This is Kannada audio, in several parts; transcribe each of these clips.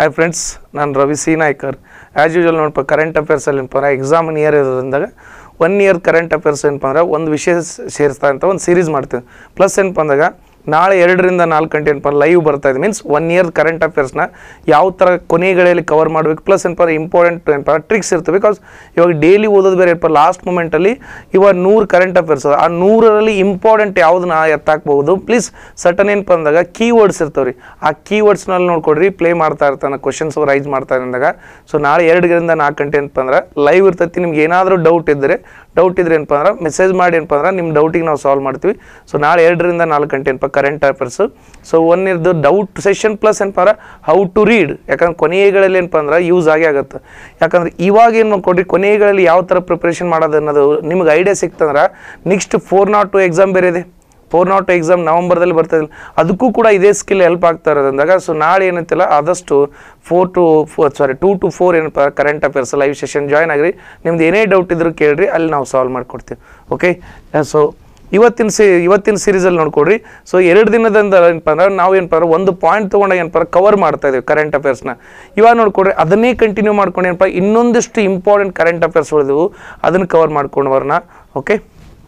ಹಾಯ್ ಫ್ರೆಂಡ್ಸ್ ನಾನು Ravi C Naikar as usual ನೋಡಪ್ಪ ಕರೆಂಟ್ ಅಫೇರ್ಸಲ್ಲಿ ಏನಪ್ಪ ಅಂದ್ರೆ ಎಕ್ಸಾಮ್ ನಿಯರ್ ಇರೋದ್ರಿಂದಾಗ ಒನ್ ಇಯರ್ ಕರೆಂಟ್ ಅಫೇರ್ಸ್ ಏನಪ್ಪ ಅಂದ್ರೆ ಒಂದು ವಿಷಯ ಸೇರಿಸ್ತಾ ಅಂತ ಒಂದು ಸೀರೀಸ್ ಮಾಡ್ತೀವಿ ಪ್ಲಸ್ ಏನಪ್ಪ ಅಂದಾಗ ನಾಳೆ ಎರಡರಿಂದ ನಾಲ್ಕು ಗಂಟೆ ಏನಪ್ಪ ಲೈವ್ ಬರ್ತಾ ಇದೆ ಮೀನ್ಸ್ ಒನ್ ಇಯರ್ ಕರೆಂಟ್ ಅಫೇರ್ಸ್ನ ಯಾವ ಥರ ಕೊನೆಗಳಲ್ಲಿ ಕವರ್ ಮಾಡಬೇಕು ಪ್ಲಸ್ ಏನಪ್ಪ ಇಂಪಾರ್ಟೆಂಟ್ ಏನಪ್ಪ ಟ್ರಿಕ್ಸ್ ಇರ್ತವೆ ಬಿಕಾಸ್ ಇವಾಗ ಡೈಲಿ ಓದೋದು ಬೇರೆ ಏನಪ್ಪ ಲಾಸ್ಟ್ ಮೂಮೆಂಟಲ್ಲಿ ಇವಾಗ ನೂರು ಕರೆಂಟ್ ಅಫೇರ್ಸ್ ಆ ನೂರರಲ್ಲಿ ಇಂಪಾರ್ಟೆಂಟ್ ಯಾವುದನ್ನ ಎತ್ತಾಕ್ಬಹುದು ಪ್ಲೀಸ್ ಸಟನ್ ಏನಪ್ಪ ಅಂದಾಗ ಕೀವರ್ಡ್ಸ್ ಇರ್ತಾವೆ ರೀ ಆ ಕೀವರ್ಡ್ಸ್ನಲ್ಲಿ ನೋಡ್ಕೊಡ್ರಿ ಪ್ಲೇ ಮಾಡ್ತಾ ಇರ್ತಾನೆ ಕ್ವಶನ್ಸ್ ರೈಸ್ ಮಾಡ್ತಾ ಅಂದಾಗ ಸೊ ನಾಳೆ ಎರಡರಿಂದ ನಾಲ್ಕು ಗಂಟೆ ಏನಪ್ಪ ಅಂದ್ರೆ ಲೈವ್ ಇರ್ತೈತಿ ನಿಮ್ಗೆ ಏನಾದರೂ ಡೌಟ್ ಇದ್ದರೆ ಡೌಟ್ ಇದ್ರೆ ಏನಪ್ಪ ಅಂದ್ರೆ ಮೆಸೇಜ್ ಮಾಡಿ ಏನಪ್ಪ ಅಂದ್ರೆ ನಿಮ್ಮ ಡೌಟಿಗೆ ನಾವು ಸಾಲ್ವ್ ಮಾಡ್ತೀವಿ ಸೊ ನಾಳೆ ಎರಡರಿಂದ ನಾಲ್ಕು ಗಂಟೆ ಏನಪ್ಪ ಕರೆಂಟ್ ಅಫೇರ್ಸ್ ಸೊ ಒನ್ ಇರ್ದು ಡೌಟ್ ಸೆಷನ್ ಪ್ಲಸ್ ಏನಪ್ಪ ಅಂದ್ರೆ ಹೌ ಟು ರೀಡ್ ಯಾಕಂದ್ರೆ ಕೊನೆಗಳಲ್ಲಿ ಏನಪ್ಪ ಅಂದ್ರೆ ಯೂಸ್ ಆಗೇ ಆಗುತ್ತೆ ಯಾಕಂದ್ರೆ ಇವಾಗ ಏನು ಮಾಡ್ಕೊಡ್ರಿ ಕೊನೆಗಳಲ್ಲಿ ಯಾವ ಥರ ಪ್ರಿಪ್ರೇಷನ್ ಮಾಡೋದು ಅನ್ನೋದು ನಿಮ್ಗೆ ಐಡಿಯಾ ಸಿಕ್ತಂದ್ರೆ next four not to exam ಬೇರೆ ಇದೆ ಫೋರ್ ನಾಟ್ ಎಕ್ಸಾಮ್ ನವಂಬರ್ದಲ್ಲಿ ಬರ್ತದೆ ಅದಕ್ಕೂ ಕೂಡ ಇದೇ ಸ್ಕಿಲ್ ಹೆಲ್ಪ್ ಆಗ್ತಾ ಇರೋದ್ರಿಂದ ಸೊ ನಾಳೆ ಏನಂತಿಲ್ಲ ಆದಷ್ಟು four to four sorry two to four ಏನಪ್ಪ current affairs live session join ಆಗಿರಿ ನಿಮ್ದು ಏನೇ ಡೌಟ್ ಇದ್ರೂ ಕೇಳ್ರಿ ಅಲ್ಲಿ ನಾವು ಸಾಲ್ವ್ ಮಾಡಿಕೊಡ್ತೀವಿ ಓಕೆ ಸೊ ಇವತ್ತಿನ ಸಿ ಇವತ್ತಿನ ಸೀರೀಸಲ್ಲಿ ನೋಡ್ಕೊಡ್ರಿ ಸೊ ಎರಡು ದಿನದಿಂದ ಏನಪ್ಪ ಅಂದ್ರೆ ನಾವು ಏನಪ್ಪ ಅಂದ್ರೆ ಒಂದು ಪಾಯಿಂಟ್ ತೊಗೊಂಡಾಗ ಏನಪ್ಪ ಅಂದ್ರೆ ಕವರ್ ಮಾಡ್ತಾ ಇದ್ದೀವಿ ಕರೆಂಟ್ ಅಫೇರ್ಸ್ನ ಇವಾಗ ನೋಡ್ಕೊಡ್ರಿ ಅದನ್ನೇ ಕಂಟಿನ್ಯೂ ಮಾಡ್ಕೊಂಡು ಏನಪ್ಪ ಇನ್ನೊಂದಿಷ್ಟು ಇಂಪಾರ್ಟೆಂಟ್ ಕರೆಂಟ್ ಅಫೇರ್ಸ್ ಉಳಿದವು ಅದನ್ನು ಕವರ್ ಮಾಡ್ಕೊಂಡು ಬರೋಣ okay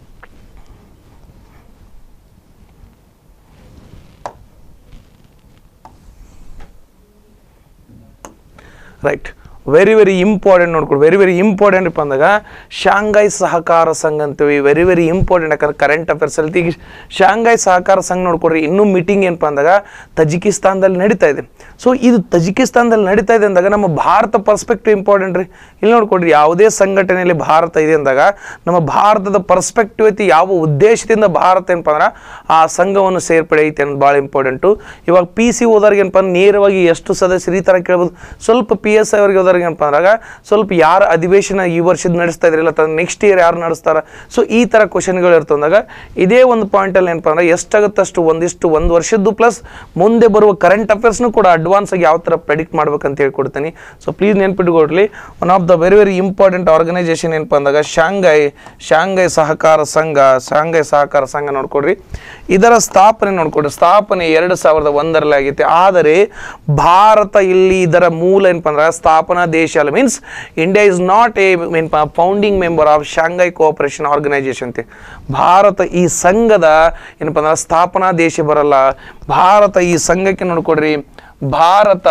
right very very important ನೋಡ್ಕೊಡು ವೆರಿ ವೆರಿ ಇಂಪಾರ್ಟೆಂಟ್ ಅಪ್ಪ ಅಂದಾಗ ಶಾಂಘೈ ಸಹಕಾರ ಸಂಘ ಅಂತೀವಿ ವೆರಿ ವೆರಿ ಇಂಪಾರ್ಟೆಂಟ್ ಯಾಕಂದ್ರೆ ಕರೆಂಟ್ ಅಫೇರ್ಸ್ ಅಲ್ಲಿ ಈಗ ಶಾಂಘೈ ಸಹಕಾರ ಸಂಘ ನೋಡ್ಕೊಡ್ರಿ ಇನ್ನೂ ಮೀಟಿಂಗ್ ಏನಪ್ಪ ಅಂದಾಗ ತಜಿಕಿಸ್ತಾನದಲ್ಲಿ ನಡೀತಾ ಇದೆ ಸೊ ಇದು ತಜಿಕಿಸ್ತಾನದಲ್ಲಿ ನಡೀತಾ ಇದೆ ಅಂದಾಗ ನಮ್ಮ ಭಾರತ ಪರ್ಸ್ಪೆಕ್ಟಿವ್ ಇಂಪಾರ್ಟೆಂಟ್ ರೀ ಇಲ್ಲಿ ನೋಡ್ಕೊಡ್ರಿ ಯಾವುದೇ ಸಂಘಟನೆಯಲ್ಲಿ ಭಾರತ ಇದೆ ಅಂದಾಗ ನಮ್ಮ ಭಾರತದ ಪರ್ಸ್ಪೆಕ್ಟಿವ್ ಐತಿ ಯಾವ ಉದ್ದೇಶದಿಂದ ಭಾರತ ಏನಪ್ಪ ಅಂದ್ರೆ ಆ ಸಂಘವನ್ನು ಸೇರ್ಪಡೆ ಐತೆ ಅನ್ನೋದು ಭಾಳ ಇಂಪಾರ್ಟೆಂಟು ಇವಾಗ ಪಿ ಸಿ ಹೋದವ್ರಿಗೆ ಏನಪ್ಪ ಅಂದ್ರೆ ನೇರವಾಗಿ ಎಷ್ಟು ಸದಸ್ಯರು ಈ ಥರ ಕೇಳ್ಬೋದು ಸ್ವಲ್ಪ ಪಿ ಎಸ್ ಐ ಅವ್ರಿಗೆ ಹೋದವ್ರಿಗೆ ಏನಪ್ಪ ಅಂದಾಗ ಸ್ವಲ್ಪ ಯಾರು ಅಧಿವೇಶನ ಈ ವರ್ಷದ ನಡೆಸ್ತಾ ಇದ್ರಿಲ್ಲ ಅಥವಾ ನೆಕ್ಸ್ಟ್ ಇಯರ್ ಯಾರು ನಡೆಸ್ತಾರ ಸೊ ಈ ಥರ ಕ್ವಶನ್ಗಳು ಇರ್ತಂದಾಗ ಇದೇ ಒಂದು ಪಾಯಿಂಟಲ್ಲಿ ಏನಪ್ಪ ಅಂದ್ರೆ ಎಷ್ಟಾಗುತ್ತಷ್ಟು ಒಂದಿಷ್ಟು ಒಂದು ವರ್ಷದ್ದು ಪ್ಲಸ್ ಮುಂದೆ ಬರುವ ಕರೆಂಟ್ ಅಫೇರ್ಸ್ನು ಕೂಡ ಅಡ್ವಾನ್ಸ್ ಆಗಿ ಯಾವ ಥರ ಪ್ರೆಡಿಕ್ಟ್ ಮಾಡ್ಬೇಕಂತ ಹೇಳ್ಕೊಡ್ತೀನಿ ಸೊ ಪ್ಲೀಸ್ ನೆನ್ಪಿಟ್ಕೊಡ್ಲಿ one of the very very important organisation ಏನಪ್ಪ ಅಂದಾಗ ಶಾಂಘೈ ಶಾಂಘೈ ಸಹಕಾರ ಸಂಘ ಶಾಂಘೈ ಸಹಕಾರ ಸಂಘ ನೋಡ್ಕೊಡ್ರಿ ಇದರ ಸ್ಥಾಪನೆ ನೋಡ್ಕೊಡ್ರಿ ಸ್ಥಾಪನೆ ಎರಡು ಸಾವಿರದ ಒಂದರಲ್ಲಿ ಆಗೈತೆ ಆದರೆ ಭಾರತ ಇಲ್ಲಿ ಇದರ ಮೂಲ ಏನಪ್ಪ ಅಂದ್ರೆ ಸ್ಥಾಪನಾ ದೇಶ ಅಲ್ಲ means India is not a ಏನಪ್ಪ founding member of Shanghai cooperation organisation ಅಂತೆ ಭಾರತ ಈ ಸಂಘದ ಏನಪ್ಪ ಅಂದ್ರೆ ಸ್ಥಾಪನಾ ದೇಶ ಬರಲ್ಲ ಭಾರತ ಈ ಸಂಘಕ್ಕೆ ನೋಡ್ಕೊಡ್ರಿ ಭಾರತ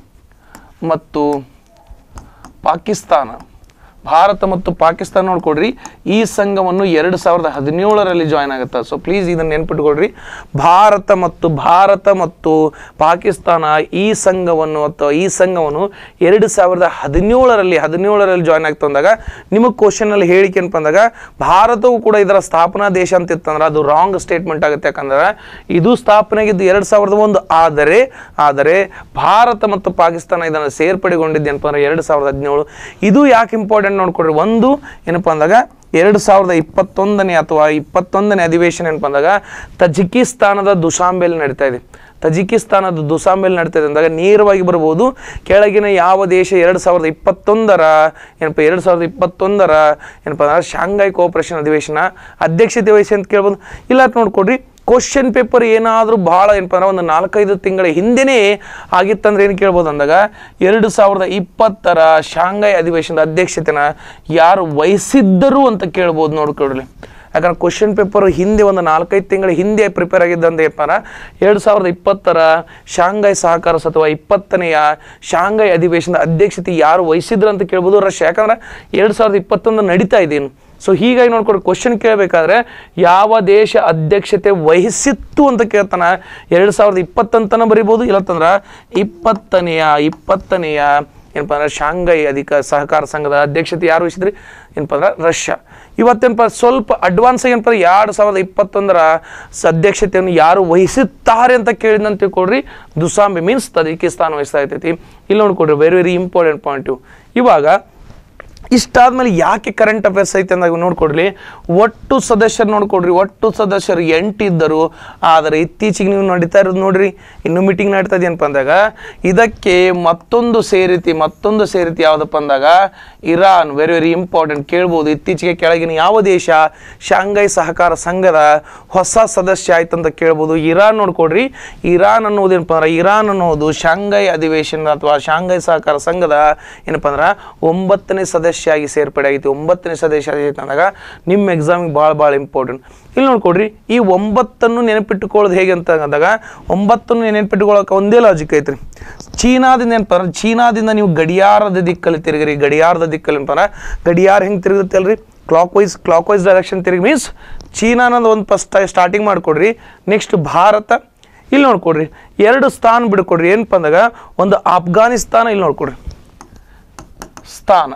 ಮತ್ತು ಪಾಕಿಸ್ತಾನ ಭಾರತ ಮತ್ತು ಪಾಕಿಸ್ತಾನ ನೋಡ್ಕೊಡ್ರಿ ಈ ಸಂಘವನ್ನು ಎರಡು ಸಾವಿರದ ಹದಿನೇಳರಲ್ಲಿ ಜಾಯ್ನ್ ಆಗುತ್ತೆ ಸೊ ಪ್ಲೀಸ್ ಇದನ್ನು ನೆನ್ಪಿಟ್ಕೊಡ್ರಿ ಭಾರತ ಮತ್ತು ಭಾರತ ಮತ್ತು ಪಾಕಿಸ್ತಾನ ಈ ಸಂಘವನ್ನು ಅಥವಾ ಈ ಸಂಘವನ್ನು ಎರಡು ಸಾವಿರದ ಹದಿನೇಳರಲ್ಲಿ ಹದಿನೇಳರಲ್ಲಿ ಜಾಯ್ನ್ ಆಗ್ತಾ ಅಂದಾಗ ನಿಮಗೆ ಕ್ವಶನಲ್ಲಿ ಹೇಳಿಕೆ ಏನಪ್ಪ ಅಂದಾಗ ಭಾರತವು ಕೂಡ ಇದರ ಸ್ಥಾಪನಾ ದೇಶ ಅಂತ ಇತ್ತಂದ್ರೆ ಅದು ರಾಂಗ್ ಸ್ಟೇಟ್ಮೆಂಟ್ ಆಗುತ್ತೆ ಯಾಕಂದ್ರೆ ಇದು ಸ್ಥಾಪನೆಗಿದ್ದು ಎರಡು ಸಾವಿರದ ಒಂದು ಆದರೆ ಆದರೆ ಭಾರತ ಮತ್ತು ಪಾಕಿಸ್ತಾನ ಇದನ್ನು ಸೇರ್ಪಡೆಗೊಂಡಿದ್ದು ಏನಪ್ಪ ಅಂದ್ರೆ ಎರಡು ಸಾವಿರದ ಹದಿನೇಳು ಇದು ಯಾಕೆ ಇಂಪಾರ್ಟೆಂಟ್ ನೋಡ್ಕೊಡ್ರಿ ಒಂದು ಏನಪ್ಪ ಅಂದಾಗ ಎರಡು ಸಾವಿರದ ಇಪ್ಪತ್ತೊಂದನೇ ಅಥವಾ ಇಪ್ಪತ್ತೊಂದನೇ ಅಧಿವೇಶನ ಏನಪ್ಪ ಅಂದಾಗ ತಜಿಕಿಸ್ತಾನದ ದುಶಾಂಬೆಲ್ ನಡೀತಾ ಇದೆ ತಜಿಕಿಸ್ತಾನದ ದುಸಾಂಬೆಲ್ ನಡೀತಾ ಇದೆ ಅಂದಾಗ ನೇರವಾಗಿ ಬರ್ಬೋದು ಕೆಳಗಿನ ಯಾವ ದೇಶ ಎರಡು ಸಾವಿರದ ಇಪ್ಪತ್ತೊಂದರ ಏನಪ್ಪ ಎರಡು ಸಾವಿರದ ಇಪ್ಪತ್ತೊಂದರ ಏನಪ್ಪ ಅಂದ್ರೆ ಶಾಂಘೈ ಕೋಆಪರೇಷನ್ ಅಧಿವೇಶನ ಅಧ್ಯಕ್ಷತೆ ವಹಿಸಿ ಅಂತ ಕೇಳ್ಬೋದು ಇಲ್ಲ ನೋಡ್ಕೊಡ್ರಿ ಕ್ವಶನ್ ಪೇಪರ್ ಏನಾದರೂ ಭಾಳ ಏನಪ್ಪ ಅಂದ್ರೆ ಒಂದು ನಾಲ್ಕೈದು ತಿಂಗಳ ಹಿಂದೆನೇ ಆಗಿತ್ತಂದ್ರೆ ಏನು ಕೇಳ್ಬೋದು ಅಂದಾಗ ಎರಡು ಸಾವಿರದ ಇಪ್ಪತ್ತರ ಶಾಂಘೈ ಅಧಿವೇಶನದ ಅಧ್ಯಕ್ಷತೆನ ಯಾರು ವಹಿಸಿದ್ದರು ಅಂತ ಕೇಳ್ಬೋದು ನೋಡ್ಕೊಡ್ಲಿ ಯಾಕಂದ್ರೆ ಕ್ವಶನ್ ಪೇಪರ್ ಹಿಂದೆ ಒಂದು ನಾಲ್ಕೈದು ತಿಂಗಳ ಹಿಂದೆ ಪ್ರಿಪೇರ್ ಆಗಿದ್ದಂತ ಏನಪ್ಪ ಎರಡು ಸಾವಿರದ ಇಪ್ಪತ್ತರ ಶಾಂಘೈ ಸಹಕಾರ ಅಥವಾ ಇಪ್ಪತ್ತನೆಯ ಶಾಂಘೈ ಅಧಿವೇಶನದ ಅಧ್ಯಕ್ಷತೆ ಯಾರು ವಹಿಸಿದ್ರು ಅಂತ ಕೇಳ್ಬೋದು ರಶ್ ಯಾಕಂದ್ರೆ ಎರಡು ಸಾವಿರದ ಇಪ್ಪತ್ತೊಂದು ನಡೀತಾ ಇದೇನು ಸೊ ಹೀಗಾಗಿ ನೋಡ್ಕೊಂಡು ಕ್ವಶನ್ ಕೇಳಬೇಕಾದ್ರೆ ಯಾವ ದೇಶ ಅಧ್ಯಕ್ಷತೆ ವಹಿಸಿತ್ತು ಅಂತ ಕೇಳ್ತಾನ ಎರಡು ಸಾವಿರದ ಇಪ್ಪತ್ತಂತನ ಬರಿಬೋದು ಇಲ್ಲತ್ತಂದ್ರೆ ಇಪ್ಪತ್ತನೆಯ ಇಪ್ಪತ್ತನೆಯ ಏನಪ್ಪ ಅಂದ್ರೆ ಶಾಂಘೈ ಅಧಿಕ ಸಹಕಾರ ಸಂಘದ ಅಧ್ಯಕ್ಷತೆ ಯಾರು ವಹಿಸಿದ್ರಿ ಏನಪ್ಪ ಅಂದ್ರೆ ರಷ್ಯಾ ಇವತ್ತೇನಪ್ಪ ಸ್ವಲ್ಪ ಅಡ್ವಾನ್ಸ್ ಏನಪ್ಪ ಅಂದ್ರೆ ಎರಡು ಸಾವಿರದ ಇಪ್ಪತ್ತೊಂದರ ಸ ಅಧ್ಯಕ್ಷತೆಯನ್ನು ಯಾರು ವಹಿಸುತ್ತಾರೆ ಅಂತ ಕೇಳಿದಂತ ತಿಳ್ಕೊಡ್ರಿ ದುಸಾಂಬಿ ಮೀನ್ಸ್ ತಜಿಕಿಸ್ತಾನ ವಹಿಸ್ತಾ ಇರ್ತೈತಿ ಇಲ್ಲಿ ನೋಡ್ಕೊಡ್ರಿ ವೆರಿ ವೆರಿ ಇಂಪಾರ್ಟೆಂಟ್ ಪಾಯಿಂಟು ಇವಾಗ ಇಷ್ಟಾದ್ಮೇಲೆ ಯಾಕೆ ಕರೆಂಟ್ ಅಫೇರ್ಸ್ ಐತೆ ಅಂದಾಗ ನೋಡ್ಕೊಡ್ರಿ ಒಟ್ಟು ಸದಸ್ಯರು ನೋಡ್ಕೊಡ್ರಿ ಒಟ್ಟು ಸದಸ್ಯರು ಎಂಟು ಇದ್ದರು ಆದರೆ ಇತ್ತೀಚೆಗೆ ನೀವು ನಡೀತಾ ಇರೋದು ನೋಡ್ರಿ ಇನ್ನು ಮೀಟಿಂಗ್ ನಡೀತಾ ಇದೆಯಪ್ಪ ಅಂದಾಗ ಇದಕ್ಕೆ ಮತ್ತೊಂದು ಸೇರಿತಿ ಮತ್ತೊಂದು ಸೇರಿತಿ ಯಾವುದಪ್ಪ ಅಂದಾಗ ಇರಾನ್ ವೆರಿ ವೆರಿ ಇಂಪಾರ್ಟೆಂಟ್ ಕೇಳ್ಬೋದು ಇತ್ತೀಚೆಗೆ ಕೆಳಗಿನ ಯಾವ ದೇಶ ಶಾಂಘೈ ಸಹಕಾರ ಸಂಘದ ಹೊಸ ಸದಸ್ಯ ಆಯ್ತು ಅಂತ ಕೇಳ್ಬೋದು ಇರಾನ್ ನೋಡ್ಕೊಡ್ರಿ ಇರಾನ್ ಅನ್ನೋದೇನಪ್ಪ ಅಂದ್ರೆ ಇರಾನ್ ಅನ್ನೋದು ಶಾಂಘೈ ಅಧಿವೇಶನ ಅಥವಾ ಶಾಂಘೈ ಸಹಕಾರ ಸಂಘದ ಏನಪ್ಪ ಅಂದ್ರೆ ಒಂಬತ್ತನೇ ಸದಸ್ಯ ಆಗಿ ಸೇರ್ಪಡೆ ಆಗೈತಿ ಒಂಬತ್ತನೇ ಸದಸ್ಯ ಆಗೈತೆ ಅಂದಾಗ ನಿಮ್ಮ ಎಕ್ಸಾಮಿಗೆ ಭಾಳ ಭಾಳ ಇಂಪಾರ್ಟೆಂಟ್ ಇಲ್ಲಿ ನೋಡ್ಕೊಡ್ರಿ ಈ ಒಂಬತ್ತನ್ನು ನೆನಪಿಟ್ಟುಕೊಳ್ಳೋದು ಹೇಗೆ ಅಂತ ಅಂದಾಗ ಒಂಬತ್ತನ್ನು ನೆನಪಿಟ್ಟುಕೊಳ್ಳೋಕೆ ಒಂದೇ ಲಾಜಿಕ್ ಐತ್ರಿ ಚೀನಾದಿಂದ ಏನಪ್ಪ ಅಂದ್ರೆ ಚೀನಾದಿಂದ ನೀವು ಗಡಿಯಾರದ ದಿಕ್ಕಲ್ಲಿ ತಿರುಗಿರಿ ಗಡಿಯಾರದ ದಿಕ್ಕಲ್ಲಿ ಏನಪ್ಪ ಅಂದ್ರೆ ಗಡಿಯಾರ ಹೆಂಗೆ ತಿರುಗುತ್ತೆ ಅಲ್ರಿ clockwise clockwise direction ತಿರುಗಿ ಮೀನ್ಸ್ ಚೀನಾ ಅನ್ನೋದು ಒಂದು ಫಸ್ಟ್ ಸ್ಟಾರ್ಟಿಂಗ್ ಮಾಡಿಕೊಡ್ರಿ ನೆಕ್ಸ್ಟ್ ಭಾರತ ಇಲ್ಲಿ ನೋಡ್ಕೊಡ್ರಿ ಎರಡು ಸ್ಥಾನ ಬಿಡ್ಕೊಡ್ರಿ ಏನಪ್ಪ ಅಂದಾಗ ಒಂದು ಆಫ್ಘಾನಿಸ್ತಾನ ಇಲ್ಲಿ ನೋಡ್ಕೊಡ್ರಿ ಸ್ಥಾನ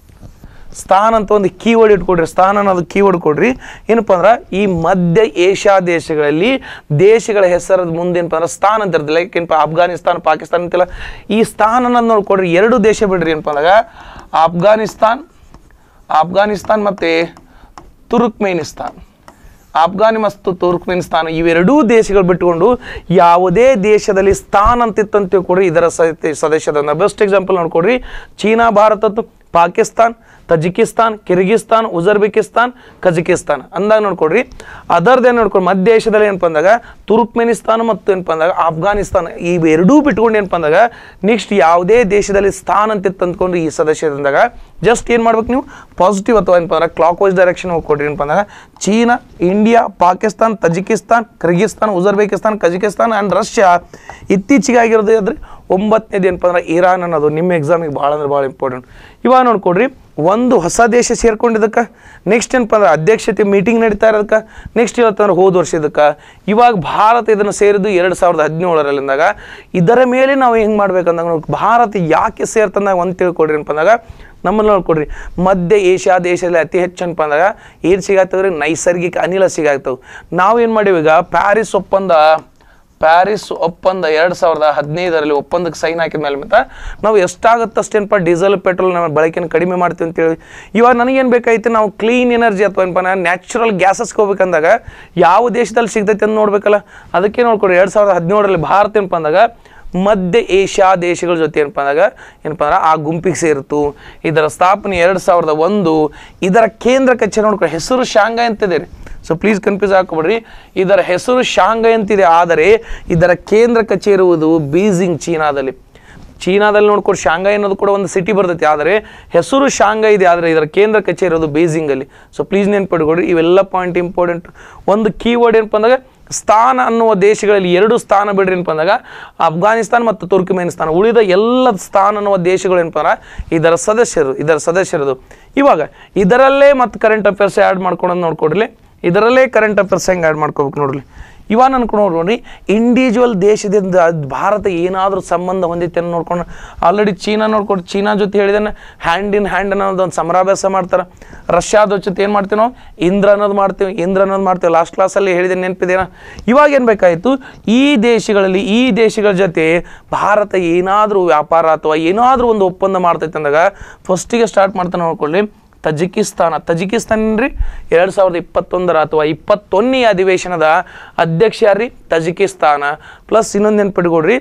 ಸ್ಥಾನ ಅಂತ ಒಂದು ಕೀವರ್ಡ್ ಇಟ್ಕೊಡ್ರಿ ಸ್ಥಾನ ಅನ್ನೋದು ಕೀವರ್ಡ್ ಕೊಡ್ರಿ ಏನಪ್ಪ ಅಂದ್ರೆ ಈ ಮಧ್ಯ ಏಷ್ಯಾ ದೇಶಗಳಲ್ಲಿ ದೇಶಗಳ ಹೆಸರದ ಮುಂದೆ ಏನಪ್ಪ ಅಂದ್ರೆ ಸ್ಥಾನ ಅಂತ ಇರ್ತದೆ ಲೈಕ್ ಏನಪ್ಪ ಅಫ್ಘಾನಿಸ್ತಾನ ಪಾಕಿಸ್ತಾನ ಅಂತೆಲ್ಲ ಈ ಸ್ಥಾನ ಅನ್ನೋದು ನೋಡ್ಕೊಡ್ರಿ ಎರಡು ದೇಶ ಬಿಡ್ರಿ ಏನಪ್ಪ ಅಂದಾಗ ಅಫ್ಘಾನಿಸ್ತಾನ್ ಅಫ್ಘಾನಿಸ್ತಾನ್ ಮತ್ತು ತುರ್ಕ್ಮೇನಿಸ್ತಾನ್ ಆಫ್ಘಾನಿ ಮತ್ತು ತುರ್ಕ್ಮೆನಿಸ್ತಾನ ಇವೆರಡೂ ದೇಶಗಳು ಬಿಟ್ಟುಕೊಂಡು ಯಾವುದೇ ದೇಶದಲ್ಲಿ ಸ್ಥಾನ ಅಂತಿತ್ತಂತ ತಿಳ್ಕೊಡ್ರಿ ಇದರ ಸಹಿತ ಸದಸ್ಯದ ಬೆಸ್ಟ್ ಎಕ್ಸಾಂಪಲ್ ನೋಡ್ಕೊಡ್ರಿ China Bharat Pakistan Tajikistan Kyrgyzstan Uzbekistan Kazakhstan ಅಂದಾಗ ನೋಡ್ಕೊಡ್ರಿ ಅದರ್ದೇನು ನೋಡ್ಕೊಡ್ರಿ ಮಧ್ಯ ಏಷ್ಯಾದಲ್ಲಿ ಏನಪ್ಪ ಅಂದಾಗ ತುರ್ಕ್ಮೆನಿಸ್ತಾನ ಮತ್ತು ಏನಪ್ಪ ಅಂದಾಗ ಆಫ್ಘಾನಿಸ್ತಾನ ಇವೆರಡೂ ಬಿಟ್ಕೊಂಡು ಏನಪ್ಪ ಅಂದಾಗ ನೆಕ್ಸ್ಟ್ ಯಾವುದೇ ದೇಶದಲ್ಲಿ ಸ್ಥಾನ ಅಂತಿತ್ತು ಅಂದ್ಕೊಂಡು ಈ ಸದಸ್ಯದಂದಾಗ ಜಸ್ಟ್ ಏನು ಮಾಡ್ಬೇಕು ನೀವು ಪಾಸಿಟಿವ್ ಅಥವಾ ಏನಪ್ಪ ಅಂದ್ರೆ ಕ್ಲಾಕ್ ವೈಸ್ ಡೈರೆಕ್ಷನ್ ಹೋಗ್ಕೊಡ್ರಿ ಏನಪ್ಪ ಅಂದಾಗ China India Pakistan Tajikistan Kyrgyzstan Uzbekistan Kazakhstan and Russia ಇತ್ತೀಚೆಗೆ ಆಗಿರೋದು ಅಂದ್ರೆ ಒಂಬತ್ತನೇದು ಏನಪ್ಪ ಅಂದ್ರೆ ಇರಾನ್ ಅನ್ನೋದು ನಿಮ್ಮ ಎಕ್ಸಾಮಿಗೆ ಭಾಳ ಅಂದ್ರೆ ಭಾಳ ಇಂಪಾರ್ಟೆಂಟ್ ಇವಾಗ ನೋಡ್ಕೊಡ್ರಿ ಒಂದು ಹೊಸ ದೇಶ ಸೇರ್ಕೊಂಡಿದ್ದಕ್ಕೆ ನೆಕ್ಸ್ಟ್ ಏನಪ್ಪ ಅಂದ್ರೆ ಅಧ್ಯಕ್ಷತೆ ಮೀಟಿಂಗ್ ನಡೀತಾ ಇರೋದಕ್ಕೆ ನೆಕ್ಸ್ಟ್ ಇವತ್ತಂದ್ರೆ ಹೋದ ವರ್ಷ ಇದಕ್ಕೆ ಇವಾಗ ಭಾರತ ಇದನ್ನು ಸೇರಿದ್ದು ಎರಡು ಸಾವಿರದ ಹದಿನೇಳರಲ್ಲಿಂದಾಗ ಇದರ ಮೇಲೆ ನಾವು ಹೆಂಗೆ ಮಾಡ್ಬೇಕಂದಾಗ ನಾವು ಭಾರತ ಯಾಕೆ ಸೇರ್ತಂದಾಗ ಒಂದು ತಿಳ್ಕೊಡ್ರಿ ಏನಪ್ಪ ಅಂದಾಗ ನಮ್ಮಲ್ಲಿ ನೋಡ್ಕೊಡ್ರಿ ಮಧ್ಯ ಏಷ್ಯಾ ದೇಶದಲ್ಲಿ ಅತಿ ಹೆಚ್ಚು ಏನಪ್ಪ ಅಂದಾಗ ಏನು ಸಿಗಾಗ್ತದ್ರಿ ನೈಸರ್ಗಿಕ ಅನಿಲ ಸಿಗಾಗ್ತವೆ ನಾವು ಏನು ಮಾಡೀವಿ ಈಗ ಪ್ಯಾರಿಸ್ ಒಪ್ಪಂದ ಪ್ಯಾರಿಸ್ ಒಪ್ಪಂದ ಎರಡು ಸಾವಿರದ ಹದಿನೈದರಲ್ಲಿ ಒಪ್ಪಂದಕ್ಕೆ ಸೈನ್ ಹಾಕಿದ ಮೇಲೆ ಮತ್ತೆ ನಾವು ಎಷ್ಟಾಗುತ್ತೆ ಅಷ್ಟೇನಪ್ಪ ಡೀಸೆಲ್ ಪೆಟ್ರೋಲ್ ನಮ್ಮ ಬಳಕೆನ ಕಡಿಮೆ ಮಾಡ್ತೀವಿ ಅಂತೇಳಿ ಇವಾಗ ನನಗೇನು ಬೇಕಾಯ್ತು ನಾವು ಕ್ಲೀನ್ ಎನರ್ಜಿ ಅಥವಾ ಏನಪ್ಪ ನ್ಯಾಚುರಲ್ ಗ್ಯಾಸಸ್ಗೆ ಹೋಗ್ಬೇಕಂದಾಗ ಯಾವ ದೇಶದಲ್ಲಿ ಸಿಗ್ತೈತೆ ಅಂತ ನೋಡ್ಬೇಕಲ್ಲ ಅದಕ್ಕೆ ನೋಡ್ಕೊಡ್ರಿ ಎರಡು ಸಾವಿರದ ಹದಿನೇಳರಲ್ಲಿ ಭಾರತ ಏನಪ್ಪ ಅಂದಾಗ ಮಧ್ಯ ಏಷ್ಯಾ ದೇಶಗಳ ಜೊತೆ ಏನಪ್ಪ ಅಂದಾಗ ಏನಪ್ಪ ಅಂದ್ರೆ ಆ ಗುಂಪಿಗೆ ಸೇರಿತು ಇದರ ಸ್ಥಾಪನೆ ಎರಡು ಸಾವಿರದ ಒಂದು ಇದರ ಕೇಂದ್ರ ಕಚೇರಿ ನೋಡ್ಕೊಳ್ಳಿ ಹೆಸರು ಶಾಂಘೈ ಅಂತಿದೆ ರೀ ಸೊ ಪ್ಲೀಸ್ ಕನ್ಫ್ಯೂಸ್ ಹಾಕೋಬೇಡ್ರಿ ಇದರ ಹೆಸರು ಶಾಂಘೈ ಅಂತಿದೆ ಆದರೆ ಇದರ ಕೇಂದ್ರ ಕಚೇರಿ ಇರುವುದು ಬೀಜಿಂಗ್ ಚೀನಾದಲ್ಲಿ ಚೀನಾದಲ್ಲಿ ನೋಡ್ಕೊಂಡು ಶಾಂಘೈ ಅನ್ನೋದು ಕೂಡ ಒಂದು ಸಿಟಿ ಬರ್ತೈತಿ ಆದರೆ ಹೆಸರು ಶಾಂಘೈ ಇದೆ ಆದರೆ ಇದರ ಕೇಂದ್ರ ಕಚೇರಿ ಇರೋದು ಬೀಜಿಂಗಲ್ಲಿ ಸೊ ಪ್ಲೀಸ್ ನೆನ್ಪಿಟ್ಕೊಡ್ರಿ ಇವೆಲ್ಲ ಪಾಯಿಂಟ್ ಇಂಪಾರ್ಟೆಂಟ್ ಒಂದು ಕೀವರ್ಡ್ ಏನಪ್ಪ ಅಂದಾಗ ಸ್ಥಾನ ಅನ್ನುವ ದೇಶಗಳಲ್ಲಿ ಎರಡು ಸ್ಥಾನ ಬಿಡ್ರಿ ಏನಪ್ಪ ಅಂದಾಗ ಅಫ್ಘಾನಿಸ್ತಾನ ಮತ್ತು ತುರ್ಕಮೇನಿಸ್ತಾನ ಉಳಿದ ಎಲ್ಲ ಸ್ಥಾನ ಅನ್ನುವ ದೇಶಗಳು ಏನಪ್ಪ ಅಂದ್ರೆ ಇದರ ಸದಸ್ಯರು ಇದರ ಸದಸ್ಯರದು ಇವಾಗ ಇದರಲ್ಲೇ ಮತ್ತು ಕರೆಂಟ್ ಅಫೇರ್ಸ್ ಆ್ಯಡ್ ಮಾಡ್ಕೊಳೋದು ನೋಡ್ಕೊಡ್ರಿ ಇದರಲ್ಲೇ ಕರೆಂಟ್ ಅಫೇರ್ಸ್ ಹೆಂಗೆ ಆ್ಯಡ್ ಮಾಡ್ಕೋಬೇಕು ನೋಡ್ರಿ ಇವಾಗ ಅನ್ಕೊಂಡು ನೋಡ್ರಿ ಇಂಡಿವಿಜುವಲ್ ದೇಶದಿಂದ ಭಾರತ ಏನಾದರೂ ಸಂಬಂಧ ಹೊಂದಿತ್ತೆ ಅನ್ನೋ ನೋಡ್ಕೊಂಡು ಆಲ್ರೆಡಿ ಚೀನಾ ನೋಡ್ಕೊಂಡು ಚೀನಾ ಜೊತೆ ಹೇಳಿದಾನೆ ಹ್ಯಾಂಡ್ ಇನ್ ಹ್ಯಾಂಡ್ ಅನ್ನೋದು ಒಂದು ಸಮರಾಭ್ಯಾಸ ಮಾಡ್ತಾರೆ ರಷ್ಯಾದ ಜೊತೆ ಏನು ಮಾಡ್ತೀವಿ ನಾವು ಇಂದ್ರ ಅನ್ನೋದು ಮಾಡ್ತೀವಿ ಇಂದ್ರ ಅನ್ನೋದು ಮಾಡ್ತೀವಿ ಲಾಸ್ಟ್ ಕ್ಲಾಸಲ್ಲಿ ಹೇಳಿದೆ ನೆನಪಿದೇನಾ ಇವಾಗ ಏನು ಬೇಕಾಯಿತು ಈ ದೇಶಗಳಲ್ಲಿ ಈ ದೇಶಗಳ ಜೊತೆ ಭಾರತ ಏನಾದರೂ ವ್ಯಾಪಾರ ಅಥವಾ ಏನಾದರೂ ಒಂದು ಒಪ್ಪಂದ ಮಾಡ್ತೈತೆ ಅಂದಾಗ ಫಸ್ಟಿಗೆ ಸ್ಟಾರ್ಟ್ ಮಾಡ್ತಾನೆ ನೋಡ್ಕೊಳ್ಳಿ ತಜಿಕಿಸ್ತಾನ ತಜಿಕಿಸ್ತಾನ ಏನ್ರಿ ಎರಡು ಸಾವಿರದ ಇಪ್ಪತ್ತೊಂದರ ಅಥವಾ ಇಪ್ಪತ್ತೊಂದನೇ ಅಧಿವೇಶನದ ಅಧ್ಯಕ್ಷ ಯಾರ್ರಿ ತಜಿಕಿಸ್ತಾನ ಪ್ಲಸ್ ಇನ್ನೊಂದು ನೆನ್ಪಿಟ್ಕೊಡ್ರಿ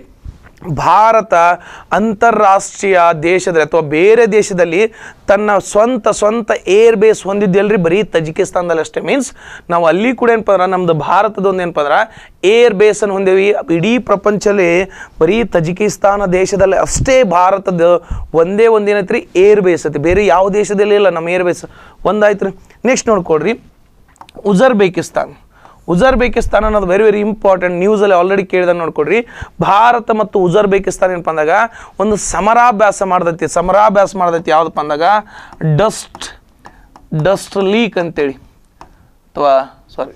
ಭಾರತ ಅಂತಾರಾಷ್ಟ್ರೀಯ ದೇಶದಲ್ಲಿ ಅಥವಾ ಬೇರೆ ದೇಶದಲ್ಲಿ ತನ್ನ ಸ್ವಂತ ಸ್ವಂತ ಏರ್ ಬೇಸ್ ಹೊಂದಿದ್ದೆಲ್ರಿ ಬರೀ ತಜಿಕಿಸ್ತಾನದಲ್ಲಿ ಅಷ್ಟೇ ಮೀನ್ಸ್ ನಾವು ಅಲ್ಲಿ ಕೂಡ ಏನಪ್ಪ ಅಂದ್ರೆ ನಮ್ದು ಭಾರತದೊಂದು ಏನಪ್ಪ ಅಂದ್ರೆ ಏರ್ ಬೇಸನ್ನು ಹೊಂದೇವಿ ಇಡೀ ಪ್ರಪಂಚದಲ್ಲಿ ಬರೀ ತಜಿಕಿಸ್ತಾನ ದೇಶದಲ್ಲಿ ಅಷ್ಟೇ ಭಾರತದ ಒಂದೇ ಒಂದು ಏನೈತ್ರಿ ಏರ್ ಬೇಸ್ ಐತಿ ಬೇರೆ ಯಾವ ದೇಶದಲ್ಲಿ ಇಲ್ಲ ನಮ್ಮ ಏರ್ ಬೇಸ್ ಒಂದಾಯ್ತು ರೀ ನೆಕ್ಸ್ಟ್ ನೋಡ್ಕೊಡ್ರಿ ಉಜರ್ಬೇಕಿಸ್ತಾನ್ ಉಜರ್ಬೇಕಿಸ್ತಾನ ಅನ್ನೋದು ವೆರಿ ವೆರಿ ಇಂಪಾರ್ಟೆಂಟ್ ನ್ಯೂಸಲ್ಲಿ ಆಲ್ರೆಡಿ ಕೇಳಿದಾಗ ನೋಡ್ಕೊಡ್ರಿ ಭಾರತ ಮತ್ತು ಉಜರ್ಬೇಕಿಸ್ತಾನ ಏನಪ್ಪ ಅಂದಾಗ ಒಂದು ಸಮರಾಭ್ಯಾಸ ಮಾಡ್ದೈತಿ ಸಮರಾಭ್ಯಾಸ ಮಾಡ್ದೈತಿ ಯಾವುದಪ್ಪ ಅಂದಾಗ ಡಸ್ಟ್ ಡಸ್ಟ್ ಲೀಕ್ ಅಂತೇಳಿ ಅಥವಾ ಸಾರಿ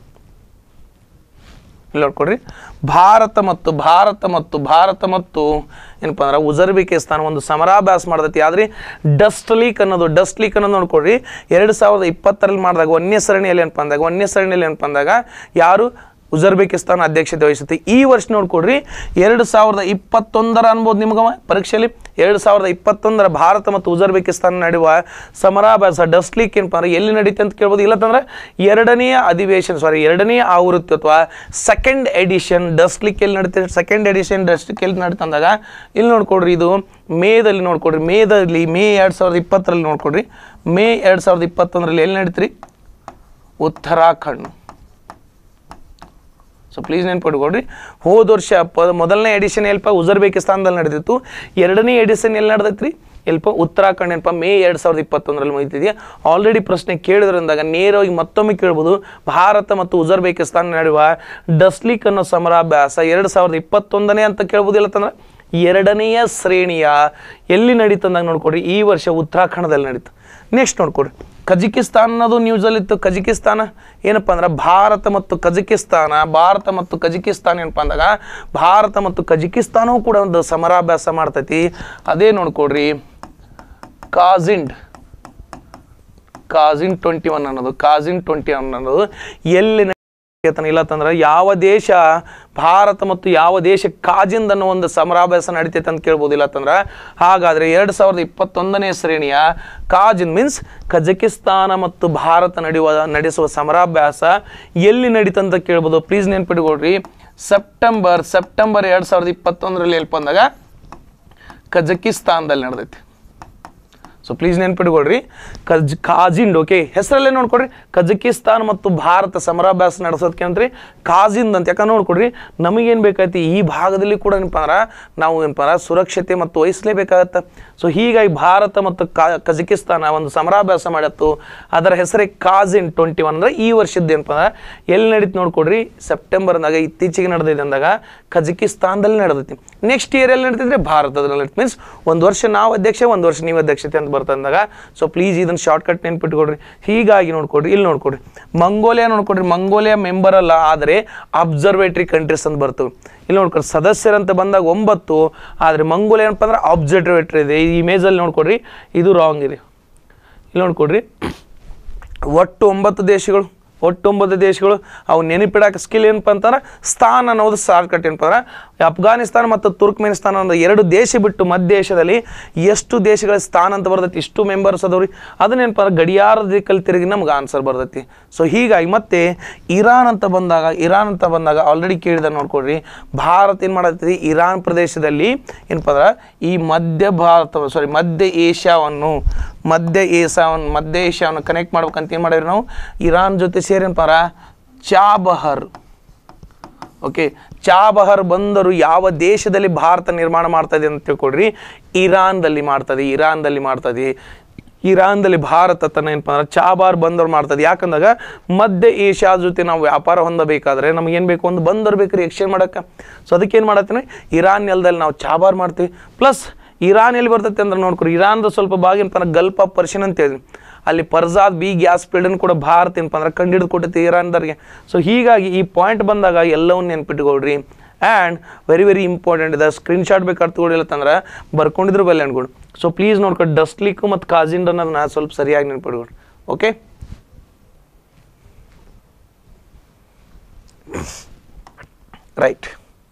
ಇಲ್ಲಿ ನೋಡ್ಕೊಡ್ರಿ ಭಾರತ ಮತ್ತು ಭಾರತ ಮತ್ತು ಭಾರತ ಮತ್ತು ಏನಪ್ಪ ಅಂದ್ರೆ ಉಜರ್ಬೇಕಿಸ್ತಾನ ಒಂದು ಸಮರಾಭ್ಯಾಸ ಮಾಡ್ದೈತಿ ಆದ್ರೆ ಡಸ್ಟ್ ಲೀಕ್ ಅನ್ನೋದು ಡಸ್ಟ್ ಲೀಕ್ ಅನ್ನೋದು ನೋಡ್ಕೊಡ್ರಿ ಎರಡು ಸಾವಿರದ ಇಪ್ಪತ್ತರಲ್ಲಿ ಮಾಡಿದಾಗ ಒಂದನೇ ಸರಣಿಯಲ್ಲಿ ಏನಪ್ಪ ಅಂದಾಗ ಒಂದನೇ ಸರಣಿಯಲ್ಲಿ ಏನಪ್ಪ ಅಂದಾಗ ಯಾರು ಉಜ್ಬೆಕಿಸ್ತಾನ ಅಧ್ಯಕ್ಷತೆ ವಹಿಸುತ್ತೆ ಈ ವರ್ಷ ನೋಡ್ಕೊಡ್ರಿ ಎರಡು ಸಾವಿರದ ಇಪ್ಪತ್ತೊಂದರ ಅನ್ಬೋದು ನಿಮ್ಗೆ ಪರೀಕ್ಷೆಯಲ್ಲಿ ಎರಡು ಸಾವಿರದ ಇಪ್ಪತ್ತೊಂದರ ಭಾರತ ಮತ್ತು ಉಜ್ಬೆಕಿಸ್ತಾನ ನಡುವ ಸಮರಾಭ್ಯಾಸ ಡಸ್ಟ್ಲಿಕ್ ಏನಪ್ಪ ಅಂದ್ರೆ ಎಲ್ಲಿ ನಡೀತೆ ಅಂತ ಕೇಳ್ಬೋದು ಇಲ್ಲತ್ತಂದ್ರೆ ಎರಡನೆಯ ಅಧಿವೇಶನ ಸಾರಿ ಎರಡನೆಯ ಆವೃತ್ತಿ ಅಥವಾ ಸೆಕೆಂಡ್ ಎಡಿಷನ್ ಡಸ್ಟ್ಲಿಕ್ ಎಲ್ಲಿ ನಡೀತೆ ಸೆಕೆಂಡ್ ಎಡಿಷನ್ ಡಸ್ಟ್ಲಿಕ್ ಎಲ್ಲಿ ನಡೀತೆ ಅಂದಾಗ ಇಲ್ಲಿ ನೋಡ್ಕೊಡ್ರಿ ಇದು ಮೇದಲ್ಲಿ ನೋಡ್ಕೊಡ್ರಿ ಮೇದಲ್ಲಿ ಮೇ ಎರಡು ಸಾವಿರದ ಇಪ್ಪತ್ತರಲ್ಲಿ ನೋಡ್ಕೊಡ್ರಿ ಮೇ ಎರಡು ಸಾವಿರದ ಇಪ್ಪತ್ತೊಂದರಲ್ಲಿ ಎಲ್ಲಿ ನಡೀತ್ರಿ ಉತ್ತರಾಖಂಡ್ ಸೊ ಪ್ಲೀಸ್ ನೆನ್ಪಿಟ್ಕೊಡ್ರಿ ಹೋದ ವರ್ಷ ಪ ಮೊದಲನೇ ಎಡಿಷನ್ ಎಲ್ಪ ಉಜ್ಬೆಕಿಸ್ತಾನದಲ್ಲಿ ನಡೆದಿತ್ತು ಎರಡನೇ ಎಡಿಷನ್ ಎಲ್ಲಿ ನಡೆದೈತ್ರಿ ಎಲ್ಪ ಉತ್ತರಾಖಂಡ್ ಏನಪ್ಪ ಮೇ ಎರಡು ಸಾವಿರದ ಇಪ್ಪತ್ತೊಂದರಲ್ಲಿ ಮುಗಿತಿದೆಯಾ ಆಲ್ರೆಡಿ ಪ್ರಶ್ನೆ ಕೇಳಿದ್ರಂದಾಗ ನೇರವಾಗಿ ಮತ್ತೊಮ್ಮೆ ಕೇಳ್ಬೋದು ಭಾರತ ಮತ್ತು ಉಜ್ಬೆಕಿಸ್ತಾನ ನಡುವ ಡಸ್ಲಿಕ್ ಅನ್ನೋ ಸಮರಾಭ್ಯಾಸ ಎರಡು ಸಾವಿರದ ಇಪ್ಪತ್ತೊಂದನೇ ಅಂತ ಕೇಳ್ಬೋದಿಲ್ಲ ಅಂತಂದ್ರೆ ಎರಡನೆಯ ಶ್ರೇಣಿಯ ಎಲ್ಲಿ ನಡೀತಂದಾಗ ನೋಡ್ಕೊಡ್ರಿ ಈ ವರ್ಷ ಉತ್ತರಾಖಂಡದಲ್ಲಿ ನಡೀತು ನೆಕ್ಸ್ಟ್ ನೋಡ್ಕೊಡ್ರಿ ಕಜಕಿಸ್ತಾನ ಅನ್ನೋದು ನ್ಯೂಸಲ್ಲಿತ್ತು ಕಜಕಿಸ್ತಾನ ಏನಪ್ಪ ಅಂದ್ರೆ ಭಾರತ ಮತ್ತು ಕಜಕಿಸ್ತಾನ ಭಾರತ ಮತ್ತು ಕಜಕಿಸ್ತಾನ ಏನಪ್ಪ ಅಂದಾಗ ಭಾರತ ಮತ್ತು ಕಜಕಿಸ್ತಾನವೂ ಕೂಡ ಒಂದು ಸಮರಾಭ್ಯಾಸ ಮಾಡ್ತೈತಿ ಅದೇ ನೋಡ್ಕೊಡ್ರಿ ಕಾಜಿಂಡ್ ಕಾಜಿನ್ ಟ್ವೆಂಟಿ ಒನ್ ಅನ್ನೋದು ಕಾಜಿನ್ ಟ್ವೆಂಟಿ ಒನ್ ಅನ್ನೋದು ಎಲ್ಲಿ ನಡೆಯತನ ಇಲ್ಲ ಅಂತಂದ್ರೆ ಯಾವ ದೇಶ ಭಾರತ ಮತ್ತು ಯಾವ ದೇಶ ಕಾಜಿಂದ್ ಅನ್ನೋ ಒಂದು ಸಮರಾಭ್ಯಾಸ ನಡೀತೈತೆ ಅಂತ ಕೇಳ್ಬೋದು ಇಲ್ಲ ಅಂತಂದ್ರೆ ಹಾಗಾದ್ರೆ ಎರಡು ಸಾವಿರದ ಇಪ್ಪತ್ತೊಂದನೇ ಶ್ರೇಣಿಯ ಕಾಜಿನ್ ಮೀನ್ಸ್ ಕಜಕಿಸ್ತಾನ ಮತ್ತು ಭಾರತ ನಡೆಯುವ ನಡೆಸುವ ಸಮರಾಭ್ಯಾಸ ಎಲ್ಲಿ ನಡೀತಂತ ಕೇಳ್ಬೋದು ಪ್ಲೀಸ್ ನೆನ್ಪಿಟ್ಕೊಳ್ರಿ ಸೆಪ್ಟೆಂಬರ್ ಸೆಪ್ಟೆಂಬರ್ ಎರಡು ಸಾವಿರದ ಇಪ್ಪತ್ತೊಂದರಲ್ಲಿ ಎಲ್ಲಿ ಬಂದಾಗ ಕಜಕಿಸ್ತಾನದಲ್ಲಿ ನಡೆದೈತಿ ಸೊ ಪ್ಲೀಸ್ ನೆನ್ಪಿಟ್ಕೊಳ್ರಿ ಕಜ್ ಕಾಜಿಂಡ್ ಓಕೆ ಹೆಸರಲ್ಲೇ ನೋಡ್ಕೊಡ್ರಿ ಕಜಕಿಸ್ತಾನ್ ಮತ್ತು ಭಾರತ ಸಮರಾಭ್ಯಾಸ ನಡೆಸೋದಕ್ಕೆ ಅಂದ್ರಿ ಕಾಜಿಂದ್ ಅಂತ ಯಾಕಂದ್ರೆ ನೋಡ್ಕೊಡ್ರಿ ನಮಗೇನು ಬೇಕಾಯ್ತು ಈ ಭಾಗದಲ್ಲಿ ಕೂಡ ಏನಪ್ಪ ಅಂದ್ರೆ ನಾವು ಏನಪ್ಪ ಅಂದ್ರೆ ಸುರಕ್ಷತೆ ಮತ್ತು ವಹಿಸಲೇಬೇಕಾಗತ್ತೆ ಸೊ ಹೀಗಾಗಿ ಭಾರತ ಮತ್ತು ಕಾ ಕಜಕಿಸ್ತಾನ ಒಂದು ಸಮರಾಭ್ಯಾಸ ಮಾಡತ್ತು ಅದರ ಹೆಸರೇ ಕಾಜಿನ್ ಟ್ವೆಂಟಿ ಒನ್ ಅಂದ್ರೆ ಈ ವರ್ಷದ್ದು ಏನಪ್ಪ ಅಂದ್ರೆ ಎಲ್ಲಿ ನಡೀತು ನೋಡ್ಕೊಡ್ರಿ ಸೆಪ್ಟೆಂಬರ್ನಾಗ ಇತ್ತೀಚೆಗೆ ನಡೆದಿದೆ ಅಂದಾಗ ಕಜಕಿಸ್ತಾನದಲ್ಲಿ ನಡೆದೈತಿ ನೆಕ್ಸ್ಟ್ ಇಯರ್ ಎಲ್ಲಿ ನಡೀತಿದ್ರೆ ಭಾರತದಲ್ಲಿ ನಡೀತಿ ಮೀನ್ಸ್ ಒಂದು ವರ್ಷ ನಾವು ಅಧ್ಯಕ್ಷ ಒಂದು ವರ್ಷ ನೀವು ಅಧ್ಯಕ್ಷತೆ ಅಂತ ಬರ್ತಂದಾಗ ಸೊ ಪ್ಲೀಸ್ ಇದನ್ನು ಶಾರ್ಟ್ಕಟ್ ನೆನ್ಪಿಟ್ಕೊಡ್ರಿ ಹೀಗಾಗಿ ನೋಡ್ಕೊಡ್ರಿ ಇಲ್ಲಿ ನೋಡ್ಕೊಡ್ರಿ ಮಂಗೋಲಿಯಾ ನೋಡ್ಕೊಡ್ರಿ ಮಂಗೋಲಿಯಾ ಮೆಂಬರ್ ಅಲ್ಲ ಆದರೆ ಅಬ್ಸರ್ವೇಟರಿ ಕಂಟ್ರೀಸ್ ಅಂತ ಬರ್ತವೆ ಇಲ್ಲಿ ನೋಡ್ಕೊಡ್ರಿ ಸದಸ್ಯರಂತ ಬಂದಾಗ ಒಂಬತ್ತು ಆದರೆ ಮಂಗೋಲಿಯಾ ಏನಪ್ಪ ಅಂದ್ರೆ ಅಬ್ಸರ್ವೇಟರಿ ಇದೆ ಈ ಇಮೇಜಲ್ಲಿ ನೋಡ್ಕೊಡ್ರಿ ಇದು ರಾಂಗ್ ಇದೆ ಇಲ್ಲಿ ನೋಡ್ಕೊಡ್ರಿ ಒಟ್ಟು ಒಂಬತ್ತು ದೇಶಗಳು ಒಟ್ಟು ಒಂಬತ್ತು ದೇಶಗಳು ಅವು ನೆನಪಿಡಕ್ಕೆ ಸ್ಕಿಲ್ ಏನಪ್ಪ ಅಂತಂದ್ರೆ ಸ್ಥಾನ ಅನ್ನೋದು ಶಾರ್ಟ್ಕಟ್ ಏನಪ್ಪ ಅಂದ್ರೆ ಅಫ್ಘಾನಿಸ್ತಾನ ಮತ್ತು ತುರ್ಕ್ಮೆನಿಸ್ತಾನ ಅನ್ನೋ ಎರಡು ದೇಶ ಬಿಟ್ಟು ಮಧ್ಯ ದೇಶದಲ್ಲಿ ಎಷ್ಟು ದೇಶಗಳ ಸ್ಥಾನ ಅಂತ ಬರ್ತೈತಿ ಇಷ್ಟು ಮೆಂಬರ್ಸ್ ಅದಾವ್ರಿ ಅದನ್ನೇನಪ್ಪ ಅಂದ್ರೆ ಗಡಿಯಾರದ ದಿಕ್ಕಲ್ಲಿ ತಿರುಗಿ ನಮ್ಗೆ ಆನ್ಸರ್ ಬರ್ತೈತಿ ಸೊ ಹೀಗಾಗಿ ಮತ್ತೆ ಇರಾನ್ ಅಂತ ಬಂದಾಗ ಇರಾನ್ ಅಂತ ಬಂದಾಗ ಆಲ್ರೆಡಿ ಕೇಳಿದ ನೋಡ್ಕೊಡ್ರಿ ಭಾರತ ಏನು ಮಾಡತ್ತೈತಿ ಇರಾನ್ ಪ್ರದೇಶದಲ್ಲಿ ಏನಪ್ಪ ಅಂದ್ರೆ ಈ ಮಧ್ಯ ಭಾರತ ಸಾರಿ ಮಧ್ಯ ಏಷ್ಯಾವನ್ನು ಮಧ್ಯ ಏಷ್ಯಾವನ್ನು ಮಧ್ಯ ಏಷ್ಯಾವನ್ನು ಕನೆಕ್ಟ್ ಮಾಡ್ಬೇಕಂತ ಏನು ಮಾಡಿವ್ರಿ ನಾವು ಇರಾನ್ ಜೊತೆ ಸೇರಿ ಏನಪ್ಪ ಅಂದ್ರೆ ಚಾಬಹರ್ ಓಕೆ ಚಾಬಹರ್ ಬಂದರು ಯಾವ ದೇಶದಲ್ಲಿ ಭಾರತ ನಿರ್ಮಾಣ ಮಾಡ್ತದೆ ಅಂತ ತಿಳ್ಕೊಡ್ರಿ ಇರಾನ್ದಲ್ಲಿ ಮಾಡ್ತದೆ ಇರಾನ್ದಲ್ಲಿ ಮಾಡ್ತದೆ ಇರಾನ್ದಲ್ಲಿ ಭಾರತ ತನ್ನ ಏನಪ್ಪ ಅಂದ್ರೆ ಚಾಬಾರ್ ಬಂದರ್ ಮಾಡ್ತದೆ ಯಾಕಂದಾಗ ಮಧ್ಯ ಏಷ್ಯಾ ಜೊತೆ ನಾವು ವ್ಯಾಪಾರ ಹೊಂದಬೇಕಾದ್ರೆ ನಮ್ಗೆ ಏನು ಬೇಕು ಒಂದು ಬಂದರ್ ಬೇಕು ರೀ ಎಕ್ಸ್ಚೇಂಜ್ ಮಾಡೋಕ್ಕೆ ಸೊ ಅದಕ್ಕೆ ಏನು ಮಾಡತ್ತೀನಿ ಇರಾನ್ ನೆಲದಲ್ಲಿ ನಾವು ಚಾಬಾರ್ ಮಾಡ್ತೀವಿ ಪ್ಲಸ್ ಇರಾನ್ ಎಲ್ಲಿ ಬರ್ತೈತೆ ಅಂದ್ರೆ ನೋಡ್ಕೊರಿ ಇರಾನ್ದು ಸ್ವಲ್ಪ ಭಾಗ ಏನಪ್ಪ ಅಂದ್ರೆ ಗಲ್ಫ್ ಆಫ್ ಪರ್ಷನ್ ಅಂತ ಹೇಳಿದ್ವಿ ಅಲ್ಲಿ ಪರ್ಜಾದ್ ಬಿ ಗ್ಯಾಸ್ ಫೀಲ್ಡನ್ನು ಕೂಡ ಭಾರತ ಏನಪ್ಪ ಅಂದ್ರೆ ಕಂಡಿಡಿದು ಕೊಟ್ಟೈತಿ ಇರಾನ್ದವ್ರಿಗೆ ಸೊ ಹೀಗಾಗಿ ಈ ಪಾಯಿಂಟ್ ಬಂದಾಗ ಎಲ್ಲವನ್ನ ನೆನ್ಪಿಟ್ಕೊಳ್ರಿ ಆ್ಯಂಡ್ ವೆರಿ ವೆರಿ ಇಂಪಾರ್ಟೆಂಟ್ ಇದೆ ಸ್ಕ್ರೀನ್ಶಾಟ್ ಬೇಕಾದ್ರೆ ತಗೊಳ್ಳಿಲ್ಲ ಅಂತಂದ್ರೆ ಬರ್ಕೊಂಡಿದ್ರು ಬೆಲೆ ಅನ್ಕೊಡು ಸೊ ಪ್ಲೀಸ್ ನೋಡ್ಕೊಂಡು ಡಸ್ಟ್ಲಿಕ್ಕು ಮತ್ತು ಕಾಜಿಂಡ್ ಅನ್ನೋದನ್ನ ಸ್ವಲ್ಪ ಸರಿಯಾಗಿ ನೆನ್ಪಿಟ್ಕೊಳ್ರಿ okay right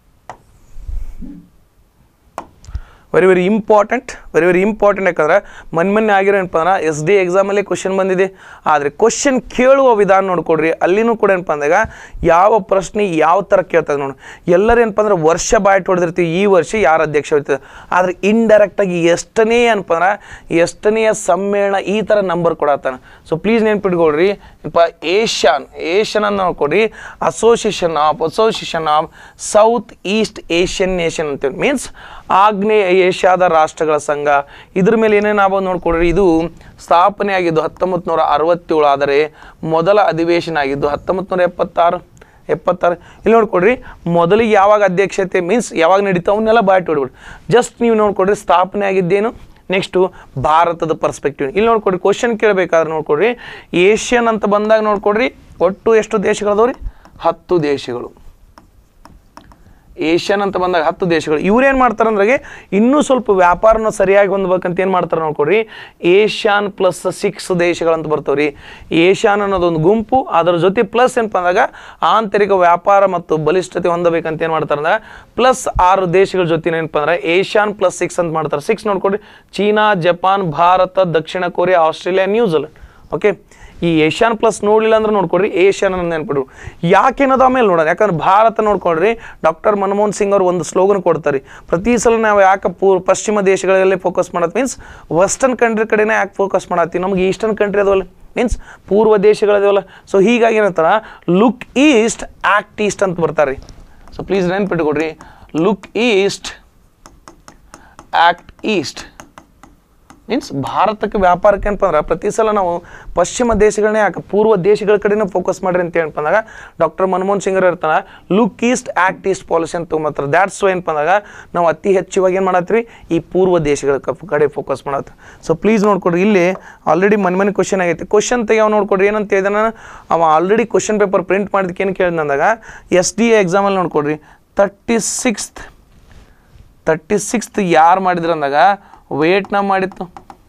very very important very very important ಯಾಕಂದ್ರೆ ಮೊನ್ನೆ ಮೊನ್ನೆ ಆಗಿರೋ ಏನಪ್ಪ ಅಂದ್ರೆ ಎಸ್ ಡಿ ಎಕ್ಸಾಮಲ್ಲಿ ಕ್ವಶನ್ ಬಂದಿದೆ ಆದರೆ ಕ್ವಶನ್ ಕೇಳುವ ವಿಧಾನ ನೋಡ್ಕೊಡ್ರಿ ಅಲ್ಲಿನೂ ಕೂಡ ಏನಪ್ಪ ಅಂದಾಗ ಯಾವ ಪ್ರಶ್ನೆ ಯಾವ ಥರ ಕೇಳ್ತದೆ ನೋಡಿ ಎಲ್ಲರೂ ಏನಪ್ಪ ಅಂದ್ರೆ ವರ್ಷ ಬಾಯ್ಟ್ ಹೊಡೆದಿರ್ತೀವಿ ಈ ವರ್ಷ ಯಾರು ಅಧ್ಯಕ್ಷ ಹೋಗ್ತದೆ ಆದರೆ ಇಂಡೈರೆಕ್ಟಾಗಿ ಎಷ್ಟನೇ ಏನಪ್ಪ ಅಂದ್ರೆ ಎಷ್ಟನೆಯ ಸಮ್ಮೇಳನ ಈ ಥರ ನಂಬರ್ ಕೊಡತ್ತಾನ ಸೊ ಪ್ಲೀಸ್ ನೆನ್ಪಿಟ್ಕೊಳ್ರಿ ಏನಪ್ಪ ಏಷ್ಯಾನ್ ಏಷ್ಯನ್ ಅನ್ನು ನೋಡ್ಕೊಡ್ರಿ association of association of south east Asian nation ಅಂತೇಳಿ ಮೀನ್ಸ್ ಆಗ್ನೇಯ ಏಷ್ಯಾದ ರಾಷ್ಟ್ರಗಳ ಸಂಘ ಇದ್ರ ಮೇಲೆ ಏನೇನು ಆಗ್ಬೋದು ನೋಡ್ಕೊಡ್ರಿ ಇದು ಸ್ಥಾಪನೆ ಆಗಿದ್ದು ಹತ್ತೊಂಬತ್ತು ನೂರ ಅರವತ್ತೇಳು ಆದರೆ ಮೊದಲ ಅಧಿವೇಶನ ಆಗಿದ್ದು ಹತ್ತೊಂಬತ್ತು ನೂರ ಎಪ್ಪತ್ತಾರು ಎಪ್ಪತ್ತಾರು ಇಲ್ಲಿ ನೋಡ್ಕೊಡ್ರಿ ಮೊದಲಿಗೆ ಯಾವಾಗ ಅಧ್ಯಕ್ಷತೆ ಮೀನ್ಸ್ ಯಾವಾಗ ನಡೀತು ಅವನ್ನೆಲ್ಲ ಬಾಯ್ಟ್ ಹೊಡ್ಬಿಡ್ರಿ ಜಸ್ಟ್ ನೀವು ನೋಡ್ಕೊಡ್ರಿ ಸ್ಥಾಪನೆ ಆಗಿದ್ದೇನು ನೆಕ್ಸ್ಟು ಭಾರತದ ಪರ್ಸ್ಪೆಕ್ಟಿವ್ ಇಲ್ಲಿ ನೋಡ್ಕೊಡ್ರಿ ಕ್ವಶನ್ ಕೇಳಬೇಕಾದ್ರೆ ನೋಡ್ಕೊಡ್ರಿ ಏಷ್ಯನ್ ಅಂತ ಬಂದಾಗ ನೋಡ್ಕೊಡ್ರಿ ಒಟ್ಟು ಎಷ್ಟು ದೇಶಗಳದವ್ರಿ ಹತ್ತು ದೇಶಗಳು ಏಷ್ಯನ್ ಅಂತ ಬಂದಾಗ ಹತ್ತು ದೇಶಗಳು ಇವ್ರೇನು ಮಾಡ್ತಾರೆ ಅಂದ್ರೆ ಇನ್ನೂ ಸ್ವಲ್ಪ ವ್ಯಾಪಾರನ ಸರಿಯಾಗಿ ಹೊಂದ್ಬೇಕಂತ ಏನು ಮಾಡ್ತಾರೆ ನೋಡ್ಕೊಡ್ರಿ ಏಷ್ಯಾನ್ ಪ್ಲಸ್ ಸಿಕ್ಸ್ ದೇಶಗಳಂತ ಬರ್ತಾವ್ರಿ ಏಷ್ಯಾನ್ ಅನ್ನೋದೊಂದು ಗುಂಪು ಅದರ ಜೊತೆ ಪ್ಲಸ್ ಏನಪ್ಪ ಅಂದಾಗ ಆಂತರಿಕ ವ್ಯಾಪಾರ ಮತ್ತು ಬಲಿಷ್ಠತೆ ಹೊಂದಬೇಕಂತ ಏನು ಮಾಡ್ತಾರೆ ಅಂದ್ರೆ ಪ್ಲಸ್ ಆರು ದೇಶಗಳ ಜೊತೆ ಏನಪ್ಪ ಅಂದ್ರೆ ಏಷ್ಯಾನ್ ಪ್ಲಸ್ ಸಿಕ್ಸ್ ಅಂತ ಮಾಡ್ತಾರೆ ಸಿಕ್ಸ್ ನೋಡ್ಕೊಡ್ರಿ ಚೀನಾ ಜಪಾನ್ ಭಾರತ ದಕ್ಷಿಣ ಕೊರಿಯಾ ಆಸ್ಟ್ರೇಲಿಯಾ ನ್ಯೂಜಿಲೆಂಡ್ ಓಕೆ ಈ ಏಷ್ಯಾನ್ ಪ್ಲಸ್ ನೋಡಲಿಲ್ಲ ಅಂದ್ರೆ ನೋಡ್ಕೊಡ್ರಿ ಏಷ್ಯಾನ್ ಅನ್ನೋ ನೆನ್ಪಿಡು ಯಾಕೇನದ ಆಮೇಲೆ ನೋಡೋಣ ಯಾಕಂದ್ರೆ ಭಾರತ ನೋಡ್ಕೊಡ್ರಿ ಡಾಕ್ಟರ್ ಮನಮೋಹನ್ ಸಿಂಗ್ ಅವರು ಒಂದು ಸ್ಲೋಗನ್ ಕೊಡ್ತಾರೆ ಪ್ರತಿ ಸಲ ನಾವು ಯಾಕೆ ಪೂರ್ ಪಶ್ಚಿಮ ದೇಶಗಳಲ್ಲಿ ಫೋಕಸ್ ಮಾಡೋದು ಮೀನ್ಸ್ ವೆಸ್ಟರ್ನ್ ಕಂಟ್ರಿ ಕಡೆನೇ ಯಾಕೆ ಫೋಕಸ್ ಮಾಡತ್ತೀವಿ ನಮ್ಗೆ ಈಸ್ಟರ್ನ್ ಕಂಟ್ರಿ ಅದವಲ್ಲ ಮೀನ್ಸ್ ಪೂರ್ವ ದೇಶಗಳದವಲ್ಲ ಸೊ ಹೀಗಾಗಿ ಏನಂತಾರ ಲುಕ್ ಈಸ್ಟ್ ಆಕ್ಟ್ ಈಸ್ಟ್ ಅಂತ ಬರ್ತಾರೆ ಸೊ ಪ್ಲೀಸ್ ನೆನ್ಪಿಟ್ಕೊಡ್ರಿ look east act east means ಭಾರತಕ್ಕೆ ವ್ಯಾಪಾರಕ್ಕೆ ಏನಪ್ಪ ಅಂದ್ರೆ ಪ್ರತಿ ಸಲ ನಾವು ಪಶ್ಚಿಮ ದೇಶಗಳನ್ನೇ ಯಾಕೆ ಪೂರ್ವ ದೇಶಗಳ ಕಡೆನೇ ಫೋಕಸ್ ಮಾಡ್ರಿ ಅಂತ ಏನಪ್ಪ ಅಂದಾಗ ಡಾಕ್ಟರ್ ಮನಮೋಹನ್ ಸಿಂಗ್ ಅವ್ರು ಇರ್ತಾನೆ look east act east policy ಅಂತ ತೊಗೊಂಬತ್ತಾರೆ ದ್ಯಾಟ್ಸ್ ವೈ ಏನಪ್ಪ ಅಂದಾಗ ನಾವು ಅತಿ ಹೆಚ್ಚಿವಾಗಿ ಏನು ಮಾಡತ್ತೀವಿ ಈ ಪೂರ್ವ ದೇಶಗಳ ಕ- ಕಡೆ ಫೋಕಸ್ ಮಾಡತ್ತೆ ಸೊ ಪ್ಲೀಸ್ ನೋಡ್ಕೊಡ್ರಿ ಇಲ್ಲಿ ಆಲ್ರೆಡಿ ಮನೆ ಮನೆ ಕ್ವಶನ್ ಆಗೈತೆ ಕ್ವಶನ್ ತೆಗಿಯವ್ ನೋಡ್ಕೊಡ್ರಿ ಏನಂತ ಹೇಳಿದ ನಾನು ಅವ ಆಲ್ರೆಡಿ ಕ್ವಶನ್ ಪೇಪರ್ ಪ್ರಿಂಟ್ ಮಾಡಿದಕ್ಕೆ ಏನು ಕೇಳಿದ ಅಂದಾಗ ಎಸ್ ಡಿ ಎ ಎಕ್ಸಾಮಲ್ಲಿ ನೋಡ್ಕೊಡ್ರಿ ತರ್ಟಿ ಸಿಕ್ಸ್ತ್ ತರ್ಟಿ ಸಿಕ್ಸ್ತ್ ಯಾರು ಮಾಡಿದ್ರು ಅಂದಾಗ ವೇಟ್ನ ಮಾಡಿತ್ತು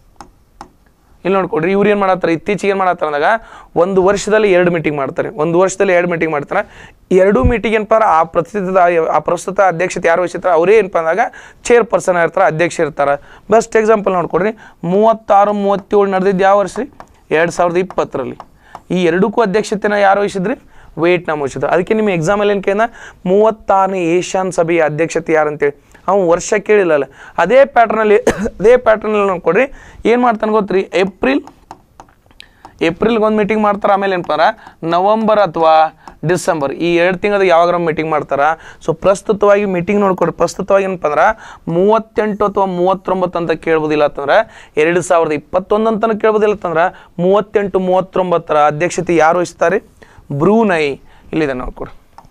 ಇಲ್ಲಿ ನೋಡ್ಕೊಡ್ರಿ ಇವ್ರು ಏನು ಮಾಡತ್ತಾರೆ ಇತ್ತೀಚೆಗೆ ಏನು ಮಾಡತ್ತಾರೆ ಅಂದಾಗ ಒಂದು ವರ್ಷದಲ್ಲಿ ಎರಡು ಮೀಟಿಂಗ್ ಮಾಡ್ತಾರೆ ಒಂದು ವರ್ಷದಲ್ಲಿ ಎರಡು ಮೀಟಿಂಗ್ ಮಾಡ್ತಾರೆ ಎರಡು ಮೀಟಿಂಗ್ ಏನಪ್ಪ ಅಂದ್ರೆ ಆ ಪ್ರಸ್ತುತ ಆ ಪ್ರಸ್ತುತ ಅಧ್ಯಕ್ಷತೆ ಯಾರು ವಹಿಸಿರ್ತಾರೆ ಅವರೇ ಏನಪ್ಪ ಅಂದಾಗ ಚೇರ್ ಪರ್ಸನ್ ಇರ್ತಾರೆ ಅಧ್ಯಕ್ಷ ಇರ್ತಾರೆ ಬೆಸ್ಟ್ ಎಕ್ಸಾಂಪಲ್ ನೋಡ್ಕೊಡ್ರಿ ಮೂವತ್ತಾರು ಮೂವತ್ತೇಳು ನಡೆದಿದ್ದು ಯಾವ ವರ್ಷ ರೀ ಎರಡು ಸಾವಿರದ ಇಪ್ಪತ್ತರಲ್ಲಿ ಈ ಎರಡಕ್ಕೂ ಅಧ್ಯಕ್ಷತೆನ ಯಾರು ವಹಿಸಿದ್ರಿ ವೇಟ್ನ ಮುಗಿಸಿದ್ರು ಅದಕ್ಕೆ ನಿಮ್ಮ ಎಕ್ಸಾಮಲ್ಲಿ ಏನು ಕೇಳಿದ ಮೂವತ್ತಾರನೇ ಏಷ್ಯಾನ್ ಸಭೆಯ ಅಧ್ಯಕ್ಷತೆ ಯಾರು ಅಂತೇಳಿ ಅವ್ನು ವರ್ಷ ಕೇಳಿಲ್ಲಲ್ಲ ಅದೇ ಪ್ಯಾಟ್ರನಲ್ಲಿ ಅದೇ ಪ್ಯಾಟ್ರನಲ್ಲಿ ನೋಡ್ಕೊಡ್ರಿ ಏನು ಮಾಡ್ತಾನೆ ಗೊತ್ತ್ರಿ ಏಪ್ರಿಲ್ ಏಪ್ರಿಲ್ಗೆ ಒಂದು ಮೀಟಿಂಗ್ ಮಾಡ್ತಾರೆ ಆಮೇಲೆ ಏನಪ್ಪ ಅಂದ್ರೆ ನವಂಬರ್ ಅಥವಾ ಡಿಸೆಂಬರ್ ಈ ಎರಡು ತಿಂಗಳ ಯಾವಾಗ ಮೀಟಿಂಗ್ ಮಾಡ್ತಾರ ಸೊ ಪ್ರಸ್ತುತವಾಗಿ ಮೀಟಿಂಗ್ ನೋಡ್ಕೊಡ್ರಿ ಪ್ರಸ್ತುತವಾಗಿ ಏನಪ್ಪ ಅಂದ್ರೆ ಮೂವತ್ತೆಂಟು ಅಥವಾ ಮೂವತ್ತೊಂಬತ್ತು ಅಂತ ಕೇಳ್ಬೋದಿಲ್ಲ ಅಂತಂದ್ರೆ ಎರಡು ಸಾವಿರದ ಇಪ್ಪತ್ತೊಂದು ಅಂತಲೂ ಕೇಳ್ಬೋದಿಲ್ಲ ಅಂತಂದ್ರೆ ಮೂವತ್ತೆಂಟು ಮೂವತ್ತೊಂಬತ್ತರ ಅಧ್ಯಕ್ಷತೆ ಯಾರು ವಹಿಸ್ತಾರೆ ಬ್ರೂನೈ ಇಲ್ಲಿದೆ ನೋಡ್ಕೊಡ್ರಿ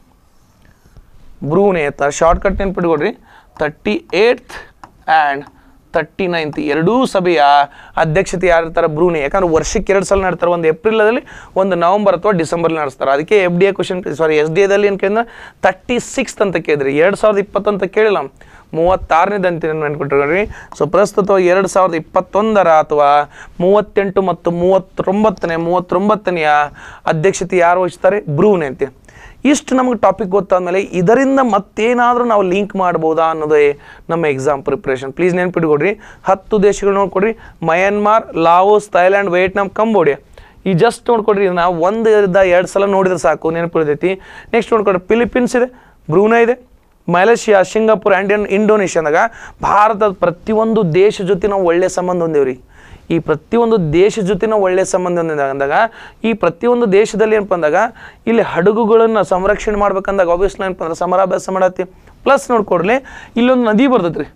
ಬ್ರೂನೆ ಅಂತ ಶಾರ್ಟ್ಕಟ್ ನೆನ್ಪಿಟ್ಕೊಡ್ರಿ thirty eighth and thirty ninth ಎರಡೂ ಸಭೆಯ ಅಧ್ಯಕ್ಷತೆ ಯಾರು ಇರ್ತಾರೆ ಬ್ರೂನೆ ಯಾಕಂದ್ರೆ ವರ್ಷಕ್ಕೆ ಎರಡು ಸಲ ನಡೆಸ್ತಾರೆ ಒಂದು ಏಪ್ರಿಲಲ್ಲಿ ಒಂದು ನವಂಬರ್ ಅಥವಾ ಡಿಸೆಂಬರ್ಲಿ ನಡೆಸ್ತಾರೆ ಅದಕ್ಕೆ F D A question sorry S D ಎದಲ್ಲಿ ಏನು ಕೇಳಿದ್ರೆ ತರ್ಟಿ ಸಿಕ್ಸ್ತ್ ಅಂತ ಕೇಳಿದ್ರಿ ಎರಡು ಸಾವಿರದ ಇಪ್ಪತ್ತು ಅಂತ ಕೇಳಿಲ್ಲ ಮೂವತ್ತಾರನೇದು ಅಂತ ನೆನ್ಪಿಟ್ಕೊಳ್ರಿ ಸೊ ಪ್ರಸ್ತುತವಾಗಿ ಎರಡು ಸಾವಿರದ ಇಪ್ಪತ್ತೊಂದರ ಅಥವಾ ಮೂವತ್ತೆಂಟು ಮತ್ತು ಮೂವತ್ತೊಂಬತ್ತನೇ ಮೂವತ್ತೊಂಬತ್ತನೆಯ ಅಧ್ಯಕ್ಷತೆ ಯಾರು ವಹಿಸ್ತಾರೆ ಬ್ರೂನೆ ಅಂತ ಇಷ್ಟು ನಮಗೆ ಟಾಪಿಕ್ ಗೊತ್ತಾದ್ಮೇಲೆ ಇದರಿಂದ ಮತ್ತೇನಾದರೂ ನಾವು ಲಿಂಕ್ ಮಾಡ್ಬೋದಾ ಅನ್ನೋದೇ ನಮ್ಮ ಎಕ್ಸಾಮ್ ಪ್ರಿಪ್ರೇಷನ್ ಪ್ಲೀಸ್ ನೆನ್ಪಿಟ್ಕೊಡ್ರಿ ಹತ್ತು ದೇಶಗಳು ನೋಡ್ಕೊಡ್ರಿ Myanmar Laos Thailand Vietnam Cambodia ಈ ಜಸ್ಟ್ ನೋಡ್ಕೊಡ್ರಿ ನಾವು ಒಂದು ಎರಡು ಸಲ ನೋಡಿದ್ರೆ ಸಾಕು ನೆನಪಿಡ್ತೈತಿ ನೆಕ್ಸ್ಟ್ ನೋಡ್ಕೊಡ್ರಿ ಫಿಲಿಪೀನ್ಸ್ ಇದೆ ಬ್ರೂನೈ ಇದೆ ಮಲೇಷಿಯಾ ಸಿಂಗಾಪುರ್ ಆ್ಯಂಡ್ ಇಂಡೋನೇಷ್ಯಾದಾಗ ಭಾರತದ ಪ್ರತಿಯೊಂದು ದೇಶ ಜೊತೆ ನಾವು ಒಳ್ಳೆಯ ಸಂಬಂಧ ಹೊಂದೇವ್ರಿ ಈ ಪ್ರತಿಯೊಂದು ದೇಶ ಜೊತೆ ನಾವು ಒಳ್ಳೆಯ ಸಂಬಂಧ ಹೊಂದಿದಾಗ ಅಂದಾಗ ಈ ಪ್ರತಿಯೊಂದು ದೇಶದಲ್ಲಿ ಏನಪ್ಪ ಅಂದಾಗ ಇಲ್ಲಿ ಹಡಗುಗಳನ್ನು ಸಂರಕ್ಷಣೆ ಮಾಡ್ಬೇಕಂದಾಗ ಆಬ್ವಿಯಸ್ಲಿ ಏನಪ್ಪ ಅಂದ್ರೆ ಸಮರಾಭ್ಯಾಸ ಮಾಡತ್ತಿ ಪ್ಲಸ್ ನೋಡ್ಕೊಡ್ಲಿ ಇಲ್ಲೊಂದು ನದಿ ಬರ್ತೈತ್ರಿ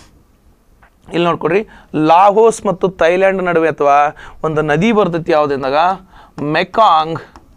ಇಲ್ಲಿ ನೋಡ್ಕೊಡ್ರಿ ಲಾಹೋಸ್ ಮತ್ತು ಥೈಲ್ಯಾಂಡ್ ನಡುವೆ ಅಥವಾ ಒಂದು ನದಿ ಬರ್ತೈತಿ ಯಾವುದಂದಾಗ ಮೆಕಾಂಗ್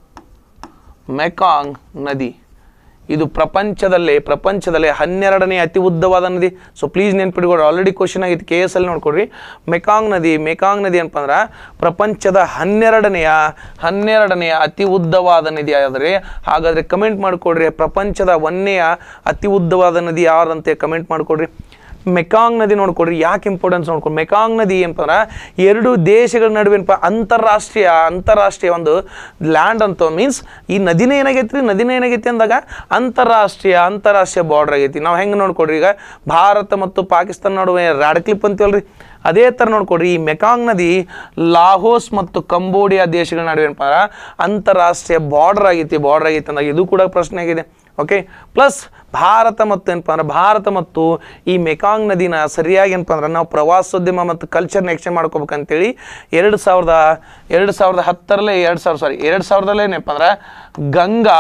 ಮೆಕಾಂಗ್ ನದಿ ಇದು ಪ್ರಪಂಚದಲ್ಲೇ ಪ್ರಪಂಚದಲ್ಲೇ ಹನ್ನೆರಡನೇ ಅತಿ ಉದ್ದವಾದ ನದಿ ಸೊ ಪ್ಲೀಸ್ ನೆನ್ಪಿಟ್ಕೊಡ್ರಿ ಆಲ್ರೆಡಿ ಕ್ವಶನ್ ಆಗಿತ್ತು ಕೆ ಎಸ್ ಅಲ್ಲಿ ನೋಡ್ಕೊಡ್ರಿ ಮೆಕಾಂಗ್ ನದಿ ಮೆಕಾಂಗ್ ನದಿ ಏನಪ್ಪ ಅಂದ್ರೆ ಪ್ರಪಂಚದ ಹನ್ನೆರಡನೆಯ ಹನ್ನೆರಡನೆಯ ಅತಿ ಉದ್ದವಾದ ನದಿ ಆದರೆ ಹಾಗಾದರೆ ಕಮೆಂಟ್ ಮಾಡಿಕೊಡ್ರಿ ಪ್ರಪಂಚದ ಒಂದನೆಯ ಅತಿ ಉದ್ದವಾದ ನದಿ ಯಾರಂತೆ ಕಮೆಂಟ್ ಮಾಡಿಕೊಡ್ರಿ ಮೆಕಾಂಗ್ ನದಿ ನೋಡ್ಕೊಡ್ರಿ ಯಾಕೆ ಇಂಪಾರ್ಟೆನ್ಸ್ ನೋಡ್ಕೊಡ್ರಿ ಮೆಕಾಂಗ್ ನದಿ ಏನಪ್ಪ ಅಂದ್ರೆ ಎರಡು ದೇಶಗಳ ನಡುವೆ ಏನಪ್ಪ ಅಂತಾರಾಷ್ಟ್ರೀಯ ಅಂತಾರಾಷ್ಟ್ರೀಯ ಒಂದು ಲ್ಯಾಂಡ್ ಅಂತ ಮೀನ್ಸ್ ಈ ನದಿನೇ ಏನಾಗೈತಿ ರೀ ನದಿನೇ ಏನಾಗೈತಿ ಅಂದಾಗ ಅಂತಾರಾಷ್ಟ್ರೀಯ ಅಂತಾರಾಷ್ಟ್ರೀಯ ಬಾರ್ಡರ್ ಆಗೈತಿ ನಾವು ಹೆಂಗೆ ನೋಡ್ಕೊಡ್ರಿ ಈಗ ಭಾರತ ಮತ್ತು ಪಾಕಿಸ್ತಾನ ನಡುವೆ ರ್ಯಾಡ್ ಕ್ಲಿಪ್ ಅಂತೀವಲ್ರಿ ಅದೇ ಥರ ನೋಡ್ಕೊಡ್ರಿ ಈ ಮೆಕಾಂಗ್ ನದಿ ಲಾಹೋಸ್ ಮತ್ತು ಕಂಬೋಡಿಯಾ ದೇಶಗಳ ನಡುವೆ ಏನಪ್ಪ ಅಂದ್ರೆ ಅಂತಾರಾಷ್ಟ್ರೀಯ ಬಾರ್ಡರ್ ಆಗೈತಿ ಬಾರ್ಡರ್ ಆಗೈತಿ ಅಂದಾಗ ಇದು ಕೂಡ ಪ್ರಶ್ನೆ ಆಗಿದೆ ಓಕೆ ಪ್ಲಸ್ ಭಾರತ ಮತ್ತು ಏನಪ್ಪ ಅಂದ್ರೆ ಭಾರತ ಮತ್ತು ಈ ಮೆಕಾಂಗ್ ನದಿನ ಸರಿಯಾಗಿ ಏನಪ್ಪ ಅಂದ್ರೆ ನಾವು ಪ್ರವಾಸೋದ್ಯಮ ಮತ್ತು ಕಲ್ಚರ್ನ ಎಕ್ಸ್ಚೇಂಜ್ ಮಾಡ್ಕೋಬೇಕಂತೇಳಿ ಎರಡು ಸಾವಿರದ ಎರಡು ಸಾವಿರದ ಹತ್ತರಲ್ಲೇ ಎರಡು ಸಾವಿರ ಸಾರಿ ಎರಡು ಸಾವಿರದಲ್ಲೇ ಏನಪ್ಪ ಅಂದ್ರೆ ಗಂಗಾ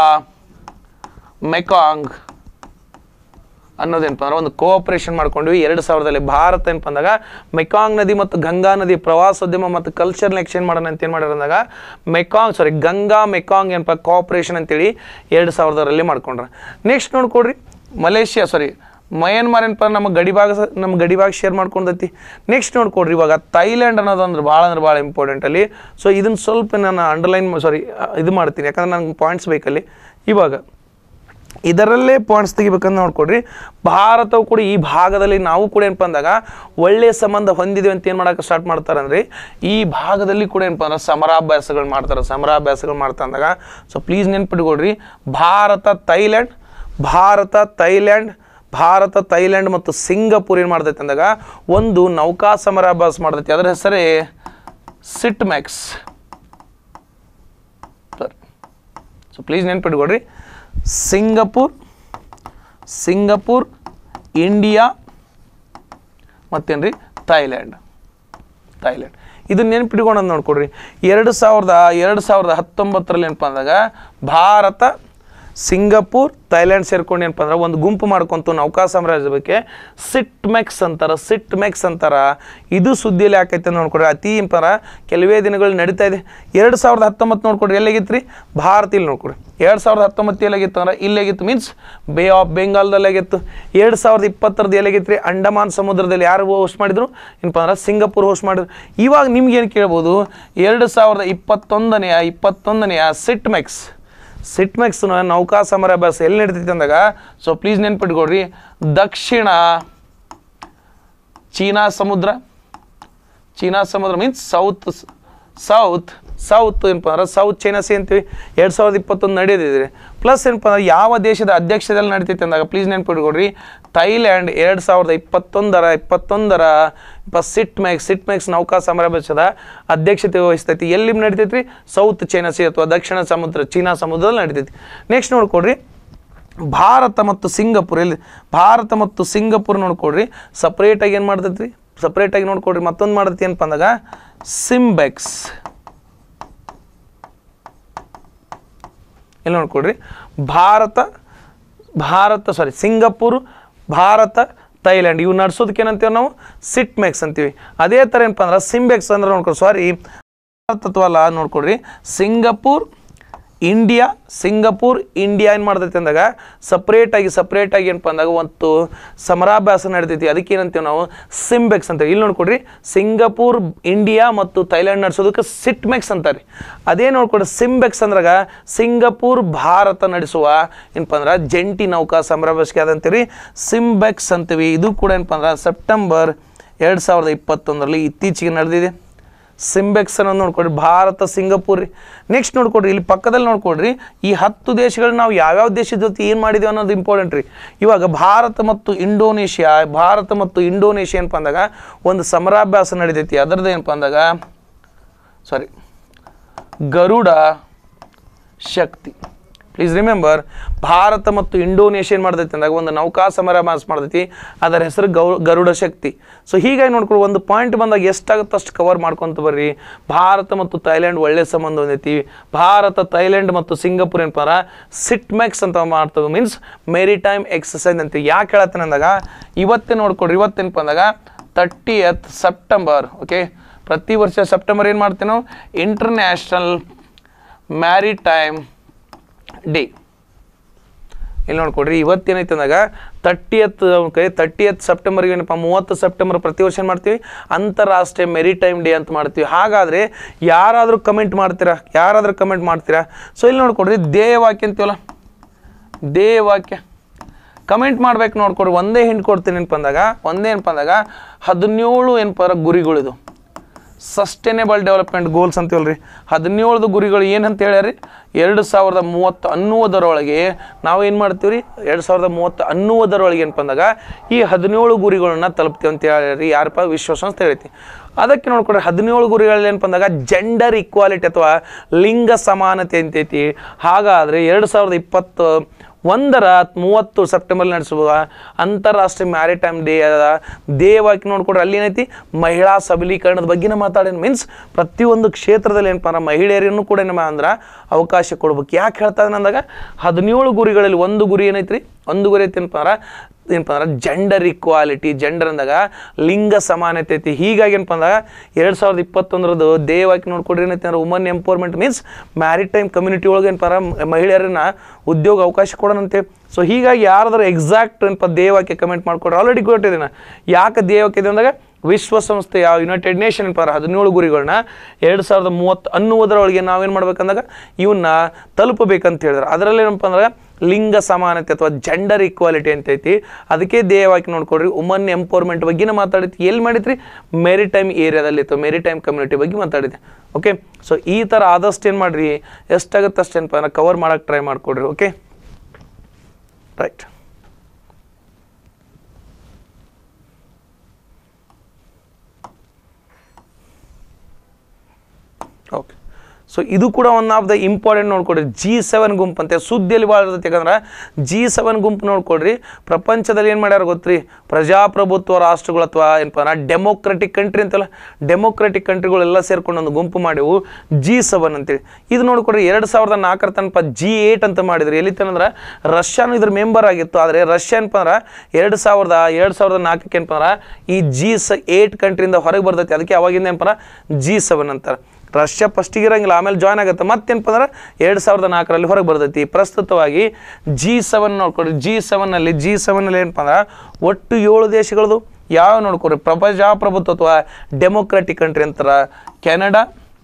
ಮೆಕಾಂಗ್ ಅನ್ನೋದೇನಪ್ಪ ಅಂದ್ರೆ ಒಂದು ಕೋಆಪರೇಷನ್ ಮಾಡ್ಕೊಂಡ್ವಿ ಎರಡು ಸಾವಿರದಲ್ಲಿ ಭಾರತ ಏನಪ್ಪ ಅಂದಾಗ ಮೆಕಾಂಗ್ ನದಿ ಮತ್ತು ಗಂಗಾ ನದಿ ಪ್ರವಾಸೋದ್ಯಮ ಮತ್ತು ಕಲ್ಚರ್ನ ಎಕ್ಸ್ಚೇಂಜ್ ಮಾಡೋಣ ಅಂತ ಏನು ಮಾಡ್ಯಾರ ಅಂದಾಗ ಮೆಕಾಂಗ್ ಸಾರಿ ಗಂಗಾ ಮೆಕಾಂಗ್ ಏನಪ್ಪ ಕೋಆಪರೇಷನ್ ಅಂತೇಳಿ ಎರಡು ಸಾವಿರದರಲ್ಲಿ ಮಾಡ್ಕೊಂಡ್ರ ನೆಕ್ಸ್ಟ್ ನೋಡ್ಕೊಡ್ರಿ ಮಲೇಷಿಯಾ ಸಾರಿ ಮಯನ್ಮಾರ್ ಏನಪ್ಪ ನಮ್ಮ ಗಡಿಭಾಗ ಸ- ನಮ್ಮ ಗಡಿಭಾಗ ಶೇರ್ ಮಾಡ್ಕೊಂಡೈತಿ ನೆಕ್ಸ್ಟ್ ನೋಡ್ಕೊಡ್ರಿ ಇವಾಗ ಥೈಲ್ಯಾಂಡ್ ಅನ್ನೋದು ಅಂದ್ರೆ ಭಾಳ ಅಂದ್ರೆ ಭಾಳ ಇಂಪಾರ್ಟೆಂಟ್ ಅಲ್ಲಿ ಸೊ ಇದನ್ನ ಸ್ವಲ್ಪ ನಾನು ಅಂಡರ್ಲೈನ್ ಸಾರಿ ಇದು ಮಾಡ್ತೀನಿ ಯಾಕಂದ್ರೆ ನನಗೆ ಪಾಯಿಂಟ್ಸ್ ಬೇಕಲ್ಲಿ ಇವಾಗ ಇದರಲ್ಲೇ ಪಾಯಿಂಟ್ಸ್ ತೆಗಿಬೇಕಂತ ನೋಡ್ಕೊಡ್ರಿ ಭಾರತವು ಕೂಡ ಈ ಭಾಗದಲ್ಲಿ ನಾವು ಕೂಡ ಏನಪ್ಪ ಅಂದಾಗ ಒಳ್ಳೆಯ ಸಂಬಂಧ ಹೊಂದಿದ್ದೀವಿ ಅಂತ ಏನು ಮಾಡೋಕೆ ಸ್ಟಾರ್ಟ್ ಮಾಡ್ತಾರೆ ಅಂದರೆ ಈ ಭಾಗದಲ್ಲಿ ಕೂಡ ಏನಪ್ಪ ಅಂದ್ರೆ ಸಮರಾಭ್ಯಾಸಗಳು ಮಾಡ್ತಾರೆ ಸಮರಾಭ್ಯಾಸಗಳು ಮಾಡ್ತಾ ಅಂದಾಗ ಸೊ ಪ್ಲೀಸ್ ನೆನ್ಪಿಟ್ಕೊಡ್ರಿ Bharat Thailand Bharat Thailand Bharat Thailand ಮತ್ತು ಸಿಂಗಪುರ್ ಏನು ಮಾಡ್ತೈತೆ ಅಂದಾಗ ಒಂದು ನೌಕಾ ಸಮರಾಭ್ಯಾಸ ಮಾಡ್ತೈತಿ ಅದರ ಹೆಸರೇ ಸಿಟ್ಮ್ಯಾಕ್ಸ್ ಸರಿ ಸೊ ಪ್ಲೀಸ್ ನೆನ್ಪಿಟ್ಕೊಡ್ರಿ ಸಿಂಗಪುರ್ ಸಿಂಗಪುರ್ ಇಂಡಿಯಾ ಮತ್ತೇನ್ರಿ ಥೈಲ್ಯಾಂಡ್ ಥೈಲ್ಯಾಂಡ್ ಇದನ್ನ ನೆನ್ಪಿಟ್ಕೊಂಡಂದು ನೋಡ್ಕೊಡ್ರಿ ಎರಡು ಸಾವಿರದ ಎರಡು ಸಾವಿರದ ಹತ್ತೊಂಬತ್ತರಲ್ಲಿ ಏನಪ್ಪ ಅಂದಾಗ ಭಾರತ ಸಿಂಗಪೂರ್ ಥೈಲ್ಯಾಂಡ್ ಸೇರ್ಕೊಂಡು ಏನಪ್ಪ ಅಂದ್ರೆ ಒಂದು ಗುಂಪು ಮಾಡ್ಕೊಂತು ನೌಕಾ ಸಾಮ್ರಾಜ್ಯ ಬಗ್ಗೆ ಸಿಟ್ ಮೆಕ್ಸ್ ಅಂತಾರ ಸಿಟ್ ಮೆಕ್ಸ್ ಅಂತಾರ ಇದು ಸುದ್ದಿಯಲ್ಲಿ ಯಾಕೈತೆ ನೋಡ್ಕೊಡ್ರಿ ಅತಿ ಏನಪ್ಪ ಕೆಲವೇ ದಿನಗಳು ನಡೀತಾ ಇದೆ ಎರಡು ಸಾವಿರದ ಹತ್ತೊಂಬತ್ತು ನೋಡ್ಕೊಡ್ರಿ ಎಲ್ಲಾಗಿತ್ತು ರೀ ಭಾರತ ಇಲ್ಲಿ ನೋಡ್ಕೊಡ್ರಿ ಎರಡು ಸಾವಿರದ ಹತ್ತೊಂಬತ್ತು ಎಲ್ಲಾಗಿತ್ತು ಅಂದ್ರೆ ಇಲ್ಲಾಗಿತ್ತು ಮೀನ್ಸ್ ಬೇ ಆಫ್ ಬೆಂಗಾಲ್ದಲ್ಲಿ ಆಗಿತ್ತು ಎರಡು ಸಾವಿರದ ಇಪ್ಪತ್ತರದ್ದು ಎಲ್ಲಾಗಿತ್ತು ರೀ ಅಂಡಮಾನ್ ಸಮುದ್ರದಲ್ಲಿ ಯಾರು ಹೋಸ್ಟ್ ಮಾಡಿದ್ರು ಏನಪ್ಪ ಅಂದ್ರೆ ಸಿಂಗಪುರ್ ಹೋಸ್ಟ್ ಮಾಡಿದ್ರು ಇವಾಗ ನಿಮ್ಗೆ ಏನು ಕೇಳ್ಬೋದು ಎರಡು ಸಾವಿರದ ಇಪ್ಪತ್ತೊಂದನೆಯ ಇಪ್ಪತ್ತೊಂದನೆಯ ಸಿಟ್ ಮೆಕ್ಸ್ ಸಿಟ್ಮೆಕ್ಸ್ ನೌಕಾ ಸಮರಾಭ್ಯಾಸ ಎಲ್ಲಿ ನಡೀತೈತೆ ಅಂದಾಗ ಸೊ ಪ್ಲೀಸ್ ನೆನ್ಪಿಟ್ಕೊಡ್ರಿ ದಕ್ಷಿಣ ಚೀನಾ ಸಮುದ್ರ ಚೀನಾ ಸಮುದ್ರ ಮೀನ್ಸ್ ಸೌತ್ ಸೌತ್ ಸೌತ್ ಏನಪ್ಪ ಅಂದ್ರೆ ಸೌತ್ ಚೈನಾ ಸಿ ಅಂತೀವಿ ಎರಡು ಸಾವಿರದ ಇಪ್ಪತ್ತೊಂದು ನಡೆದಿದೆ ಪ್ಲಸ್ ಏನಪ್ಪ ಅಂದ್ರೆ ಯಾವ ದೇಶದ ಅಧ್ಯಕ್ಷದಲ್ಲಿ ನಡೀತೈತೆ ಅಂದಾಗ ಪ್ಲೀಸ್ ನೆನ್ಪಿಟ್ಕೊಡ್ರಿ ಥೈಲ್ಯಾಂಡ್ ಎರಡು ಸಾವಿರದ ಇಪ್ಪತ್ತೊಂದರ ಇಪ್ಪತ್ತೊಂದರ ಇಪ್ಪ ಸಿಟ್ ಮ್ಯಾಕ್ಸ್ ಸಿಟ್ ಮ್ಯಾಕ್ಸ್ ನೌಕಾ ಸಮಾವೇಶದ ಅಧ್ಯಕ್ಷತೆ ವಹಿಸ್ತೈತಿ ಎಲ್ಲಿ ನಡೀತೈತಿ ಸೌತ್ ಚೈನಾ ಸಿ ಅಥವಾ ದಕ್ಷಿಣ ಸಮುದ್ರ ಚೀನಾ ಸಮುದ್ರದಲ್ಲಿ ನಡೀತೈತಿ ನೆಕ್ಸ್ಟ್ ನೋಡ್ಕೊಡ್ರಿ ಭಾರತ ಮತ್ತು ಸಿಂಗಪುರ್ ಎಲ್ಲಿ ಭಾರತ ಮತ್ತು ಸಿಂಗಪುರ್ ನೋಡ್ಕೊಡ್ರಿ ಸಪ್ರೇಟಾಗಿ ಏನು ಮಾಡ್ತೈತಿ ಸಪ್ರೇಟಾಗಿ ನೋಡ್ಕೊಡ್ರಿ ಮತ್ತೊಂದು ಮಾಡ್ತೈತಿ ಏನಪ್ಪ ಅಂದಾಗ ಸಿಂಬೆಕ್ಸ್ ಇಲ್ಲಿ ನೋಡ್ಕೊಡ್ರಿ Bharat Bharat sorry Singapore Bharat Thailand ಇವು ನಡ್ಸೋದಕ್ಕೆ ಏನಂತೀವಿ ನಾವು ಸಿಟ್ಮೆಕ್ಸ್ ಅಂತೀವಿ ಅದೇ ಥರ ಏನಪ್ಪ ಅಂದ್ರೆ ಸಿಂಬೆಕ್ಸ್ ಅಂದ್ರೆ ನೋಡ್ಕೊಡಿ ಸಾರಿ ಭಾರತತ್ವಲ್ಲ ನೋಡ್ಕೊಡ್ರಿ ಸಿಂಗಪೂರ್ ಇಂಡಿಯಾ ಸಿಂಗಪೂರ್ ಇಂಡಿಯಾ ಏನು ಮಾಡ್ತೈತಿ ಅಂದಾಗ ಸಪ್ರೇಟಾಗಿ ಸಪ್ರೇಟಾಗಿ ಏನಪ್ಪ ಅಂದಾಗ ಒಂದು ಸಮರಾಭ್ಯಾಸ ನಡೀತೈತಿ ಅದಕ್ಕೆ ಏನಂತೀವಿ ನಾವು ಸಿಂಬೆಕ್ಸ್ ಅಂತೇಳಿ ಇಲ್ಲಿ ನೋಡ್ಕೊಡ್ರಿ ಸಿಂಗಪೂರ್ ಇಂಡಿಯಾ ಮತ್ತು ಥೈಲ್ಯಾಂಡ್ ನಡೆಸೋದಕ್ಕೆ ಸಿಟ್ಮೆಕ್ಸ್ ಅಂತಾರೆ ಅದೇ ನೋಡ್ಕೊಡ್ರಿ ಸಿಂಬೆಕ್ಸ್ ಅಂದ್ರಾಗ ಸಿಂಗಪೂರ್ ಭಾರತ ನಡೆಸುವ ಏನಪ್ಪ ಅಂದ್ರೆ ಜಂಟಿ ನೌಕಾ ಸಮರಾಭ್ಯಾಸಕ್ಕೆ ಅದಂತೀವಿ ಸಿಂಬೆಕ್ಸ್ ಅಂತೀವಿ ಇದು ಕೂಡ ಏನಪ್ಪ ಅಂದ್ರೆ ಸೆಪ್ಟೆಂಬರ್ ಎರಡು ಸಾವಿರದ ಇಪ್ಪತ್ತೊಂದರಲ್ಲಿ ಇತ್ತೀಚೆಗೆ ನಡೆದಿದೆ ಸಿಂಬೆಕ್ಸ್ ಅನ್ನೋದು ನೋಡ್ಕೊಡ್ರಿ ಭಾರತ ಸಿಂಗಪೂರ್ ರೀ ನೆಕ್ಸ್ಟ್ ನೋಡ್ಕೊಡ್ರಿ ಇಲ್ಲಿ ಪಕ್ಕದಲ್ಲಿ ನೋಡ್ಕೊಡ್ರಿ ಈ ಹತ್ತು ದೇಶಗಳು ನಾವು ಯಾವ್ಯಾವ ದೇಶದ ಜೊತೆ ಏನು ಮಾಡಿದ್ದೀವಿ ಅನ್ನೋದು ಇಂಪಾರ್ಟೆಂಟ್ ರೀ ಇವಾಗ ಭಾರತ ಮತ್ತು ಇಂಡೋನೇಷ್ಯಾ ಭಾರತ ಮತ್ತು ಇಂಡೋನೇಷ್ಯಾ ಏನಪ್ಪ ಅಂದಾಗ ಒಂದು ಸಮರಾಭ್ಯಾಸ ನಡೀತೈತಿ ಅದರದ್ದು ಏನಪ್ಪ ಅಂದಾಗ sorry Garuda Shakti please remember Bharat ಮತ್ತು ಇಂಡೋನೇಷ್ಯಾ ಏನು ಮಾಡ್ತೈತಿ ಅಂದಾಗ ಒಂದು ನೌಕಾ ಸಮರಾಭ್ಯಾಸ ಮಾಡ್ತೈತಿ ಅದರ ಹೆಸರು ಗೌ ಗರುಡ ಶಕ್ತಿ ಸೊ ಹೀಗಾಗಿ ನೋಡ್ಕೊಳ್ಳಿ ಒಂದು ಪಾಯಿಂಟ್ ಬಂದಾಗ ಎಷ್ಟಾಗುತ್ತೋ ಅಷ್ಟು ಕವರ್ ಮಾಡ್ಕೊಂತ ಬರ್ರಿ ಭಾರತ ಮತ್ತು ಥೈಲ್ಯಾಂಡ್ ಒಳ್ಳೆ ಸಂಬಂಧ ಹೊಂದೈತಿ ಭಾರತ ಥೈಲ್ಯಾಂಡ್ ಮತ್ತು ಸಿಂಗಪುರ್ ಏನಪ್ಪ ಅಂದ್ರೆ ಸಿಟ್ಮೆಕ್ಸ್ ಅಂತ ಮಾಡ್ತವೆ ಮೀನ್ಸ್ ಮೆರಿಟೈಮ್ ಎಕ್ಸಸೈಸ್ ಅಂತೀವಿ ಯಾಕೆ ಹೇಳತ್ತೇನೆ ಅಂದಾಗ ಇವತ್ತೇ ನೋಡ್ಕೊಡ್ರಿ ಇವತ್ತೇನಪ್ಪ ಅಂದಾಗ ತರ್ಟಿಯತ್ ಸೆಪ್ಟೆಂಬರ್ ಓಕೆ ಪ್ರತಿ ವರ್ಷ ಸೆಪ್ಟೆಂಬರ್ ಏನು ಮಾಡ್ತೀವಿ ನಾವು ಇಂಟರ್ನ್ಯಾಷನಲ್ ಮ್ಯಾರಿಟೈಮ್ ಡೇ ಇಲ್ಲಿ ನೋಡ್ಕೊಡ್ರಿ ಇವತ್ತೇನೈತೆ ಅಂದಾಗ ತರ್ಟಿಯತ್ ಓಕೆ ತರ್ಟಿಯತ್ ಸೆಪ್ಟೆಂಬರ್ಗೆ ಏನಪ್ಪ ಮೂವತ್ತು ಸೆಪ್ಟೆಂಬರ್ ಪ್ರತಿ ವರ್ಷ ಏನು ಮಾಡ್ತೀವಿ ಅಂತಾರಾಷ್ಟ್ರೀಯ ಮೆರಿಟೈಮ್ ಡೇ ಅಂತ ಮಾಡ್ತೀವಿ ಹಾಗಾದರೆ ಯಾರಾದರೂ ಕಮೆಂಟ್ ಮಾಡ್ತೀರಾ ಯಾರಾದರೂ ಕಮೆಂಟ್ ಮಾಡ್ತೀರಾ ಸೊ ಇಲ್ಲಿ ನೋಡ್ಕೊಡ್ರಿ ಧ್ಯೇಯವಾಕ್ಯ ಅಂತೀವಲ್ಲ ಧ್ಯೇಯವಾಕ್ಯ ಕಮೆಂಟ್ ಮಾಡ್ಬೇಕು ನೋಡ್ಕೊಡ್ರಿ ಒಂದೇ ಹಿಂಟ್ ಕೊಡ್ತೀನಿ ಏನಪ್ಪ ಅಂದಾಗ ಒಂದೇ ಏನಪ್ಪ ಅಂದಾಗ ಹದಿನೇಳು ಏನಪ್ಪ ಅಂದ್ರೆ ಗುರಿಗಳಿದು ಸಸ್ಟೈನೇಬಲ್ ಡೆವಲಪ್ಮೆಂಟ್ ಗೋಲ್ಸ್ ಅಂತೀವಲ್ಲ ರೀ ಹದಿನೇಳದು ಗುರಿಗಳು ಏನಂತ ಹೇಳ್ಯಾರಿ ಎರಡು ಸಾವಿರದ ಮೂವತ್ತು ಅನ್ನುವುದರೊಳಗೆ ನಾವು ಏನು ಮಾಡ್ತೀವಿ ರೀ ಎರಡು ಸಾವಿರದ ಮೂವತ್ತು ಅನ್ನುವುದರೊಳಗೆ ಏನಪ್ಪ ಅಂದಾಗ ಈ ಹದಿನೇಳು ಗುರಿಗಳನ್ನ ತಲುಪ್ತೀವಿ ಅಂತ ಹೇಳ್ಯಾರಿ ಯಾರಪ್ಪ ವಿಶ್ವಸಂಸ್ಥೆ ಹೇಳ್ತಿ ಅದಕ್ಕೆ ನೋಡ್ಕೊಡ್ರಿ ಹದಿನೇಳು ಗುರಿಗಳಲ್ಲಿ ಏನಪ್ಪ ಅಂದಾಗ ಜೆಂಡರ್ ಇಕ್ವಾಲಿಟಿ ಅಥವಾ ಲಿಂಗ ಸಮಾನತೆ ಅಂತೈತಿ ಹಾಗಾದರೆ ಎರಡು ಸಾವಿರದ ಇಪ್ಪತ್ತು ಒಂದರ ಮೂವತ್ತು ಸೆಪ್ಟೆಂಬರ್ ನಡೆಸುವ ಅಂತಾರಾಷ್ಟ್ರೀಯ ಮ್ಯಾರಿಟೈಮ್ ಡೇ ಅದ ದೇವಾಕಿ ನೋಡ್ಕೊಡ್ರಿ ಅಲ್ಲಿ ಏನೈತಿ ಮಹಿಳಾ ಸಬಲೀಕರಣದ ಬಗ್ಗೆನೇ ಮಾತಾಡೇನು ಮೀನ್ಸ್ ಪ್ರತಿಯೊಂದು ಕ್ಷೇತ್ರದಲ್ಲಿ ಏನಪ್ಪ ಅಂದ್ರೆ ಮಹಿಳೆಯರನ್ನು ಕೂಡ ಏನಮ್ಮ ಅಂದ್ರೆ ಅವಕಾಶ ಕೊಡ್ಬೇಕು ಯಾಕೆ ಹೇಳ್ತಾ ಇದ್ದಾನೆ ಅಂದಾಗ ಹದಿನೇಳು ಗುರಿಗಳಲ್ಲಿ ಒಂದು ಗುರಿ ಏನೈತ್ರಿ ಒಂದು ಗುರಿ ಐತಿ ಏನಪ್ಪ ಅಂದ್ರೆ ಏನಪ್ಪ ಅಂದ್ರೆ ಜೆಂಡರ್ ಇಕ್ವಾಲಿಟಿ ಜೆಂಡರ್ ಅಂದಾಗ ಲಿಂಗ ಸಮಾನತೆ ಐತಿ ಹೀಗಾಗಿ ಏನಪ್ಪ ಅಂದಾಗ ಎರಡು ಸಾವಿರದ ಇಪ್ಪತ್ತೊಂದರದ್ದು ದೇವಾಕಿ ನೋಡ್ಕೊಡ್ರಿ ಏನೈತಿ ಅಂದ್ರೆ woman empowerment means maritime community ಒಳಗೆ ಏನಪ್ಪ ಅಂದ್ರೆ ಮಹಿಳೆಯರನ್ನ ಉದ್ಯೋಗ ಅವಕಾಶ ಕೊಡೋಣಂತೆ ಸೊ ಹೀಗಾಗಿ ಯಾರಾದ್ರೂ ಎಕ್ಸಾಕ್ಟ್ ಏನಪ್ಪ ದೇವಾಕ್ಯ ಕಮೆಂಟ್ ಮಾಡ್ಕೊಡ್ರಿ ಆಲ್ರೆಡಿ ಕೊಟ್ಟಿದ್ದೀನಿ ಯಾಕೆ ದೇವಾಕ್ಯ ಇದೆ ಅಂದಾಗ ವಿಶ್ವಸಂಸ್ಥೆಯ ಯುನೈಟೆಡ್ ನೇಷನ್ ಏನಪ್ಪ ಹದಿನೇಳು ಗುರಿಗಳನ್ನ ಎರಡು ಸಾವಿರದ ಮೂವತ್ತು ಅನ್ನುವುದರೊಳಗೆ ನಾವೇನು ಮಾಡ್ಬೇಕಂದಾಗ ಇವನ್ನ ತಲುಪಬೇಕಂತ ಹೇಳಿದ್ರೆ ಅದರಲ್ಲಿ ಏನಪ್ಪ ಅಂದ್ರೆ ಲಿಂಗ ಸಮಾನತೆ ಅಥವಾ ಜೆಂಡರ್ ಈಕ್ವಾಲಿಟಿ ಅಂತ ಐತಿ ಅದಕ್ಕೆ ಧ್ಯೇಯವಾಗಿ ನೋಡ್ಕೊಡ್ರಿ ವುಮನ್ ಎಂಪವರ್ಮೆಂಟ್ ಬಗ್ಗೆನೇ ಮಾತಾಡಿದ್ವಿ ಎಲ್ಲಿ ಮಾಡಿದ್ರಿ ಮೆರಿಟೈಮ್ ಏರಿಯಾದಲ್ಲಿ ಅಥವಾ ಮೆರಿಟೈಮ್ ಕಮ್ಯುನಿಟಿ ಬಗ್ಗೆ ಮಾತಾಡಿದ್ದೆ ಓಕೆ ಸೊ ಈ ಥರ ಆದಷ್ಟು ಏನು ಮಾಡಿರಿ ಎಷ್ಟಾಗುತ್ತೆ ಅಷ್ಟು ಏನಪ್ಪ ಅಂದ್ರೆ ಕವರ್ ಮಾಡೋಕ್ಕೆ ಟ್ರೈ ಮಾಡಿಕೊಡ್ರಿ ಓಕೆ ರೈಟ್ ಓಕೆ ಸೊ ಇದು ಕೂಡ ಒನ್ ಆಫ್ ದ ಇಂಪಾರ್ಟೆಂಟ್ ನೋಡ್ಕೊಡ್ರಿ ಜಿ ಸೆವೆನ್ ಗುಂಪು ಅಂತೆ ಸುದ್ದಿಯಲ್ಲಿ ಭಾಳ ಇರ್ತೈತೆ ಯಾಕಂದ್ರೆ ಜಿ ಸೆವೆನ್ ಗುಂಪು ನೋಡ್ಕೊಡ್ರಿ ಪ್ರಪಂಚದಲ್ಲಿ ಏನು ಮಾಡ್ಯಾರ ಗೊತ್ತ್ರಿ ಪ್ರಜಾಪ್ರಭುತ್ವ ರಾಷ್ಟ್ರಗಳು ಅಥವಾ ಏನಪ್ಪ ಅಂದ್ರೆ ಡೆಮೋಕ್ರೆಟಿಕ್ ಕಂಟ್ರಿ ಅಂತಲ್ಲ ಡೆಮೋಕ್ರೆಟಿಕ್ ಕಂಟ್ರಿಗಳೆಲ್ಲ ಸೇರ್ಕೊಂಡು ಒಂದು ಗುಂಪು ಮಾಡಿವು ಜಿ ಸೆವೆನ್ ಅಂತೇಳಿ ಇದು ನೋಡ್ಕೊಡ್ರಿ ಎರಡು ಸಾವಿರದ ನಾಲ್ಕರ ತನಕ ಜಿ ಏಟ್ ಅಂತ ಮಾಡಿದ್ರು ಎಲ್ಲಿ ತನಂದ್ರೆ ರಷ್ಯಾನು ಇದ್ರ ಮೆಂಬರ್ ಆಗಿತ್ತು ಆದರೆ ರಷ್ಯಾ ಏನಪ್ಪ ಅಂದ್ರೆ ಎರಡು ಸಾವಿರದ ಎರಡು ಸಾವಿರದ ನಾಲ್ಕಕ್ಕೆ ಏನಪ್ಪ ಅಂದ್ರೆ ಈ ಜಿ ಸ ಏಟ್ ಕಂಟ್ರಿಯಿಂದ ಹೊರಗೆ ಬರ್ತೈತಿ ಅದಕ್ಕೆ ಅವಾಗಿಂದ ಏನಪ್ಪ ಅಂದ್ರೆ ಜಿ ಸೆವೆನ್ ಅಂತಾರೆ ರಷ್ಯಾ ಫಸ್ಟಿಗೆ ಇರಂಗಿಲ್ಲ ಆಮೇಲೆ ಜಾಯ್ನ್ ಆಗುತ್ತೆ ಮತ್ತೇನಪ್ಪ ಅಂದ್ರೆ ಎರಡು ಸಾವಿರದ ನಾಲ್ಕರಲ್ಲಿ ಹೊರಗೆ ಬರ್ತೈತಿ ಪ್ರಸ್ತುತವಾಗಿ ಜಿ ಸೆವೆನ್ ನೋಡ್ಕೊಡ್ರಿ ಜಿ ಸೆವೆನ್ನಲ್ಲಿ ಜಿ ಸೆವೆನ್ನಲ್ಲಿ ಏನಪ್ಪ ಅಂದ್ರೆ ಒಟ್ಟು ಏಳು ದೇಶಗಳದು ಯಾವ ನೋಡ್ಕೊಡ್ರಿ ಪ್ರಜಾಪ್ರಭುತ್ವ ಅಥವಾ ಡೆಮೋಕ್ರೆಟಿಕ್ ಕಂಟ್ರಿ ಅಂತಾರೆ Canada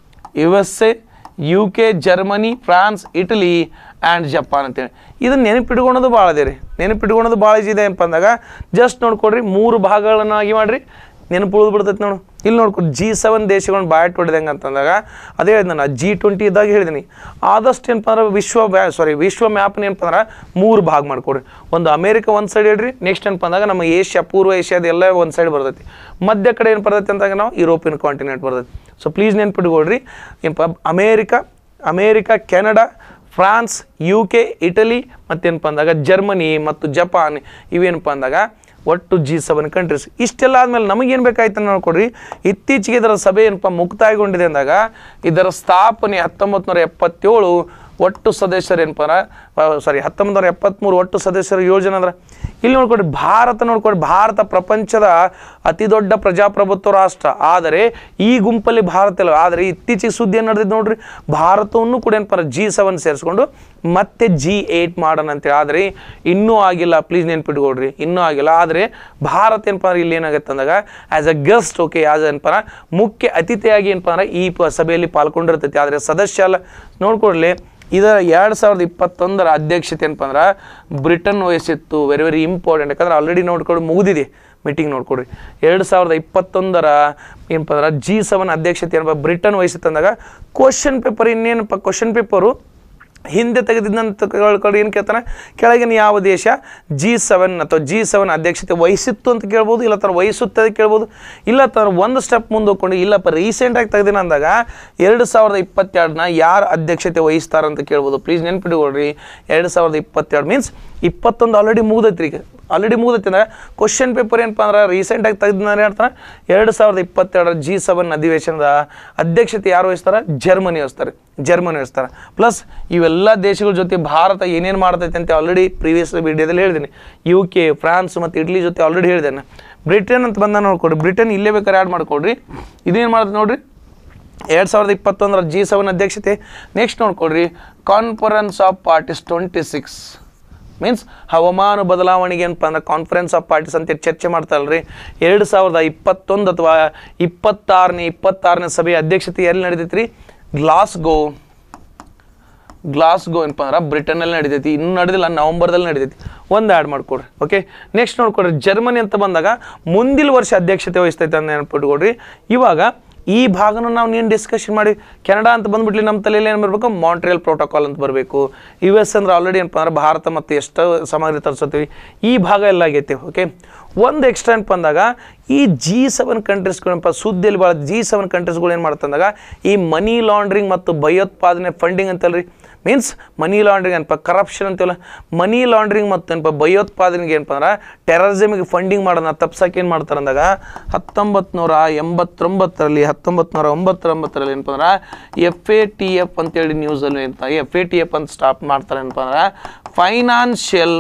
U S A U K Germany France Italy and Japan ಅಂತೇಳಿ ಇದನ್ನ ನೆನಪಿಟ್ಕೊಳೋದು ಭಾಳ ಇದೆ ರೀ ನೆನಪಿಟ್ಕೊಳೋದು ಭಾಳ ಇದೆ ಏನಪ್ಪ ಅಂದಾಗ ಜಸ್ಟ್ ನೋಡ್ಕೊಡ್ರಿ ಮೂರು ಭಾಗಗಳನ್ನಾಗಿ ಮಾಡಿರಿ ನೆನಪು ಉಳಿದು ಬಿಡ್ತೈತೆ ನೋಡು ಇಲ್ಲಿ ನೋಡ್ಕೊಂಡು ಜಿ ಸೆವೆನ್ ದೇಶಗಳನ್ನ ಬಾಯಟ್ ಹೊಡೆದಂಗೆ ಅಂತಂದಾಗ ಅದೇ ಹೇಳಿದೆ ನಾನು ಜಿ ಟ್ವೆಂಟಿ ಇದ್ದಾಗ ಹೇಳಿದ್ದೀನಿ ಆದಷ್ಟು ಏನಪ್ಪ ಅಂದ್ರೆ ವಿಶ್ವ ಬ್ಯಾ ಸಾರಿ ವಿಶ್ವ ಮ್ಯಾಪ್ನ ಏನಪ್ಪ ಅಂದ್ರೆ ಮೂರು ಭಾಗ ಮಾಡ್ಕೊಡ್ರಿ ಒಂದು ಅಮೇರಿಕ ಒಂದು ಸೈಡ್ ಹೇಳ್ರಿ ನೆಕ್ಸ್ಟ್ ಏನಪ್ಪ ಅಂದಾಗ ನಮ್ಮ ಏಷ್ಯಾ ಪೂರ್ವ ಏಷ್ಯಾದ ಎಲ್ಲ ಒಂದು ಸೈಡ್ ಬರ್ತೈತಿ ಮಧ್ಯ ಕಡೆ ಏನು ಬರ್ತೈತಿ ಅಂದಾಗ ನಾವು ಯುರೋಪಿಯನ್ ಕಾಂಟಿನೆಂಟ್ ಬರ್ತೈತಿ ಸೊ ಪ್ಲೀಸ್ ನೆನ್ಪಿಟ್ಕೊಳ್ರಿ ಏನಪ್ಪ America America Canada France U K Italy ಮತ್ತೇನಪ್ಪ ಅಂದಾಗ ಜರ್ಮನಿ ಮತ್ತು ಜಪಾನ್ ಇವೇನಪ್ಪ ಅಂದಾಗ ಒಟ್ಟು ಜಿ ಸೆವೆನ್ ಕಂಟ್ರೀಸ್ ಇಷ್ಟೆಲ್ಲ ಆದಮೇಲೆ ನಮಗೇನು ಬೇಕಾಯ್ತು ಅಂತ ನೋಡ್ಕೊಡ್ರಿ ಇತ್ತೀಚೆಗೆ ಇದರ ಸಭೆ ಏನಪ್ಪ ಮುಕ್ತಾಯಗೊಂಡಿದೆ ಅಂದಾಗ ಇದರ ಸ್ಥಾಪನೆ ಹತ್ತೊಂಬತ್ತು ನೂರ ಎಪ್ಪತ್ತೇಳು ಒಟ್ಟು ಸದಸ್ಯರು ಏನಪ್ಪ ಸಾರಿ ಹತ್ತೊಂಬತ್ತು ನೂರ ಎಪ್ಪತ್ತ್ಮೂರು ಒಟ್ಟು ಸದಸ್ಯರು ಏಳು ಜನ ಅಂದ್ರೆ ಇಲ್ಲಿ ನೋಡ್ಕೊಡ್ರಿ ಭಾರತ ನೋಡ್ಕೊಡ್ರಿ ಭಾರತ ಪ್ರಪಂಚದ ಅತಿ ದೊಡ್ಡ ಪ್ರಜಾಪ್ರಭುತ್ವ ರಾಷ್ಟ್ರ ಆದರೆ ಈ ಗುಂಪಲ್ಲಿ ಭಾರತ ಇಲ್ಲ ಆದರೆ ಇತ್ತೀಚೆಗೆ ಸುದ್ದಿ ಏನು ನಡೆದಿದ್ದು ನೋಡ್ರಿ ಭಾರತವನ್ನು ಕೂಡ ಏನಪ್ಪ ಜಿ ಸೆವೆನ್ ಸೇರಿಸ್ಕೊಂಡು ಮತ್ತೆ ಜಿ ಏಯ್ಟ್ ಮಾಡೋಣ ಅಂತೇಳಿ ಆದರೆ ಇನ್ನೂ ಆಗಿಲ್ಲ ಪ್ಲೀಸ್ ನೆನ್ಪಿಟ್ಕೊಡ್ರಿ ಇನ್ನೂ ಆಗಿಲ್ಲ ಆದರೆ ಭಾರತ ಏನಪ್ಪ ಅಂದ್ರೆ ಇಲ್ಲಿ ಏನಾಗುತ್ತೆ ಅಂದಾಗ as a guest okay as ಏನಪ್ಪ ಅಂದ್ರೆ ಮುಖ್ಯ ಅತಿಥಿಯಾಗಿ ಏನಪ್ಪ ಅಂದ್ರೆ ಈ ಪ ಸಭೆಯಲ್ಲಿ ಪಾಲ್ಗೊಂಡಿರ್ತೈತಿ ಆದರೆ ಸದಸ್ಯ ಅಲ್ಲ ನೋಡ್ಕೊಡ್ಲಿ ಇದರ ಎರಡು ಸಾವಿರದ ಇಪ್ಪತ್ತೊಂದರ ಅಧ್ಯಕ್ಷತೆ ಏನಪ್ಪ ಅಂದ್ರೆ ಬ್ರಿಟನ್ ವಹಿಸಿತ್ತು ವೆರಿ ವೆರಿ ಇಂಪಾರ್ಟೆಂಟ್ ಯಾಕಂದ್ರೆ ಆಲ್ರೆಡಿ ನೋಡ್ಕೊಂಡು ಮುಗಿದಿದೆ ಮೀಟಿಂಗ್ ನೋಡ್ಕೊಡ್ರಿ ಎರಡು ಸಾವಿರದ ಇಪ್ಪತ್ತೊಂದರ ಏನಪ್ಪ ಅಂದ್ರೆ ಜಿ ಸೆವೆನ್ ಅಧ್ಯಕ್ಷತೆ ಏನಪ್ಪ ಬ್ರಿಟನ್ ವಹಿಸಿತ್ತು ಅಂದಾಗ ಕ್ವಶನ್ ಪೇಪರ್ ಇನ್ನೇನಪ್ಪ ಕ್ವಶನ್ ಪೇಪರು ಹಿಂದೆ ತೆಗೆದಿದ್ದಂತ ಕಡೆ ಏನು ಕೇಳ್ತಾನೆ ಕೆಳಗಿನ ಯಾವ ದೇಶ ಜಿ ಸೆವೆನ್ ಅಥವಾ ಜಿ ಸೆವೆನ್ ಅಧ್ಯಕ್ಷತೆ ವಹಿಸಿತ್ತು ಅಂತ ಕೇಳ್ಬೋದು ಇಲ್ಲ ತರ ವಹಿಸುತ್ತದೆ ಕೇಳ್ಬೋದು ಇಲ್ಲ ತರ ಒಂದು ಸ್ಟೆಪ್ ಮುಂದೆ ಹೋಗ್ಕೊಂಡು ಇಲ್ಲಪ್ಪ ರೀಸೆಂಟಾಗಿ ತೆಗೆದಿನ ಅಂದಾಗ ಎರಡು ಸಾವಿರದ ಇಪ್ಪತ್ತೆರಡನ್ನ ಯಾರು ಅಧ್ಯಕ್ಷತೆ ವಹಿಸ್ತಾರಂತ ಕೇಳ್ಬೋದು ಪ್ಲೀಸ್ ನೆನ್ಪಿಟ್ಕೊಳ್ರಿ ಎರಡು ಸಾವಿರದ ಇಪ್ಪತ್ತೆರಡು ಮೀನ್ಸ್ ಇಪ್ಪತ್ತೊಂದು ಆಲ್ರೆಡಿ ಮುಗ್ದೈತ್ರಿ ಈಗ ಆಲ್ರೆಡಿ ಮುಗ್ದೈತಿ ಅಂದ್ರೆ ಕ್ವಶನ್ ಪೇಪರ್ ಏನಪ್ಪ ಅಂದ್ರೆ ರೀಸೆಂಟಾಗಿ ತೆಗೆದ ಹೇಳ್ತಾನೆ ಎರಡು ಸಾವಿರದ ಇಪ್ಪತ್ತೆರಡರ ಜಿ ಸೆವೆನ್ ಅಧಿವೇಶನದ ಅಧ್ಯಕ್ಷತೆ ಯಾರು ವಹಿಸ್ತಾರೆ ಜರ್ಮನಿ ವಹಿಸ್ತಾರೆ ಜರ್ಮನಿ ವಹಿಸ್ತಾರೆ ಪ್ಲಸ್ ಇವೆಲ್ಲ ದೇಶಗಳ ಜೊತೆ ಭಾರತ ಏನೇನು ಮಾಡ್ತೈತೆ ಅಂತ ಆಲ್ರೆಡಿ ಪ್ರೀವಿಯಸ್ ವಿಡಿಯೋದಲ್ಲಿ ಹೇಳಿದ್ದೀನಿ ಯು ಕೆ ಫ್ರಾನ್ಸ್ ಮತ್ತು ಇಟ್ಲಿ ಜೊತೆ ಆಲ್ರೆಡಿ ಹೇಳಿದ್ದೇನೆ ಬ್ರಿಟನ್ ಅಂತ ಬಂದ ನೋಡ್ಕೊಡ್ರಿ ಬ್ರಿಟನ್ ಇಲ್ಲೇ ಬೇಕಾದ್ರೆ ಆ್ಯಡ್ ಮಾಡ್ಕೊಡ್ರಿ ಇದೇನು ಮಾಡ್ತದೆ ನೋಡ್ರಿ ಎರಡು ಸಾವಿರದ ಇಪ್ಪತ್ತೊಂದರ ಜಿ ಸೆವೆನ್ ಅಧ್ಯಕ್ಷತೆ ನೆಕ್ಸ್ಟ್ ನೋಡ್ಕೊಡ್ರಿ conference of parties twenty six means ಹವಾಮಾನ ಬದಲಾವಣೆಗೆ ಏನಪ್ಪ ಅಂದ್ರೆ ಕಾನ್ಫರೆನ್ಸ್ ಆಫ್ ಪಾರ್ಟಿಸ್ ಅಂತ ಚರ್ಚೆ ಮಾಡ್ತಾರಲ್ರಿ ಎರಡು ಸಾವಿರದ ಇಪ್ಪತ್ತೊಂದು ಅಥವಾ ಇಪ್ಪತ್ತಾರನೇ ಇಪ್ಪತ್ತಾರನೇ ಸಭೆಯ ಅಧ್ಯಕ್ಷತೆ ಎಲ್ಲಿ ನಡೀತೈತ್ರಿ ಗ್ಲಾಸ್ಗೋ ಗ್ಲಾಸ್ಗೋ ಏನಪ್ಪ ಅಂದ್ರೆ ಬ್ರಿಟನಲ್ಲಿ ನಡೀತೈತಿ ಇನ್ನೂ ನಡೆದಿಲ್ಲ ನವಂಬರ್ದಲ್ಲಿ ನಡೀತೈತಿ ಒಂದು ಆ್ಯಡ್ ಮಾಡ್ಕೊಡ್ರಿ ಓಕೆ ನೆಕ್ಸ್ಟ್ ನೋಡ್ಕೊಡ್ರಿ ಜರ್ಮನಿ ಅಂತ ಬಂದಾಗ ಮುಂದಿನ ವರ್ಷ ಅಧ್ಯಕ್ಷತೆ ವಹಿಸ್ತೈತೆ ಅಂತ ನೆನಪಿಟ್ಕೊಡ್ರಿ ಇವಾಗ ಈ ಭಾಗನ ನಾವು ನೀನು ಡಿಸ್ಕಷನ್ ಮಾಡಿ ಕೆನಡಾ ಅಂತ ಬಂದ್ಬಿಟ್ಲಿ ನಮ್ಮ ತಲೆಯಲ್ಲಿ ಏನು ಬರಬೇಕು ಮಾಂಟ್ರಿಯಲ್ ಪ್ರೋಟೋಕಾಲ್ ಅಂತ ಬರಬೇಕು ಯು ಎಸ್ ಅಂದ್ರೆ ಆಲ್ರೆಡಿ ಏನಪ್ಪ ಅಂದ್ರೆ ಭಾರತ ಮತ್ತು ಎಷ್ಟು ಸಾಮಗ್ರಿ ತರಿಸ್ತೀವಿ ಈ ಭಾಗ ಎಲ್ಲ ಆಗೈತೆ ಓಕೆ ಒಂದು ಎಕ್ಸ್ಟ್ರಾ ಏನಪ್ಪ ಅಂದಾಗ ಈ ಜಿ ಸೆವೆನ್ ಕಂಟ್ರೀಸ್ಗಳೇನಪ್ಪ ಸುದ್ದಿಯಲ್ಲಿ ಭಾಳ ಜಿ ಸೆವೆನ್ ಕಂಟ್ರೀಸ್ಗಳು ಏನು ಮಾಡ್ತಂದಾಗ ಈ ಮನಿ ಲಾಂಡ್ರಿಂಗ್ ಮತ್ತು ಭಯೋತ್ಪಾದನೆ ಫಂಡಿಂಗ್ ಅಂತಲ್ರಿ ಮೀನ್ಸ್ ಮನಿ ಲಾಂಡ್ರಿಂಗ್ ಏನಪ್ಪ ಕರಪ್ಷನ್ ಅಂತೀವಲ್ಲ ಮನಿ ಲಾಂಡ್ರಿಂಗ್ ಮತ್ತು ಏನಪ್ಪ ಭಯೋತ್ಪಾದನೆಗೆ ಏನಪ್ಪ ಅಂದ್ರೆ ಟೆರರಿಸಮಿಗೆ ಫಂಡಿಂಗ್ ಮಾಡೋಣ ತಪ್ಸಕ್ಕೆ ಏನು ಮಾಡ್ತಾರೆ ಅಂದಾಗ ಹತ್ತೊಂಬತ್ತು ನೂರ ಎಂಬತ್ತೊಂಬತ್ತರಲ್ಲಿ ಹತ್ತೊಂಬತ್ತು ನೂರ ಒಂಬತ್ತೊಂಬತ್ತರಲ್ಲಿ ಏನಪ್ಪ ಅಂದ್ರೆ ಎಫ್ ಎ ಟಿ ಎಫ್ ಅಂತೇಳಿ ನ್ಯೂಸಲ್ಲಿ ಅಂತ ಎಫ್ ಎ ಟಿ ಎಫ್ ಅಂತ ಸ್ಟಾಪ್ ಮಾಡ್ತಾರೆ ಏನಪ್ಪ ಅಂದ್ರೆ financial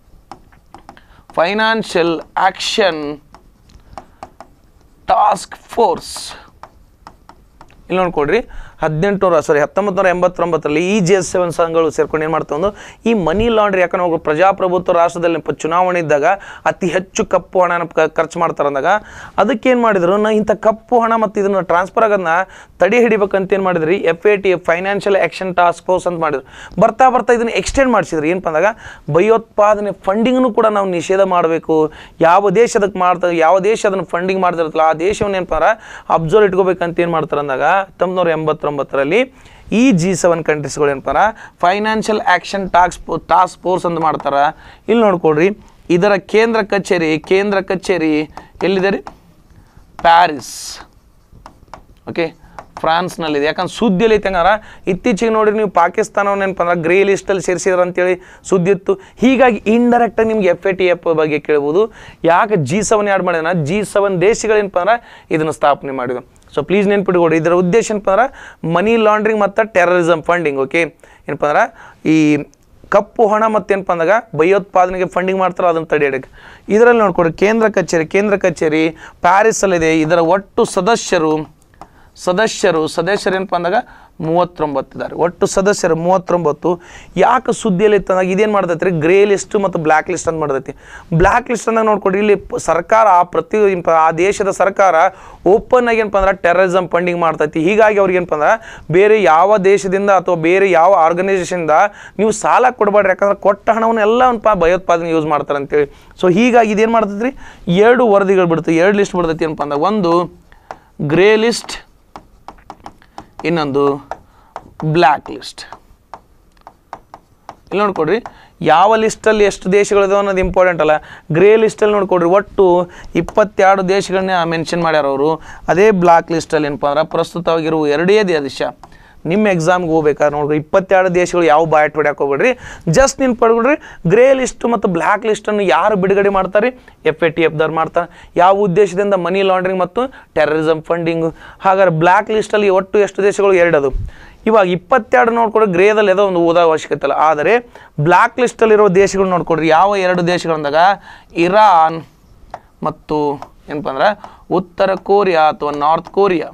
financial action task force ಇಲ್ಲಿ ನೋಡ್ಕೊಡ್ರಿ ಹದಿನೆಂಟು ನೂರ ಸಾರಿ ಹತ್ತೊಂಬತ್ತು ನೂರ ಎಂಬತ್ತೊಂಬತ್ತರಲ್ಲಿ ಈ ಜಿ ಎಸ್ ಸೆವೆನ್ ಸಂಘಗಳು ಸೇರ್ಕೊಂಡು ಏನು ಮಾಡ್ತಾ ಒಂದು ಈ ಮನಿ ಲಾಂಡ್ರಿ ಯಾಕಂದ್ರೆ ಅವ್ರು ಪ್ರಜಾಪ್ರಭುತ್ವ ರಾಷ್ಟ್ರದಲ್ಲಿ ಪ- ಚುನಾವಣೆ ಇದ್ದಾಗ ಅತಿ ಹೆಚ್ಚು ಕಪ್ಪು ಹಣನ ಕ- ಖರ್ಚು ಮಾಡ್ತಾರೆ ಅಂದಾಗ ಅದಕ್ಕೆ ಏನು ಮಾಡಿದ್ರು ನಾ ಇಂಥ ಕಪ್ಪು ಹಣ ಮತ್ತು ಇದನ್ನು ಟ್ರಾನ್ಸ್ಫರ್ ಆಗೋದನ್ನ ತಡೆ ಹಿಡಿಬೇಕಂತ ಏನು ಮಾಡಿದ್ರಿ F A T financial action task force ಅಂತ ಮಾಡಿದ್ರು ಬರ್ತಾ ಬರ್ತಾ ಇದನ್ನು ಎಕ್ಸ್ಟೆಂಡ್ ಮಾಡಿಸಿದ್ರು ಏನಪ್ಪ ಅಂದಾಗ ಭಯೋತ್ಪಾದನೆ ಫಂಡಿಂಗ್ನು ಕೂಡ ನಾವು ನಿಷೇಧ ಮಾಡಬೇಕು ಯಾವ ದೇಶ ಅದಕ್ಕೆ ಮಾಡ್ತಾರೆ ಯಾವ ದೇಶ ಅದನ್ನು ಫಂಡಿಂಗ್ ಮಾಡ್ತಿರುತ್ತಲ್ಲ ಆ ದೇಶವನ್ನು ಏನಪ್ಪ ಅಂದ್ರೆ ಅಬ್ಸರ್ವ್ ಇಟ್ಕೋಬೇಕಂತ ಏನು ಮಾಡ್ತಾರೆ ಅಂದಾಗ ಹತ್ತೊಂಬತ್ತು ನೂರ ಎಂಬತ್ತೊಂಬತ್ತರಲ್ಲಿ ಈ ಜಿ ಸೆವೆನ್ ಕಂಟ್ರೀಸ್ಗಳು ಏನಪ್ಪಾರ financial action talks task force ಅಂತ ಮಾಡ್ತಾರೆ ಇಲ್ಲಿ ನೋಡ್ಕೊಡ್ರಿ ಇದರ ಕೇಂದ್ರ ಕಚೇರಿ ಕೇಂದ್ರ ಕಚೇರಿ ಎಲ್ಲಿದೆ ರೀ ಪ್ಯಾರಿಸ್ ಓಕೆ ಫ್ರಾನ್ಸ್ನಲ್ಲಿದೆ ಯಾಕಂದ್ರೆ ಸುದ್ದಿಯಲ್ಲಿ ಐತೆ ಹಂಗಾರ ಇತ್ತೀಚೆಗೆ ನೋಡಿ ನೀವು ಪಾಕಿಸ್ತಾನವನ್ನು ಏನಪ್ಪ ಅಂದ್ರೆ ಗ್ರೇ ಲಿಸ್ಟಲ್ಲಿ ಸೇರಿಸಿದ್ರು ಅಂತೇಳಿ ಸುದ್ದಿ ಇತ್ತು ಹೀಗಾಗಿ ಇಂಡೈರೆಕ್ಟಾಗಿ ನಿಮ್ಗೆ ಎಫ್ ಎ ಟಿ ಎಫ್ ಬಗ್ಗೆ ಕೇಳ್ಬೋದು ಯಾಕೆ ಜಿ ಸೆವೆನ್ ಆ್ಯಡ್ ಮಾಡಿದ್ರೆ ಜಿ ಸೆವೆನ್ ದೇಶಗಳೇನಪ್ಪ ಅಂದ್ರೆ ಇದನ್ನು ಸ್ಥಾಪನೆ ಮಾಡಿದ್ರು ಸೊ ಪ್ಲೀಸ್ ನೆನ್ಪಿಟ್ಕೊಡಿ ಇದರ ಉದ್ದೇಶ ಏನಪ್ಪ ಅಂದ್ರೆ ಮನಿ ಲಾಂಡ್ರಿಂಗ್ ಮತ್ತು ಟೆರರಿಸಮ್ ಫಂಡಿಂಗ್ ಓಕೆ ಏನಪ್ಪ ಅಂದ್ರೆ ಈ ಕಪ್ಪು ಹಣ ಮತ್ತೇನಪ್ಪ ಅಂದಾಗ ಭಯೋತ್ಪಾದನೆಗೆ ಫಂಡಿಂಗ್ ಮಾಡ್ತಾರೆ ಅದನ್ನು ತಡೆಯಕ್ಕೆ ಇದರಲ್ಲಿ ನೋಡ್ಕೊಡಿ ಕೇಂದ್ರ ಕಚೇರಿ ಕೇಂದ್ರ ಕಚೇರಿ ಪ್ಯಾರಿಸಲ್ಲಿದೆ ಇದರ ಒಟ್ಟು ಸದಸ್ಯರು ಸದಸ್ಯರು ಸದಸ್ಯರು ಏನಪ್ಪ ಅಂದಾಗ ಮೂವತ್ತೊಂಬತ್ತು ಇದ್ದಾರೆ ಒಟ್ಟು ಸದಸ್ಯರು ಮೂವತ್ತೊಂಬತ್ತು ಯಾಕೆ ಸುದ್ದಿಯಲ್ಲಿ ಇತ್ತಂದಾಗ ಇದೇನು ಮಾಡ್ತೈತಿ ರೀ ಗ್ರೇ ಲಿಸ್ಟ್ ಮತ್ತು ಬ್ಲ್ಯಾಕ್ ಲಿಸ್ಟ್ ಅಂತ ಮಾಡ್ತೈತಿ ಬ್ಲ್ಯಾಕ್ ಲಿಸ್ಟ್ ಅಂದಾಗ ನೋಡ್ಕೊಡಿ ಇಲ್ಲಿ ಪ- ಸರ್ಕಾರ ಆ ಪ್ರತಿ ಇಂಪ- ಆ ದೇಶದ ಸರ್ಕಾರ ಓಪನ್ ಆಗಿ ಏನಪ್ಪ ಅಂದ್ರೆ ಟೆರರಿಸಮ್ ಫಂಡಿಂಗ್ ಮಾಡ್ತೈತಿ ಹೀಗಾಗಿ ಅವ್ರಿಗೆ ಏನಪ್ಪ ಅಂದ್ರೆ ಬೇರೆ ಯಾವ ದೇಶದಿಂದ ಅಥವಾ ಬೇರೆ ಯಾವ ಆರ್ಗನೈಸೇಷನ್ದ ನೀವು ಸಾಲ ಕೊಡಬೇಡ್ರಿ ಯಾಕಂದ್ರೆ ಕೊಟ್ಟ ಹಣವನ್ನು ಎಲ್ಲ ಏನಪ್ಪ ಭಯೋತ್ಪಾದನೆ ಯೂಸ್ ಮಾಡ್ತಾರೆ ಅಂತೇಳಿ ಸೊ ಹೀಗಾಗಿ ಇದೇನು ಮಾಡ್ತೈತಿ ರೀ ಎರಡು ವರದಿಗಳು ಬಿಡ್ತೈತಿ ಎರಡು ಲಿಸ್ಟ್ ಬಿಡ್ತೈತಿ ಏನಪ್ಪ ಅಂದಾಗ ಒಂದು ಗ್ರೇ ಲಿಸ್ಟ್ ಇನ್ನೊಂದು ಬ್ಲ್ಯಾಕ್ ಲಿಸ್ಟ್ ಇಲ್ಲಿ ನೋಡ್ಕೊಡ್ರಿ ಯಾವ ಲಿಸ್ಟಲ್ಲಿ ಎಷ್ಟು ದೇಶಗಳಿದಾವೆ ಅನ್ನೋದು ಇಂಪಾರ್ಟೆಂಟ್ ಅಲ್ಲ ಗ್ರೇ ಲಿಸ್ಟಲ್ಲಿ ನೋಡ್ಕೊಡ್ರಿ ಒಟ್ಟು ಇಪ್ಪತ್ತೆರಡು ದೇಶಗಳನ್ನ ಮೆನ್ಷನ್ ಮಾಡ್ಯಾರ ಅವರು ಅದೇ ಬ್ಲಾಕ್ ಲಿಸ್ಟಲ್ಲಿ ಏನಪ್ಪ ಅಂದ್ರೆ ಪ್ರಸ್ತುತವಾಗಿರುವ ಎರಡೇ ದೇಶ ನಿಮ್ಮ ಎಕ್ಸಾಮ್ಗೆ ಹೋಗ್ಬೇಕಾದ್ರೆ ನೋಡ್ರಿ ಇಪ್ಪತ್ತೆರಡು ದೇಶಗಳು ಯಾವ ಬಾಯಟ್ ಹೊಡ್ಯಾಕ್ ಹೋಗ್ಬೇಡ್ರಿ ಜಸ್ಟ್ ನಿನ್ ಪಡ್ಕೊಡ್ರಿ ಗ್ರೇ ಲಿಸ್ಟ್ ಮತ್ತು ಬ್ಲ್ಯಾಕ್ ಲಿಸ್ಟನ್ನು ಯಾರು ಬಿಡುಗಡೆ ಮಾಡ್ತಾರೆ ಎಫ್ ಎ ಟಿ ಎಫ್ದವ್ರು ಮಾಡ್ತಾರೆ ಯಾವ ಉದ್ದೇಶದಿಂದ ಮನಿ ಲಾಂಡ್ರಿಂಗ್ ಮತ್ತು ಟೆರರಿಸಮ್ ಫಂಡಿಂಗು ಹಾಗಾದ್ರೆ ಬ್ಲ್ಯಾಕ್ ಲಿಸ್ಟಲ್ಲಿ ಒಟ್ಟು ಎಷ್ಟು ದೇಶಗಳು ಎರಡದು ಇವಾಗ ಇಪ್ಪತ್ತೆರಡು ನೋಡ್ಕೊಡ್ರಿ ಗ್ರೇದಲ್ಲಿ ಏನೋ ಒಂದು ಓದೋ ಅವಶ್ಯಕತೆ ಇಲ್ಲ ಆದರೆ ಬ್ಲ್ಯಾಕ್ ಲಿಸ್ಟಲ್ಲಿರೋ ದೇಶಗಳು ನೋಡ್ಕೊಡ್ರಿ ಯಾವ ಎರಡು ದೇಶಗಳಂದಾಗ ಇರಾನ್ ಮತ್ತು ಏನಪ್ಪ ಅಂದ್ರೆ ಉತ್ತರ ಕೊರಿಯಾ ಅಥವಾ ನಾರ್ತ್ ಕೊರಿಯಾ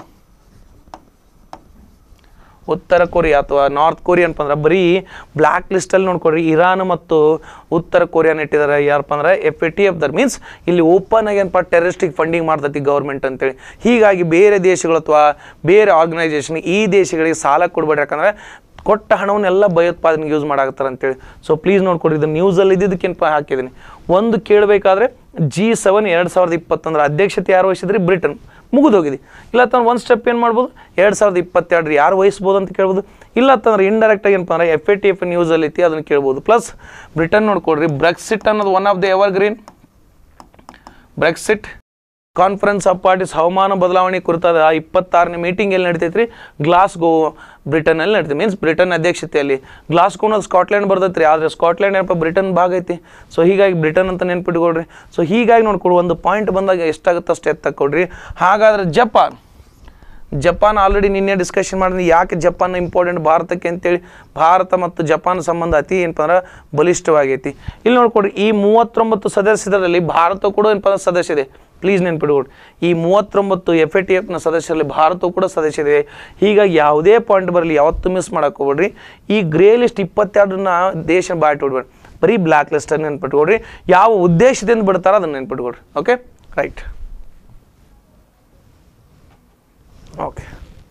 ಉತ್ತರ ಕೊರಿಯಾ ಅಥವಾ ನಾರ್ತ್ ಕೊರಿಯಾ ಏನಪ್ಪ ಅಂದ್ರೆ ಬರೀ ಬ್ಲ್ಯಾಕ್ ಲಿಸ್ಟಲ್ಲಿ ನೋಡ್ಕೊಡ್ರಿ ಇರಾನ್ ಮತ್ತು ಉತ್ತರ ಕೊರಿಯಾನ ಇಟ್ಟಿದ್ದಾರೆ ಯಾರಪ್ಪ ಅಂದ್ರೆ F A T F there means ಇಲ್ಲಿ ಓಪನ್ ಆಗಿ ಏನಪ್ಪ ಟೆರರಿಸ್ಟಿಕ್ ಫಂಡಿಂಗ್ ಮಾಡ್ತೈತಿ ಗೌರ್ಮೆಂಟ್ ಅಂತೇಳಿ ಹೀಗಾಗಿ ಬೇರೆ ದೇಶಗಳು ಅಥವಾ ಬೇರೆ ಆರ್ಗನೈಸೇಷನ್ ಈ ದೇಶಗಳಿಗೆ ಸಾಲ ಕೊಡ್ಬೇಡ್ರಿ ಯಾಕಂದ್ರೆ ಕೊಟ್ಟ ಹಣವನ್ನೆಲ್ಲ ಭಯೋತ್ಪಾದನೆಗೆ ಯೂಸ್ ಮಾಡಾಕತ್ತಾರೆ ಅಂತೇಳಿ ಸೊ ಪ್ಲೀಸ್ ನೋಡ್ಕೊಡ್ರಿ ಇದು ನ್ಯೂಸಲ್ಲಿ ಇದ್ದಿದ್ದಕ್ಕೇನಪ್ಪ ಹಾಕಿದ್ದೀನಿ ಒಂದು ಕೇಳಬೇಕಾದ್ರೆ ಜಿ ಸೆವೆನ್ ಎರಡು ಸಾವಿರದ ಇಪ್ಪತ್ತೊಂದರ ಅಧ್ಯಕ್ಷತೆ ಯಾರು ವಹಿಸಿದ್ರಿ ಬ್ರಿಟನ್ ಮುಗಿದೋಗಿದೆ ಇಲ್ಲ ತಂದ್ರೆ ಒಂದು ಸ್ಟೆಪ್ ಏನು ಮಾಡ್ಬೋದು ಎರಡು ಸಾವಿರದ ಇಪ್ಪತ್ತೆರಡು ಯಾರು ವಹಿಸ್ಬೋದು ಅಂತ ಕೇಳ್ಬೋದು ಇಲ್ಲ ತಂದ್ರೆ ಇಂಡೈರೆಕ್ಟಾಗಿ ಏನಪ್ಪ ಅಂದ್ರೆ ಎಫ್ ಎ ಟಿ ಎಫ್ ನ್ಯೂಸಲ್ಲಿ ಐತಿ ಅದನ್ನು ಕೇಳ್ಬೋದು ಪ್ಲಸ್ ಬ್ರಿಟನ್ ನೋಡ್ಕೊಡ್ರಿ ಬ್ರೆಕ್ಸಿಟ್ ಅನ್ನೋದು one of the evergreen Brexit conference of parties ಹವಾಮಾನ ಬದಲಾವಣೆ ಕುರಿತಾದ ಇಪ್ಪತ್ತಾರನೇ ಮೀಟಿಂಗ್ ಎಲ್ಲಿ ನಡೀತೈತ್ರಿ ಗ್ಲಾಸ್ಗೋ ಬ್ರಿಟನಲ್ಲಿ ನಡೀತೈತಿ ಮೀನ್ಸ್ ಬ್ರಿಟನ್ ಅಧ್ಯಕ್ಷತೆಯಲ್ಲಿ ಗ್ಲಾಸ್ಗೋ ಅನ್ನೋದು ಸ್ಕಾಟ್ಲ್ಯಾಂಡ್ ಬರ್ತೈತ್ರಿ ಆದರೆ ಸ್ಕಾಟ್ಲ್ಯಾಂಡ್ ಏನಪ್ಪ ಬ್ರಿಟನ್ ಭಾಗ ಐತಿ ಸೊ ಹೀಗಾಗಿ ಬ್ರಿಟನ್ ಅಂತ ನೆನ್ಪಿಟ್ಕೊಡ್ರಿ ಸೊ ಹೀಗಾಗಿ ನೋಡ್ಕೊಡು ಒಂದು ಪಾಯಿಂಟ್ ಬಂದಾಗ ಎಷ್ಟಾಗುತ್ತೆ ಅಷ್ಟು ಎತ್ತಕೊಡ್ರಿ ಹಾಗಾದ್ರೆ ಜಪಾನ್ ಜಪಾನ್ ಆಲ್ರೆಡಿ ನಿನ್ನೆ ಡಿಸ್ಕಷನ್ ಮಾಡಿದ್ವಿ ಯಾಕೆ ಜಪಾನ್ ಇಂಪಾರ್ಟೆಂಟ್ ಭಾರತಕ್ಕೆ ಅಂತೇಳಿ ಭಾರತ ಮತ್ತು ಜಪಾನ್ ಸಂಬಂಧ ಅತಿ ಏನಪ್ಪ ಅಂದ್ರೆ ಬಲಿಷ್ಠವಾಗೈತಿ ಇಲ್ಲಿ ನೋಡ್ಕೊಡ್ರಿ ಈ ಮೂವತ್ತೊಂಬತ್ತು ಸದಸ್ಯರಲ್ಲಿ ಭಾರತ ಕೂಡ ಏನಪ್ಪ ಅಂದ್ರೆ ಸದಸ್ಯ ಇದೆ ಪ್ಲೀಸ್ ನೆನ್ಪಿಡ್ಕೊಡ್ರಿ ಈ ಮೂವತ್ತೊಂಬತ್ತು ಎಫ್ ಎ ಟಿ ಎಫ್ನ ಸದಸ್ಯರಲ್ಲಿ ಭಾರತ ಕೂಡ ಸದಸ್ಯ ಇದೆ ಹೀಗಾಗಿ ಯಾವುದೇ ಪಾಯಿಂಟ್ ಬರಲಿ ಯಾವತ್ತೂ ಮಿಸ್ ಮಾಡಕ್ಕೆ ಹೋಗ್ಬೇಡ್ರಿ ಈ ಗ್ರೇ ಲಿಸ್ಟ್ ಇಪ್ಪತ್ತೆರಡನ್ನ ದೇಶ ಬಾಯ್ಟ್ ಹೊಡ್ಬೇಡ್ರಿ ಬರೀ ಬ್ಲ್ಯಾಕ್ ಲಿಸ್ಟನ್ನು ನೆನ್ಪಿಟ್ಕೊಡ್ರಿ ಯಾವ ಉದ್ದೇಶದಿಂದ ಬಿಡ್ತಾರೋ ಅದನ್ನು ನೆನ್ಪಿಟ್ಕೊಡ್ರಿ okay right okay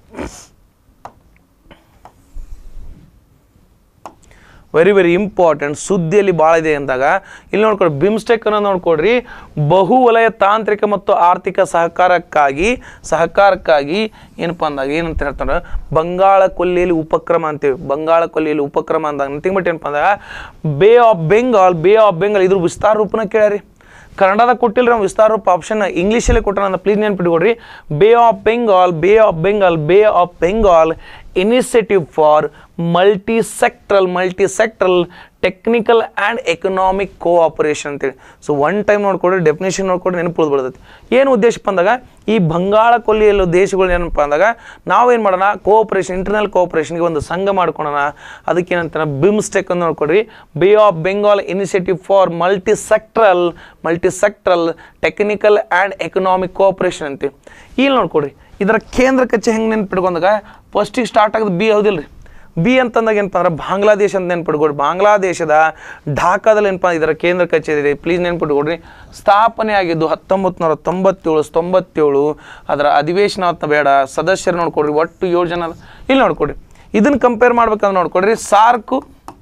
very very important ಸುದ್ದಿಯಲ್ಲಿ ಭಾಳ ಇದೆ ಅಂದಾಗ ಇಲ್ಲಿ ನೋಡ್ಕೊಡ್ರಿ ಬಿಮ್ಸ್ಟೆಕ್ ಅನ್ನೋ ನೋಡ್ಕೊಡ್ರಿ ಬಹುವಲಯ ತಾಂತ್ರಿಕ ಮತ್ತು ಆರ್ಥಿಕ ಸಹಕಾರಕ್ಕಾಗಿ ಸಹಕಾರಕ್ಕಾಗಿ ಏನಪ್ಪ ಅಂದಾಗ ಏನಂತ ಹೇಳ್ತಾರೆ ಬಂಗಾಳ ಕೊಲ್ಲಿಯಲ್ಲಿ ಉಪಕ್ರಮ ಅಂತೀವಿ ಬಂಗಾಳ ಕೊಲ್ಲಿಯಲ್ಲಿ ಉಪಕ್ರಮ ಅಂದಾಗ ನಥಿಂಗ್ ಬಟ್ ಏನಪ್ಪ ಅಂದಾಗ ಬೇ of Bengal bay of Bengal ಇದ್ರ ವಿಸ್ತಾರ ರೂಪನ ಕೇಳ್ಯಾರಿ ಕನ್ನಡದಾಗ ಕೊಟ್ಟಿಲ್ಲ ನಾವು ವಿಸ್ತಾರ ರೂಪ ಆಪ್ಷನ್ ಇಂಗ್ಲೀಷಲ್ಲಿ ಕೊಟ್ಟ ನಾನು ಪ್ಲೀಸ್ ನೆನ್ಪಿಟ್ಕೊಡ್ರಿ ಬೇ of Bengal bay of Bengal bay of Bengal initiative for multi sectoral multi sectoral technical and economic cooperation ಅಂತೇಳಿ ಸೊ ಒನ್ ಟೈಮ್ ನೋಡ್ಕೊಡ್ರಿ ಡೆಫಿನೇಷನ್ ನೋಡ್ಕೊಡ್ರಿ ನೆನಪು ಉಳ್ದ್ಬಿಡ್ತೈತಿ ಏನು ಉದ್ದೇಶಪ್ಪ ಅಂದಾಗ ಈ ಬಂಗಾಳ ಕೊಲ್ಲಿಯಲ್ಲೂ ದೇಶಗಳು ಏನಪ್ಪ ಅಂದಾಗ ನಾವೇನು ಮಾಡೋಣ ಕೋಆಪರೇಷನ್ ಇಂಟರ್ನಲ್ ಕೋಆಪರೇಷನ್ಗೆ ಒಂದು ಸಂಘ ಮಾಡ್ಕೊಳೋಣ ಅದಕ್ಕೆ ಏನಂತ ಬಿಮ್ಸ್ಟೆಕ್ ಅಂತ ನೋಡ್ಕೊಡ್ರಿ bay of Bengal initiative for multi sectoral multi sectoral technical and economic cooperation ಅಂತೀವಿ ಇಲ್ಲಿ ನೋಡ್ಕೊಡ್ರಿ ಇದರ ಕೇಂದ್ರ ಕಚೇರಿ ಹೆಂಗೆ ನೆನ್ಪಿಟ್ಕೊಂಡಾಗ ಫಸ್ಟಿಗೆ ಸ್ಟಾರ್ಟ್ ಆಗೋದು ಬಿ ಹೌದಿಲ್ಲ ರೀ ಬಿ ಅಂತಂದಾಗ ಏನಪ್ಪ ಅಂದ್ರೆ ಬಾಂಗ್ಲಾದೇಶ ಅಂತ ನೆನ್ಪಿಟ್ಕೊಡ್ರಿ ಬಾಂಗ್ಲಾದೇಶದ ಢಾಕಾದಲ್ಲಿ ಏನಪ್ಪ ಇದರ ಕೇಂದ್ರ ಕಚೇರಿ ಇದೆ ಪ್ಲೀಸ್ ನೆನ್ಪಿಟ್ಕೊಡ್ರಿ ಸ್ಥಾಪನೆ ಆಗಿದ್ದು ಹತ್ತೊಂಬತ್ತು ನೂರ ತೊಂಬತ್ತೇಳು ತೊಂಬತ್ತೇಳು ಅದರ ಅಧಿವೇಶನ ಅಂತ ಬೇಡ ಸದಸ್ಯರು ನೋಡ್ಕೊಡ್ರಿ ಒಟ್ಟು ಏಳು ಜನ ಅದ. ಇಲ್ಲಿ ನೋಡ್ಕೊಡ್ರಿ ಇದನ್ನು ಕಂಪೇರ್ ಮಾಡ್ಬೇಕಂದ್ರೆ ನೋಡ್ಕೊಡ್ರಿ ಸಾರ್ಕು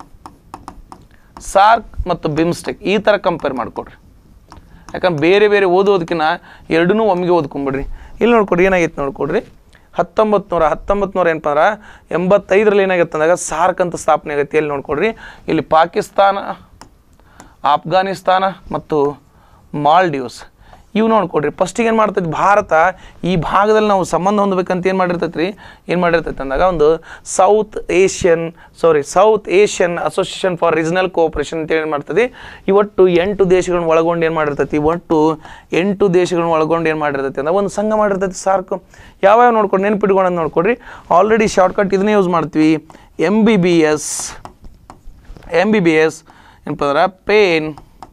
ಸಾರ್ಕ್ ಮತ್ತು ಬಿಮ್ಸ್ಟೆಕ್ ಈ ಥರ ಕಂಪೇರ್ ಮಾಡಿಕೊಡ್ರಿ ಯಾಕಂದ್ರೆ ಬೇರೆ ಬೇರೆ ಓದೋದಕ್ಕಿಂತ ಎರಡನ್ನೂ ಒಮ್ಮೆಗೆ ಓದ್ಕೊಂಬಿಡ್ರಿ ಇಲ್ಲಿ ನೋಡ್ಕೊಡ್ರಿ ಏನಾಗೈತೆ ನೋಡ್ಕೊಡ್ರಿ ಹತ್ತೊಂಬತ್ತು ನೂರ ಹತ್ತೊಂಬತ್ತು ನೂರ ಏನಪ್ಪ ಅಂದ್ರೆ ಎಂಬತ್ತೈದರಲ್ಲಿ ಏನಾಗತ್ತೆ ಅಂದಾಗ ಸಾರ್ಕ್ ಅಂತ ಸ್ಥಾಪನೆ ಆಗೈತೆ ಎಲ್ಲಿ ನೋಡ್ಕೊಡ್ರಿ ಇಲ್ಲಿ ಪಾಕಿಸ್ತಾನ ಆಫ್ಘಾನಿಸ್ತಾನ ಮತ್ತು ಮಾಲ್ಡೀವ್ಸ್ ಇವು ನೋಡ್ಕೊಡ್ರಿ ಫಸ್ಟಿಗೆ ಏನು ಮಾಡ್ತೈತಿ ಭಾರತ ಈ ಭಾಗದಲ್ಲಿ ನಾವು ಸಂಬಂಧ ಹೊಂದಬೇಕಂತ ಏನು ಮಾಡಿರ್ತೈತೆ ರೀ ಏನು ಮಾಡಿರ್ತೈತೆ ಅಂದಾಗ ಒಂದು south Asian sorry south Asian association for regional cooperation ಅಂತ ಏನು ಮಾಡ್ತದೆ ಈ ಒಟ್ಟು ಎಂಟು ದೇಶಗಳನ್ನ ಒಳಗೊಂಡು ಏನು ಮಾಡಿರ್ತೈತಿ ಒಟ್ಟು ಎಂಟು ದೇಶಗಳನ್ನ ಒಳಗೊಂಡು ಏನು ಮಾಡಿರ್ತೈತಿ ಅಂದ್ರೆ ಒಂದು ಸಂಘ ಮಾಡಿರ್ತೈತಿ ಸಾರ್ಕು ಯಾವ್ಯಾವ ನೋಡ್ಕೊಂಡು ನೆನ್ಪಿಟ್ಕೊಂಡು ನೋಡ್ಕೊಡ್ರಿ ಆಲ್ರೆಡಿ ಶಾರ್ಟ್ಕಟ್ ಇದನ್ನೇ ಯೂಸ್ ಮಾಡ್ತೀವಿ M B B S M B B S ಏನಪ್ಪ ಅಂದ್ರೆ ಪೇನ್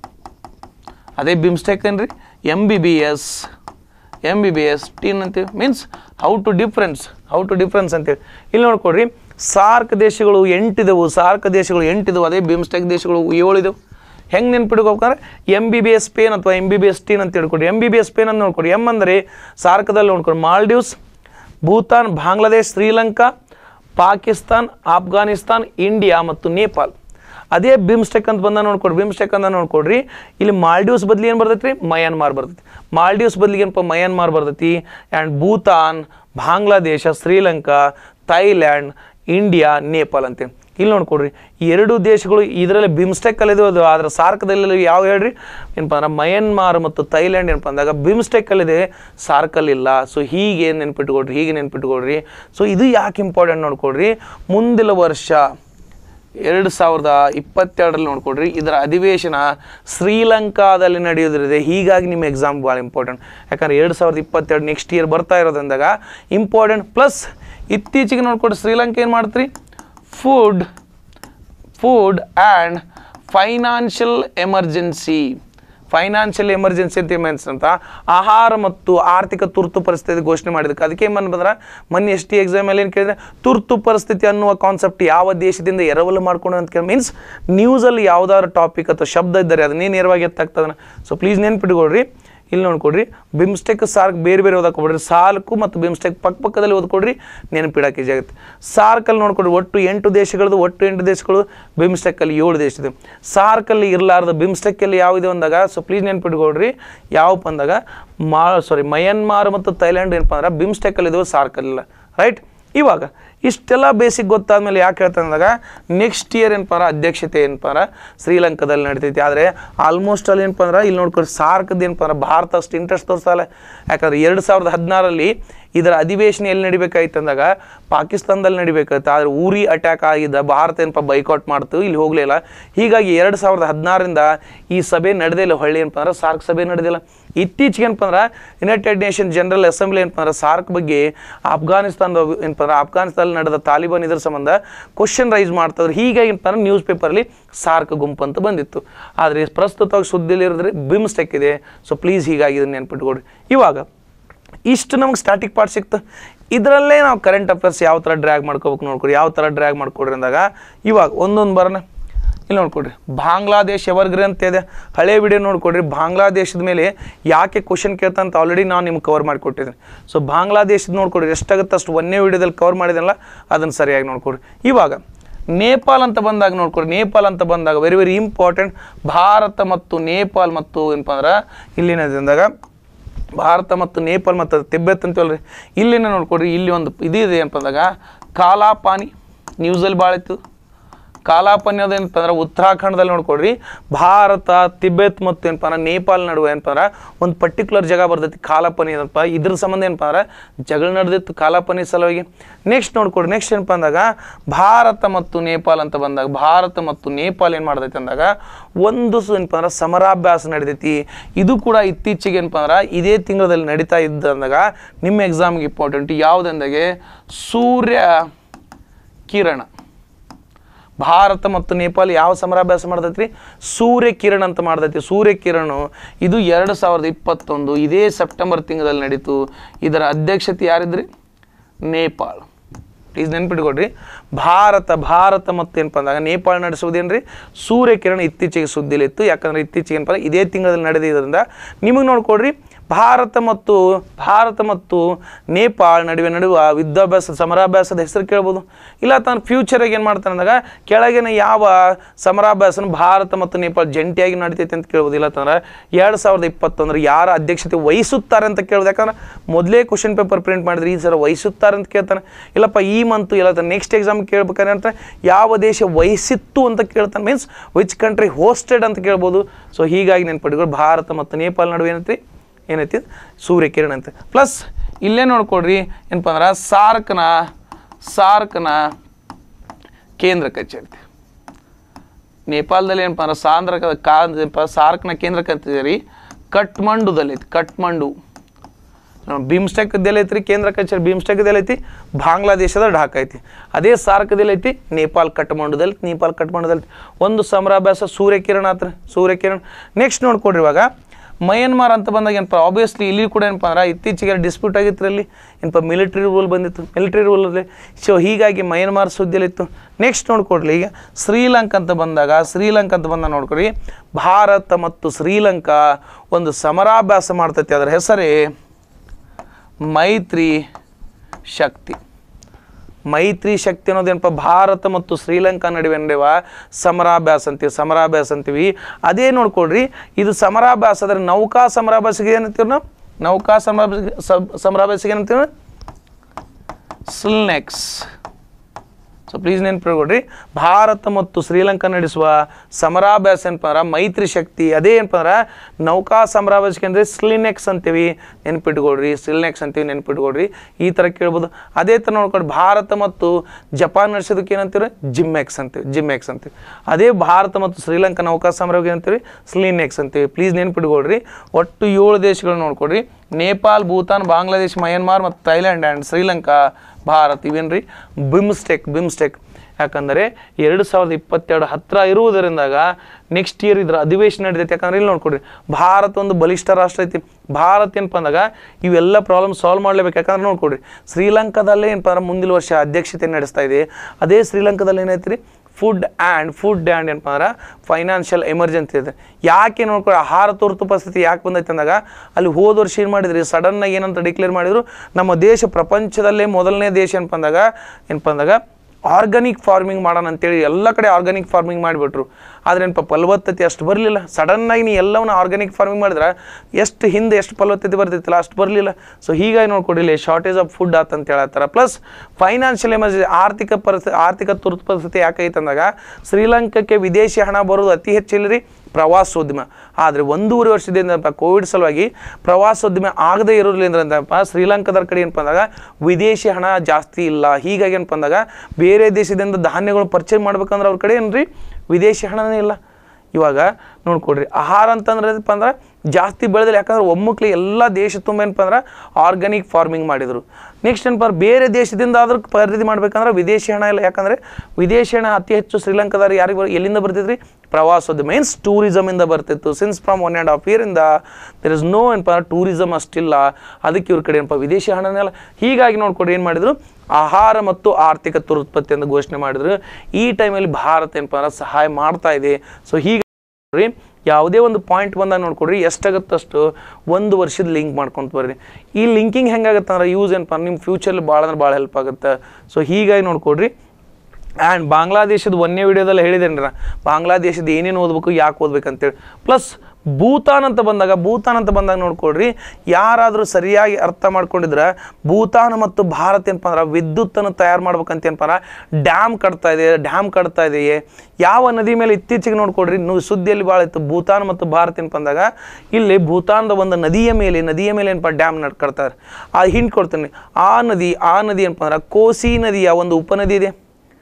ಅದೇ ಬಿಮ್ಸ್ಟೆಕ್ ಏನ್ರಿ M B B S M B B S teen ಅಂತೀವಿ means how to difference how to difference ಅಂತೇಳಿ ಇಲ್ಲಿ ನೋಡ್ಕೊಡ್ರಿ ಸಾರ್ಕ್ ದೇಶಗಳು ಎಂಟಿದವು ಸಾರ್ಕ್ ದೇಶಗಳು ಎಂಟಿದವು ಅದೇ ಬಿಮ್ಸ್ಟೆಕ್ ದೇಶಗಳು ಏಳಿದವು ಹೆಂಗೆ ನೆನ್ಪಿಡ್ಕೋಬೇಕಂದ್ರೆ M B B S pain ಅಥವಾ M B B S teen ಅಂತ ಹೇಳ್ಕೊಡಿ M B B S pain ಅಂತ ನೋಡ್ಕೊಡಿ ಎಮ್ ಅಂದರೆ ಸಾರ್ಕದಲ್ಲಿ ನೋಡ್ಕೊಡಿ ಮಾಲ್ಡೀವ್ಸ್ ಭೂತಾನ್ ಬಾಂಗ್ಲಾದೇಶ್ ಶ್ರೀಲಂಕಾ ಪಾಕಿಸ್ತಾನ್ ಆಫ್ಘಾನಿಸ್ತಾನ್ ಇಂಡಿಯಾ ಮತ್ತು ನೇಪಾಲ್ ಅದೇ ಬಿಮ್ಸ್ಟೆಕ್ ಅಂತ ಬಂದ ನೋಡ್ಕೊಡ್ರಿ ಬಿಮ್ಸ್ಟೆಕ್ ಅಂತ ನೋಡ್ಕೊಡ್ರಿ ಇಲ್ಲಿ ಮಾಲ್ಡೀವ್ಸ್ ಬದಲಿ ಏನು ಬರ್ತೈತಿ ರೀ ಮಯನ್ಮಾರ್ ಬರ್ತೈತಿ ಮಾಲ್ಡೀವ್ಸ್ ಬದಲಿಗೆ ಏನಪ್ಪ ಮಯನ್ಮಾರ್ ಬರ್ತೈತಿ and Bhutan Bangladesh Sri Lanka Thailand India Nepal ಅಂತೇಳಿ ಇಲ್ಲಿ ನೋಡ್ಕೊಡ್ರಿ ಈ ಎರಡು ದೇಶಗಳು ಇದರಲ್ಲಿ ಬಿಮ್ಸ್ಟೆಕ್ ಅಲ್ಲಿದೆ ಅದು ಅದರ ಸಾರ್ಕದಲ್ಲಿ ಯಾವ ಹೇಳ್ರಿ ಏನಪ್ಪ ಅಂದ್ರೆ ಮಯನ್ಮಾರ್ ಮತ್ತು ಥೈಲ್ಯಾಂಡ್ ಏನಪ್ಪ ಅಂದಾಗ ಬಿಮ್ಸ್ಟೆಕ್ ಅಲ್ಲಿದೆ ಸಾರ್ಕಲ್ಲಿಲ್ಲ ಸೊ ಹೀಗೆ ನೆನ್ಪಿಟ್ಕೊಡ್ರಿ ಹೀಗೆ ನೆನ್ಪಿಟ್ಕೊಡ್ರಿ ಸೊ ಇದು ಯಾಕೆ ಇಂಪಾರ್ಟೆಂಟ್ ನೋಡ್ಕೊಡ್ರಿ ಮುಂದಿನ ವರ್ಷ ಎರಡು ಸಾವಿರದ ಇಪ್ಪತ್ತೆರಡರಲ್ಲಿ ನೋಡ್ಕೊಡ್ರಿ ಇದರ ಅಧಿವೇಶನ ಶ್ರೀಲಂಕಾದಲ್ಲಿ ನಡೆಯೋದ್ರಿದೆ ಹೀಗಾಗಿ ನಿಮ್ಮ ಎಕ್ಸಾಮ್ ಭಾಳ ಇಂಪಾರ್ಟೆಂಟ್ ಯಾಕಂದ್ರೆ ಎರಡು ಸಾವಿರದ ಇಪ್ಪತ್ತೆರಡು ನೆಕ್ಸ್ಟ್ ಇಯರ್ ಬರ್ತಾ ಇರೋದ್ರಿಂದಾಗ ಇಂಪಾರ್ಟೆಂಟ್ ಪ್ಲಸ್ ಇತ್ತೀಚೆಗೆ ನೋಡ್ಕೊಡ್ರಿ ಶ್ರೀಲಂಕಾ ಏನು ಮಾಡ್ತ್ರಿ food food and financial emergency financial emergency ಅಂತ ಮೀನ್ಸ್ ಅಂತ ಆಹಾರ ಮತ್ತು ಆರ್ಥಿಕ ತುರ್ತು ಪರಿಸ್ಥಿತಿ ಘೋಷಣೆ ಮಾಡಿದಕ್ಕೆ ಅದಕ್ಕೆ ಏನು ಬಂದ್ರೆ ಮೊನ್ನೆ ಎಸ್ ಟಿ ಎಕ್ಸಾಮಲ್ಲಿ ಏನು ಕೇಳಿದ್ರೆ ತುರ್ತು ಪರಿಸ್ಥಿತಿ ಅನ್ನುವ ಕಾನ್ಸೆಪ್ಟ್ ಯಾವ ದೇಶದಿಂದ ಎರವಲು ಮಾಡ್ಕೊಂಡು ಅಂತ ಕೇಳಿ ಮೀನ್ಸ್ ನ್ಯೂಸಲ್ಲಿ ಯಾವ್ದಾದ್ರು ಟಾಪಿಕ್ ಅಥವಾ ಶಬ್ದ ಇದ್ದರೆ ಅದನ್ನೇ ನೇರವಾಗಿ ಎತ್ತಾಗ್ತದನ ಸೊ ಪ್ಲೀಸ್ ನೆನ್ಪಿಟ್ಕೊಡ್ರಿ ಇಲ್ಲಿ ನೋಡ್ಕೊಡ್ರಿ ಬಿಮ್ಸ್ಟೆಕ್ ಸಾರ್ಕ್ ಬೇರೆ ಬೇರೆ ಓದಕ್ಕೆ ಸಾರ್ಕು ಮತ್ತು ಬಿಮ್ಸ್ಟೆಕ್ ಪಕ್ಕ ಪಕ್ಕದಲ್ಲಿ ಓದ್ಕೊಡ್ರಿ ನೆನಪಿಡಕ್ಕೆ ಈಜಿ ಆಗುತ್ತೆ ಸಾರ್ಕಲ್ಲಿ ನೋಡ್ಕೊಡ್ರಿ ಒಟ್ಟು ಎಂಟು ದೇಶಗಳದ್ದು ಒಟ್ಟು ಎಂಟು ದೇಶಗಳು ಬಿಮ್ಸ್ಟೆಕ್ಕಲ್ಲಿ ಏಳು ದೇಶ ಇದೆ ಸಾರ್ಕಲ್ಲಿ ಇರಲಾರ್ದ ಬಿಮ್ಸ್ಟೆಕ್ಕಲ್ಲಿ ಯಾವಿದೆ ಅಂದಾಗ ಸೊ ಪ್ಲೀಸ್ ನೆನ್ಪಿಟ್ಕೊಡ್ರಿ ಯಾವಪ್ಪ ಅಂದಾಗ ಮಾ ಸಾರಿ ಮಯನ್ಮಾರ್ ಮತ್ತು ಥೈಲ್ಯಾಂಡ್ ಏನಪ್ಪ ಅಂದ್ರೆ ಬಿಮ್ಸ್ಟೆಕ್ಕಲ್ಲಿ ಇದಾವೆ ಸಾರ್ಕಲ್ಲಿಲ್ಲ ರೈಟ್ ಇವಾಗ ಇಷ್ಟೆಲ್ಲ ಬೇಸಿಕ್ ಗೊತ್ತಾದ್ಮೇಲೆ ಯಾಕೆ ಹೇಳ್ತಾನೆ ಅಂದಾಗ ನೆಕ್ಸ್ಟ್ ಇಯರ್ ಏನಪ್ಪ ಅಂದ್ರೆ ಅಧ್ಯಕ್ಷತೆ ಏನಪ್ಪ ಅಂದ್ರೆ ಶ್ರೀಲಂಕಾದಲ್ಲಿ ನಡೀತೈತಿ ಆದರೆ ಆಲ್ಮೋಸ್ಟ್ ಅಲ್ಲಿ ಏನಪ್ಪ ಅಂದ್ರೆ ಇಲ್ಲಿ ನೋಡ್ಕೊಂಡು ಸಾರ್ಕದ ಏನಪ್ಪ ಅಂದ್ರೆ ಭಾರತ ಅಷ್ಟು ಇಂಟ್ರೆಸ್ಟ್ ತೋರಿಸಲ್ಲ ಯಾಕಂದ್ರೆ ಎರಡು ಸಾವಿರದ ಹದಿನಾರಲ್ಲಿ ಇದರ ಅಧಿವೇಶನ ಎಲ್ಲಿ ನಡಿಬೇಕಾಯ್ತು ಅಂದಾಗ ಪಾಕಿಸ್ತಾನದಲ್ಲಿ ನಡಿಬೇಕಾಯ್ತು ಆದರೆ ಊರಿ ಅಟ್ಯಾಕ್ ಆಗಿದ್ದ ಭಾರತ ಏನಪ್ಪ ಬೈಕಾಟ್ ಮಾಡ್ತು ಇಲ್ಲಿ ಹೋಗಲಿಲ್ಲ ಹೀಗಾಗಿ ಎರಡು ಸಾವಿರದ ಹದಿನಾರರಿಂದ ಈ ಸಭೆ ನಡೆದಿಲ್ಲ ಹೊಳ್ಳಿ ಏನಪ್ಪ ಅಂದ್ರೆ ಸಾರ್ಕ್ ಸಭೆ ನಡೆದಿಲ್ಲ ಇತ್ತೀಚೆಗೆ ಏನಪ್ಪ ಅಂದ್ರೆ ಯುನೈಟೆಡ್ ನೇಷನ್ ಜನರಲ್ ಅಸೆಂಬ್ಲಿ ಏನಪ್ಪ ಅಂದ್ರೆ ಸಾರ್ಕ್ ಬಗ್ಗೆ ಆಫ್ಘಾನಿಸ್ತಾನದ ಏನಪ್ಪ ಅಂದ್ರೆ ಆಫ್ಘಾನಿಸ್ತಾನದಲ್ಲಿ ನಡೆದ ತಾಲಿಬಾನ್ ಇದ್ರ ಸಂಬಂಧ ಕ್ವಶನ್ ರೈಸ್ ಮಾಡ್ತಿದ್ರು ಹೀಗಾಗಿ ಏನಪ್ಪ ಅಂದ್ರೆ ನ್ಯೂಸ್ ಪೇಪರಲ್ಲಿ ಸಾರ್ಕ್ ಗುಂಪು ಅಂತ ಬಂದಿತ್ತು ಆದರೆ ಪ್ರಸ್ತುತವಾಗಿ ಸುದ್ದಿಲಿ ಇರಿದ್ರೆ ಬಿಮ್ಸ್ಟೆಕ್ ಇದೆ ಸೊ ಪ್ಲೀಸ್ ಹೀಗಾಗಿ ಇದನ್ನ ನೆನ್ಪಿಟ್ಕೊಡ್ರಿ ಇವಾಗ ಇಷ್ಟು ನಮ್ಗೆ ಸ್ಟಾಟಿಕ್ ಪಾರ್ಟ್ ಸಿಕ್ತು ಇದರಲ್ಲೇ ನಾವು ಕರೆಂಟ್ ಅಫೇರ್ಸ್ ಯಾವ ಥರ ಡ್ರ್ಯಾಗ್ ಮಾಡ್ಕೋಬೇಕು ನೋಡ್ಕೊಡಿ ಯಾವ ಥರ ಡ್ರ್ಯಾಗ್ ಮಾಡ್ಕೊಡ್ರಿ ಅಂದಾಗ ಇವಾಗ ಒಂದೊಂದು ಬರೋಣ ಇಲ್ಲಿ ನೋಡ್ಕೊಡ್ರಿ ಬಾಂಗ್ಲಾದೇಶ್ ಎವರ್ಗ್ರೀನ್ ಅಂತ ಇದೆ ಹಳೆ ವಿಡಿಯೋ ನೋಡ್ಕೊಡ್ರಿ ಬಾಂಗ್ಲಾದೇಶದ ಮೇಲೆ ಯಾಕೆ ಕ್ವಶನ್ ಕೇಳ್ತಂತ ಆಲ್ರೆಡಿ ನಾನು ನಿಮ್ಗೆ ಕವರ್ ಮಾಡಿಕೊಟ್ಟಿದ್ದೀನಿ ಸೊ ಬಾಂಗ್ಲಾದೇಶದ ನೋಡ್ಕೊಡ್ರಿ ಎಷ್ಟಾಗುತ್ತೆ ಅಷ್ಟು ಒಂದೇ ವಿಡಿಯೋದಲ್ಲಿ ಕವರ್ ಮಾಡಿದೆನಲ್ಲ ಅದನ್ನು ಸರಿಯಾಗಿ ನೋಡ್ಕೊಡ್ರಿ ಇವಾಗ ನೇಪಾಲ್ ಅಂತ ಬಂದಾಗ ನೋಡ್ಕೊಡ್ರಿ ನೇಪಾಲ್ ಅಂತ ಬಂದಾಗ ವೆರಿ ವೆರಿ ಇಂಪಾರ್ಟೆಂಟ್ ಭಾರತ ಮತ್ತು ನೇಪಾಲ್ ಮತ್ತು ಏನಪ್ಪ ಅಂದ್ರೆ ಇಲ್ಲಿನದು ಅಂದಾಗ ಭಾರತ ಮತ್ತು ನೇಪಾಲ್ ಮತ್ತು ತಿಬ್ಬೆತ್ ಅಂತೀವಲ್ರಿ ಇಲ್ಲಿನ ನೋಡ್ಕೊಡ್ರಿ ಇಲ್ಲಿ ಒಂದು ಇದಿದೆ ಏನಪ್ಪ ಅಂದಾಗ ಕಾಲಾಪಾನಿ ನ್ಯೂಸಲ್ಲಿ ಭಾಳ ಇತ್ತು ಕಾಲಾಪಾನಿ ಅದೇನಪ್ಪ ಅಂದ್ರೆ ಉತ್ತರಾಖಂಡದಲ್ಲಿ ನೋಡ್ಕೊಡ್ರಿ ಭಾರತ ತಿಬ್ಬೆತ್ ಮತ್ತು ಏನಪ್ಪ ಅಂದ್ರೆ ನೇಪಾಲ್ ನಡುವೆ ಏನಪ್ಪ ಅಂದ್ರೆ ಒಂದು ಪರ್ಟಿಕ್ಯುಲರ್ ಜಾಗ ಬರ್ತೈತಿ ಕಾಲಾಪಾನಿ ಏನಪ್ಪ ಇದ್ರ ಸಂಬಂಧ ಏನಪ್ಪ ಅಂದ್ರೆ ಜಗಳ ನಡೆದಿತ್ತು ಕಾಲಾಪಾನಿ ಸಲುವಾಗಿ ನೆಕ್ಸ್ಟ್ ನೋಡ್ಕೊಡ್ರಿ ನೆಕ್ಸ್ಟ್ ಏನಪ್ಪ ಅಂದಾಗ ಭಾರತ ಮತ್ತು ನೇಪಾಲ್ ಅಂತ ಬಂದಾಗ ಭಾರತ ಮತ್ತು ನೇಪಾಲ್ ಏನು ಮಾಡ್ತೈತಿ ಅಂದಾಗ ಒಂದು ಸ ಏನಪ್ಪ ಅಂದ್ರೆ ಸಮರಾಭ್ಯಾಸ ನಡೀತೈತಿ ಇದು ಕೂಡ ಇತ್ತೀಚೆಗೆ ಏನಪ್ಪ ಅಂದ್ರೆ ಇದೇ ತಿಂಗಳಲ್ಲಿ ನಡೀತಾ ಇದ್ದ ಅಂದಾಗ ನಿಮ್ಮ ಎಕ್ಸಾಮ್ಗೆ ಇಂಪಾರ್ಟೆಂಟ್ ಯಾವುದಂದಾಗೆ ಸೂರ್ಯ ಕಿರಣ ಭಾರತ ಮತ್ತು ನೇಪಾಳ ಯಾವ ಸಮರಾಭ್ಯಾಸ ಮಾಡ್ತೈತಿ ಸೂರ್ಯ ಕಿರಣ್ ಅಂತ ಮಾಡ್ತೈತಿ ಸೂರ್ಯ ಕಿರಣ್ ಇದು ಎರಡು ಸಾವಿರದ ಇಪ್ಪತ್ತೊಂದು ಇದೇ ಸೆಪ್ಟೆಂಬರ್ ತಿಂಗಳಲ್ಲಿ ನಡೀತು ಇದರ ಅಧ್ಯಕ್ಷತೆ ಯಾರಿದ್ರಿ ನೇಪಾಳ ಪ್ಲೀಸ್ ನೆನ್ಪಿಟ್ಕೊಡ್ರಿ ಭಾರತ ಭಾರತ ಮತ್ತು ಏನಪ್ಪ ಅಂದಾಗ ನೇಪಾಳ ನಡೆಸುವುದೇನ್ರಿ ಸೂರ್ಯಕಿರಣ ಇತ್ತೀಚೆಗೆ ಸುದ್ದಿಲಿತ್ತು ಯಾಕಂದ್ರೆ ಇತ್ತೀಚೆಗೆ ಏನಪ್ಪ ಅಂದ್ರೆ ಇದೇ ತಿಂಗಳಲ್ಲಿ ನಡೆದಿದ್ದರಿಂದ ನಿಮಗೆ ನೋಡ್ಕೊಡ್ರಿ ಭಾರತ ಮತ್ತು ಭಾರತ ಮತ್ತು ನೇಪಾಳ ನಡುವೆ ನಡುವ ವಿದ್ಯಾಭ್ಯಾಸ ಸಮರಾಭ್ಯಾಸದ ಹೆಸರು ಕೇಳ್ಬೋದು ಇಲ್ಲ ತನ್ನ ಫ್ಯೂಚರಿಗೆ ಏನು ಮಾಡ್ತಾನೆ ಅಂದಾಗ ಕೆಳಗಿನ ಯಾವ ಸಮರಾಭ್ಯಾಸನ ಭಾರತ ಮತ್ತು ನೇಪಾಳ ಜಂಟಿಯಾಗಿ ನಡೀತೈತೆ ಅಂತ ಕೇಳ್ಬೋದು ಇಲ್ಲ ಅಂತಂದ್ರೆ ಎರಡು ಸಾವಿರದ ಇಪ್ಪತ್ತೊಂದರ ಯಾರ ಅಧ್ಯಕ್ಷತೆ ವಹಿಸುತ್ತಾರೆ ಅಂತ ಕೇಳ್ಬೋದು ಯಾಕಂದ್ರೆ ಮೊದಲೇ ಕ್ವಶನ್ ಪೇಪರ್ ಪ್ರಿಂಟ್ ಮಾಡಿದ್ರೆ ಈ ಸಲ ವಹಿಸುತ್ತಾರೆ ಅಂತ ಕೇಳ್ತಾನೆ ಇಲ್ಲಪ್ಪ ಈ ಮಂತು ಇಲ್ಲ ನೆಕ್ಸ್ಟ್ ಎಕ್ಸಾಮ್ ಕೇಳ್ಬೇಕಾದ್ರೆ ಅಂತ ಯಾವ ದೇಶ ವಹಿಸಿತ್ತು ಅಂತ ಕೇಳ್ತಾನೆ ಮೀನ್ಸ್ ವಿಚ್ ಕಂಟ್ರಿ ಹೋಸ್ಟೆಡ್ ಅಂತ ಕೇಳ್ಬೋದು ಸೊ ಹೀಗಾಗಿ ನೆನ್ಪಿಟ್ಕೊಂಡು ಭಾರತ ಮತ್ತು ನೇಪಾಳ ನಡುವೆ ಏನೈತಿ ಏನೈತಿ ಸೂರ್ಯಕಿರಣ ಅಂತ ಪ್ಲಸ್ ಇಲ್ಲೇ ನೋಡ್ಕೊಡ್ರಿ ಏನಪ್ಪ ಅಂದ್ರೆ ಸಾರ್ಕ್ನ ಸಾರ್ಕ್ನ ಕೇಂದ್ರ ಕಚೇರಿ ನೇಪಾಳದಲ್ಲಿ ಏನಪ್ಪ ಅಂದ್ರೆ ಸಾಂದ್ರ ಕಾ ಏನಪ್ಪ ಸಾರ್ಕ್ನ ಕೇಂದ್ರ ಕಚೇರಿ ಕಟ್ಮಂಡುದಲ್ಲಿ ಐತಿ ಕಟ್ಮಂಡು ಬಿಮ್ಸ್ಟೆಕ್ದಲ್ಲಿ ಐತ್ರಿ ಕೇಂದ್ರ ಕಚೇರಿ ಬಿಮ್ಸ್ಟೆಕ್ದಲ್ಲಿ ಐತಿ ಬಾಂಗ್ಲಾದೇಶದ ಢಾಕಾ ಐತಿ ಅದೇ ಸಾರ್ಕದಲ್ಲಿ ಐತಿ ನೇಪಾಲ್ ಕಟ್ಮಂಡುದಲ್ಲಿ ನೇಪಾಲ್ ಕಟ್ಮಂಡುದಲ್ಲಿ ಒಂದು ಸಮರಾಭ್ಯಾಸ ಸೂರ್ಯಕಿರಣ ಆತ್ರಿ ಸೂರ್ಯಕಿರಣ ನೆಕ್ಸ್ಟ್ ನೋಡ್ಕೊಡ್ರಿ ಇವಾಗ ಮಯನ್ಮಾರ್ ಅಂತ ಬಂದಾಗ ಏನಪ್ಪ ಆಬ್ವಿಯಸ್ಲಿ ಇಲ್ಲಿ ಕೂಡ ಏನಪ್ಪ ಅಂದ್ರೆ ಇತ್ತೀಚೆಗೆ ಡಿಸ್ಪ್ಯೂಟ್ ಆಗಿತ್ತು ಅಲ್ಲಿ ಏನಪ್ಪ ಮಿಲಿಟರಿ ರೂಲ್ ಬಂದಿತ್ತು ಮಿಲಿಟರಿ ರೂಲಲ್ಲಿ ಸೊ ಹೀಗಾಗಿ ಮಯನ್ಮಾರ್ ಸುದ್ದಿಯಲ್ಲಿತ್ತು ನೆಕ್ಸ್ಟ್ ನೋಡ್ಕೊಡ್ಲಿ ಈಗ ಶ್ರೀಲಂಕಾ ಅಂತ ಬಂದಾಗ ಶ್ರೀಲಂಕಾ ಅಂತ ಬಂದಾಗ ನೋಡ್ಕೊಡಿ ಭಾರತ ಮತ್ತು ಶ್ರೀಲಂಕಾ ಒಂದು ಸಮರಾಭ್ಯಾಸ ಮಾಡ್ತೈತಿ ಅದರ ಹೆಸರೇ ಮೈತ್ರಿ ಶಕ್ತಿ ಮೈತ್ರಿ ಶಕ್ತಿ ಅನ್ನೋದೇನಪ್ಪ ಭಾರತ ಮತ್ತು ಶ್ರೀಲಂಕಾ ನಡುವೆ ನಡೆಯುವ ಸಮರಾಭ್ಯಾಸ ಅಂತೀವಿ ಸಮರಾಭ್ಯಾಸ ಅಂತೀವಿ ಅದೇ ನೋಡ್ಕೊಳ್ರಿ ಇದು ಸಮರಾಭ್ಯಾಸ ಅಂದ್ರೆ ನೌಕಾ ಸಮರಾಭ್ಯಾಸಕ್ಕೆ ಏನಂತೀವಿ ನಾವು ನೌಕಾ ಸಮರಾಭ್ಯಾಸ ಸಮರಾಭ್ಯಾಸಕ್ಕೆ ಏನಂತೀವಿ ನಾವು? ಸ್ಲ್ನೆಕ್ಸ್ ಸೊ ಪ್ಲೀಸ್ ನೆನ್ಪಿಡ್ಕೊಡ್ರಿ ಭಾರತ ಮತ್ತು ಶ್ರೀಲಂಕಾ ನಡೆಸುವ ಸಮರಾಭ್ಯಾಸ ಏನಪ್ಪ ಅಂದ್ರೆ ಮೈತ್ರಿ ಶಕ್ತಿ ಅದೇ ಏನಪ್ಪ ಅಂದ್ರೆ ನೌಕಾ ಸಮರಾಭ್ಯಾಸಕ್ಕೆ ಅಂದರೆ ಸ್ಲಿನೆಕ್ಸ್ ಅಂತೀವಿ ನೆನ್ಪಿಟ್ಕೊಡ್ರಿ ಸ್ಲಿನೆಕ್ಸ್ ಅಂತೀವಿ ನೆನ್ಪಿಟ್ಕೊಡ್ರಿ ಈ ಥರ ಕೇಳ್ಬೋದು ಅದೇ ಥರ ನೋಡ್ಕೊಡ್ರಿ ಭಾರತ ಮತ್ತು ಜಪಾನ್ ನಡೆಸೋದಕ್ಕೆ ಏನಂತೀವಿ ಜಿಮ್ಮೆಕ್ಸ್ ಅಂತೀವಿ ಜಿಮ್ಮೆಕ್ಸ್ ಅಂತೀವಿ ಅದೇ ಭಾರತ ಮತ್ತು ಶ್ರೀಲಂಕಾ ನೌಕಾ ಸಮರಾಭ್ಯಾಸ ಏನಂತೀವಿ ಸ್ಲಿನೆಕ್ಸ್ ಅಂತೀವಿ ಪ್ಲೀಸ್ ನೆನ್ಪಿಟ್ಕೊಡ್ರಿ ಒಟ್ಟು ಏಳು ದೇಶಗಳು ನೋಡ್ಕೊಡ್ರಿ ನೇಪಾಲ್ ಭೂತಾನ್ ಬಾಂಗ್ಲಾದೇಶ್ ಮಯನ್ಮಾರ್ ಮತ್ತು ಥೈಲ್ಯಾಂಡ್ ಆ್ಯಂಡ್ ಶ್ರೀಲಂಕಾ ಭಾರತ್ ಇವೇನ್ರಿ ಬಿಮ್ಸ್ಟೆಕ್ ಬಿಮ್ಸ್ಟೆಕ್ ಯಾಕಂದರೆ ಎರಡು ಸಾವಿರದ ಇಪ್ಪತ್ತೆರಡು ಹತ್ತಿರ ಇರುವುದರಿಂದಾಗ ನೆಕ್ಸ್ಟ್ ಇಯರ್ ಇದ್ರ ಅಧಿವೇಶನ ನಡೀತೈತೆ ಯಾಕಂದ್ರೆ ಇಲ್ಲಿ ನೋಡ್ಕೊಡ್ರಿ ಭಾರತ ಒಂದು ಬಲಿಷ್ಠ ರಾಷ್ಟ್ರ ಐತಿ ಭಾರತ ಏನಪ್ಪ ಅಂದಾಗ ಇವೆಲ್ಲ ಪ್ರಾಬ್ಲಮ್ ಸಾಲ್ವ್ ಮಾಡ್ಲೇಬೇಕು ಯಾಕಂದ್ರೆ ನೋಡ್ಕೊಡ್ರಿ ಶ್ರೀಲಂಕಾದಲ್ಲೇ ಏನಪ್ಪ ಅಂದ್ರೆ ಮುಂದಿನ ವರ್ಷ ಅಧ್ಯಕ್ಷತೆ ನಡೆಸ್ತಾ ಇದೆ ಅದೇ ಶ್ರೀಲಂಕಾದಲ್ಲಿ ಏನೈತ್ರಿ ಫುಡ್ ಆ್ಯಂಡ್ ಫುಡ್ ಆ್ಯಂಡ್ ಏನಪ್ಪ ಅಂದ್ರೆ ಫೈನಾನ್ಷಿಯಲ್ ಎಮರ್ಜೆನ್ಸಿ ಇದೆ ಯಾಕೆ ನೋಡ್ಕೊಳ್ಳಿ ಆಹಾರ ತುರ್ತು ಪರಿಸ್ಥಿತಿ ಯಾಕೆ ಬಂದೈತೆ ಅಂದಾಗ ಅಲ್ಲಿ ಹೋದ ವರ್ಷ ಏನು ಮಾಡಿದ್ರಿ ಸಡನ್ನಾಗಿ ಏನಂತ ಡಿಕ್ಲೇರ್ ಮಾಡಿದ್ರು ನಮ್ಮ ದೇಶ ಪ್ರಪಂಚದಲ್ಲೇ ಮೊದಲನೇ ದೇಶ ಏನಪ್ಪ ಅಂದಾಗ ಏನಪ್ಪ ಅಂದಾಗ ಆರ್ಗಾನಿಕ್ ಫಾರ್ಮಿಂಗ್ ಮಾಡೋಣ ಅಂತೇಳಿ ಎಲ್ಲ ಕಡೆ ಆರ್ಗಾನಿಕ್ ಫಾರ್ಮಿಂಗ್ ಮಾಡಿಬಿಟ್ರು ಆದರೆ ಏನಪ್ಪ ಫಲವತ್ತತೆ ಅಷ್ಟು ಬರಲಿಲ್ಲ ಸಡನ್ನಾಗಿ ನೀ ಎಲ್ಲವನ್ನ ಆರ್ಗಾನಿಕ್ ಫಾರ್ಮಿಂಗ್ ಮಾಡಿದ್ರೆ ಎಷ್ಟು ಹಿಂದೆ ಎಷ್ಟು ಫಲವತ್ತತೆ ಬರ್ತಿತ್ತಲ್ಲ ಅಷ್ಟು ಬರಲಿಲ್ಲ ಸೊ ಹೀಗಾಗಿ ನೋಡ್ಕೊಡಿಲ್ಲ ಶಾರ್ಟೇಜ್ ಆಫ್ ಫುಡ್ ಆತ ಅಂತ ಹೇಳತ್ತಾರ ಪ್ಲಸ್ ಫೈನಾನ್ಷಿಯಲ್ ಎಮರ್ಜೆನ್ಸಿ ಆರ್ಥಿಕ ಪರಿಸ್ಥಿತಿ ಆರ್ಥಿಕ ತುರ್ತು ಪರಿಸ್ಥಿತಿ ಯಾಕೈತೆ ಅಂದಾಗ ಶ್ರೀಲಂಕಾಕ್ಕೆ ವಿದೇಶಿ ಹಣ ಬರೋದು ಅತಿ ಹೆಚ್ಚಿಲ್ಲ ಪ್ರವಾಸೋದ್ಯಮ ಆದರೆ ಒಂದೂವರೆ ವರ್ಷದಿಂದ ಕೋವಿಡ್ ಸಲುವಾಗಿ ಪ್ರವಾಸೋದ್ಯಮ ಆಗದೇ ಇರೋದ್ರಿಂದಪ್ಪ ಶ್ರೀಲಂಕಾದ ಕಡೆ ಏನಪ್ಪ ಅಂದಾಗ ವಿದೇಶಿ ಹಣ ಜಾಸ್ತಿ ಇಲ್ಲ ಹೀಗಾಗಿ ಏನಪ್ಪ ಅಂದಾಗ ಬೇರೆ ದೇಶದಿಂದ ಧಾನ್ಯಗಳು ಪರ್ಚೇಸ್ ಮಾಡ್ಬೇಕಂದ್ರೆ ಅವ್ರ ಕಡೆ ಏನ್ರಿ ವಿದೇಶಿ ಹಣನೇ ಇಲ್ಲ ಇವಾಗ ನೋಡ್ಕೊಡ್ರಿ ಆಹಾರ ಅಂತಂದ್ರೆ ಏನಪ್ಪ ಅಂದ್ರೆ ಜಾಸ್ತಿ ಬೆಳೆದಿಲ್ಲ ಯಾಕಂದ್ರೆ ಒಮ್ಮಕ್ಲಿ ಎಲ್ಲ ದೇಶ ತುಂಬ ಏನಪ್ಪ ಅಂದ್ರೆ ಆರ್ಗಾನಿಕ್ ಫಾರ್ಮಿಂಗ್ ಮಾಡಿದರು ನೆಕ್ಸ್ಟ್ ಏನಪ್ಪ ಅಂದ್ರೆ ಬೇರೆ ದೇಶದಿಂದ ಆದ್ರೂ ಖರೀದಿ ಮಾಡ್ಬೇಕಂದ್ರೆ ವಿದೇಶಿ ಹಣ ಇಲ್ಲ ಯಾಕಂದರೆ ವಿದೇಶಿ ಹಣ ಅತಿ ಹೆಚ್ಚು ಶ್ರೀಲಂಕಾದವ್ರು ಯಾರಿಗೆ ಬರ್- ಎಲ್ಲಿಂದ ಬರ್ತಿದ್ರಿ ಪ್ರವಾಸೋದ್ಯಮ ಮೀನ್ಸ್ ಟೂರಿಸಮಿಂದ ಬರ್ತಿತ್ತು since from one and half ಇಯರಿಂದ ದರ್ ಇಸ್ ನೋ ಏನಪ್ಪ ಟೂರಿಸಮ್ ಅಷ್ಟಿಲ್ಲ ಅದಕ್ಕೆ ಇವ್ರ ಕಡೆ ಏನಪ್ಪ ವಿದೇಶಿ ಹಣನೇ ಅಲ್ಲ ಹೀಗಾಗಿ ನೋಡ್ಕೊಡ್ರಿ ಏನು ಮಾಡಿದ್ರು ಆಹಾರ ಮತ್ತು ಆರ್ಥಿಕ ತುರುತ್ಪತ್ತಿ ಅಂತ ಘೋಷಣೆ ಮಾಡಿದ್ರು ಈ ಟೈಮಲ್ಲಿ ಭಾರತ ಏನಪ್ಪ ಅಂದ್ರೆ ಸಹಾಯ ಮಾಡ್ತಾ ಇದೆ ಸೊ ಹೀಗೆ ನೋಡ್ರಿ ಯಾವುದೇ ಒಂದು ಪಾಯಿಂಟ್ ಬಂದಾಗ ನೋಡ್ಕೊಡ್ರಿ ಎಷ್ಟಾಗುತ್ತಷ್ಟು ಒಂದು ವರ್ಷದ ಲಿಂಕ್ ಮಾಡ್ಕೊಂತ ಬರ್ರಿ ಈ ಲಿಂಕಿಂಗ್ ಹೆಂಗಾಗುತ್ತೆ ಅಂದ್ರೆ ಯೂಸ್ ಏನಪ್ಪ ನಿಮ್ಮ ಫ್ಯೂಚರ್ಲಿ ಭಾಳ ಅಂದ್ರೆ ಭಾಳ ಹೆಲ್ಪ್ ಆಗುತ್ತೆ ಸೊ ಹೀಗಾಗಿ ನೋಡ್ಕೊಡ್ರಿ ಆ್ಯಂಡ್ ಬಾಂಗ್ಲಾದೇಶದ ಒಂದೇ ವಿಡಿಯೋದಲ್ಲಿ ಹೇಳಿದ್ದೇನೆ ನಾ ಬಾಂಗ್ಲಾದೇಶದ ಏನೇನು ಓದಬೇಕು ಯಾಕೆ ಓದ್ಬೇಕು ಅಂತೇಳಿ ಪ್ಲಸ್ ಭೂತಾನ್ ಅಂತ ಬಂದಾಗ ಭೂತಾನ್ ಅಂತ ಬಂದಾಗ ನೋಡ್ಕೊಡ್ರಿ ಯಾರಾದರೂ ಸರಿಯಾಗಿ ಅರ್ಥ ಮಾಡ್ಕೊಂಡಿದ್ರೆ ಭೂತಾನ್ ಮತ್ತು ಭಾರತ ಏನಪ್ಪ ಅಂದ್ರೆ ವಿದ್ಯುತ್ತನ್ನು ತಯಾರು ಮಾಡ್ಬೇಕಂತ ಏನಪ್ಪ ಅಂದ್ರೆ ಡ್ಯಾಮ್ ಕಟ್ತಾ ಇದೆ ಡ್ಯಾಮ್ ಕಟ್ತಾ ಇದೆಯೇ ಯಾವ ನದಿ ಮೇಲೆ ಇತ್ತೀಚೆಗೆ ನೋಡ್ಕೊಡ್ರಿ ನು ಸುದ್ದಿಯಲ್ಲಿ ಭಾಳ ಇತ್ತು ಭೂತಾನ್ ಮತ್ತು ಭಾರತ ಏನಪ್ಪ ಅಂದಾಗ ಇಲ್ಲಿ ಭೂತಾನ್ದ ಒಂದು ನದಿಯ ಮೇಲೆ ನದಿಯ ಮೇಲೆ ಏನಪ್ಪ ಡ್ಯಾಮ್ ನಡ್ ಕಟ್ತಾರೆ ಆ ಹಿಂಟ್ ಕೊಡ್ತೀನಿ ಆ ನದಿ ಆ ನದಿ ಏನಪ್ಪ ಅಂದ್ರೆ ಕೋಸಿ ನದಿಯ ಒಂದು ಉಪನದಿ ಇದೆ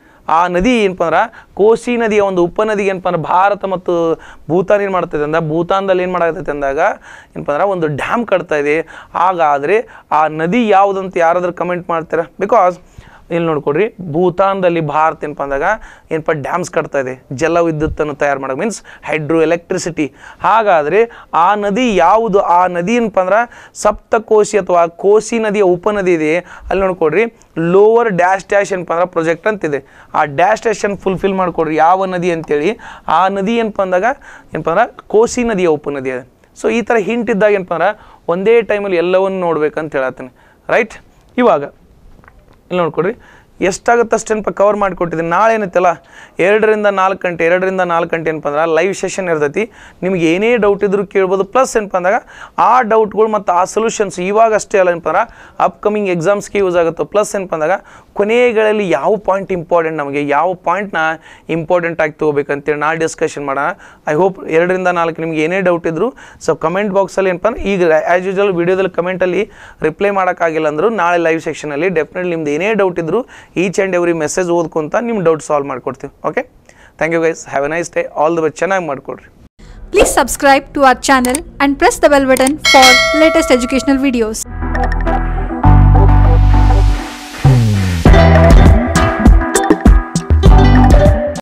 ಆ ನದಿ ಏನಪ್ಪ ಅಂದ್ರೆ ಕೋಸಿ ನದಿಯ ಒಂದು ಉಪನದಿಗೆ ಏನಪ್ಪ ಅಂದ್ರೆ ಭಾರತ ಮತ್ತು ಭೂತಾನ್ ಏನು ಮಾಡ್ತೈತೆ ಅಂದ ಭೂತಾನ್ದಲ್ಲಿ ಏನು ಮಾಡಾಕತ್ತೈತೆ ಅಂದಾಗ ಏನಪ್ಪ ಅಂದ್ರೆ ಒಂದು ಡ್ಯಾಮ್ ಕಟ್ತಾ ಇದೆ ಹಾಗಾದರೆ ಆ ನದಿ ಯಾವುದಂತ ಯಾರಾದ್ರೂ ಕಮೆಂಟ್ ಮಾಡ್ತೀರಾ ಬಿಕಾಸ್ ಇಲ್ಲಿ ನೋಡ್ಕೊಡ್ರಿ ಭೂತಾನ್ದಲ್ಲಿ ಭಾರತ ಏನಪ್ಪ ಅಂದಾಗ ಏನಪ್ಪ ಡ್ಯಾಮ್ಸ್ ಕಟ್ತಾ ಇದೆ ಜಲ ವಿದ್ಯುತ್ತನ್ನು ತಯಾರು ಮಾಡೋಕೆ ಮೀನ್ಸ್ ಹೈಡ್ರೋ ಎಲೆಕ್ಟ್ರಿಸಿಟಿ ಹಾಗಾದರೆ ಆ ನದಿ ಯಾವುದು ಆ ನದಿ ಏನಪ್ಪ ಅಂದ್ರೆ ಸಪ್ತಕೋಶಿ ಅಥವಾ ಕೋಸಿ ನದಿಯ ಉಪನದಿ ಇದೆ ಅಲ್ಲಿ ನೋಡ್ಕೊಡ್ರಿ ಲೋವರ್ ಡ್ಯಾಶ್ ಡ್ಯಾಶ್ ಏನಪ್ಪ ಅಂದ್ರೆ ಪ್ರೊಜೆಕ್ಟ್ ಅಂತಿದೆ ಆ ಡ್ಯಾಶ್ ಡ್ಯಾಶನ್ನು ಫುಲ್ಫಿಲ್ ಮಾಡ್ಕೊಡ್ರಿ ಯಾವ ನದಿ ಅಂತೇಳಿ ಆ ನದಿ ಏನಪ್ಪ ಅಂದಾಗ ಏನಪ್ಪ ಅಂದ್ರೆ ಕೋಸಿ ನದಿಯ ಉಪನದಿ ಇದೆ ಸೊ ಈ ಥರ ಹಿಂಟ್ ಇದ್ದಾಗ ಏನಪ್ಪ ಅಂದ್ರೆ ಒಂದೇ ಟೈಮಲ್ಲಿ ಎಲ್ಲವನ್ನು ನೋಡ್ಬೇಕಂತ ಹೇಳತ್ತೀನಿ ರೈಟ್ ಇವಾಗ ಇಲ್ಲಿ ನೋಡ್ಕೊಡ್ರಿ ಎಷ್ಟಾಗುತ್ತೆ ಅಷ್ಟೇನಪ್ಪ ಕವರ್ ಮಾಡಿಕೊಟ್ಟಿದ್ದೀನಿ ನಾಳೆ ಏನೈತಲ್ಲ ಎರಡರಿಂದ ನಾಲ್ಕು ಗಂಟೆ ಎರಡರಿಂದ ನಾಲ್ಕು ಗಂಟೆ ಏನಪ್ಪ ಅಂದ್ರೆ ಲೈವ್ ಸೆಷನ್ ಇರ್ತೈತಿ ನಿಮ್ಗೆ ಏನೇ ಡೌಟ್ ಇದ್ರೂ ಕೇಳ್ಬೋದು ಪ್ಲಸ್ ಏನಪ್ಪ ಅಂದಾಗ ಆ ಡೌಟ್ಗಳು ಮತ್ತು ಆ ಸೊಲ್ಯೂಷನ್ಸ್ ಇವಾಗ ಅಷ್ಟೇ ಅಲ್ಲ ಏನಪ್ಪ ಅಂದ್ರೆ ಅಪ್ಕಮಿಂಗ್ ಎಕ್ಸಾಮ್ಸ್ಗೆ ಯೂಸ್ ಆಗುತ್ತೆ ಪ್ಲಸ್ ಏನಪ್ಪ ಅಂದಾಗ ಕೊನೆಗಳಲ್ಲಿ ಯಾವ ಪಾಯಿಂಟ್ ಇಂಪಾರ್ಟೆಂಟ್ ನಮಗೆ ಯಾವ ಪಾಯಿಂಟ್ನ ಇಂಪಾರ್ಟೆಂಟ್ ಆಗಿ ತೊಗೋಬೇಕಂತೇಳಿ ನಾಳೆ ಡಿಸ್ಕಷನ್ ಮಾಡೋಣ ಐ ಹೋಪ್ ಎರಡರಿಂದ ನಾಲ್ಕು ನಿಮ್ಗೆ ಏನೇ ಡೌಟ್ ಇದ್ರು ಸೊ ಕಮೆಂಟ್ ಬಾಕ್ಸಲ್ಲಿ ಏನಪ್ಪ ಅಂದ್ರೆ ಈಗ ಆ್ಯಸ್ ಯೂಶಲ್ ವಿಡಿಯೋದಲ್ಲಿ ಕಮೆಂಟಲ್ಲಿ ರಿಪ್ಲೈ ಮಾಡೋಕ್ಕಾಗಿಲ್ಲ ಅಂದರೂ ನಾಳೆ ಲೈವ್ ಸೆಕ್ಷನಲ್ಲಿ ಡೆಫಿನೆಟ್ಲಿ ನಿಮ್ದು ಏನೇ ಡೌಟ್ ಇದ್ರು ಈಚ್ ಆ್ಯಂಡ್ ಎವ್ರಿ ಮೆಸೇಜ್ ಓದ್ಕೊಂತ ನಿಮ್ಮ ಡೌಟ್ ಸಾಲ್ವ್ ಮಾಡ್ಕೊಡ್ತೀವಿ okay thank you guys have a nice day all the best ಚೆನ್ನಾಗಿ ಮಾಡಿಕೊಡ್ರಿ Please subscribe to our channel and press the bell button for latest educational videos.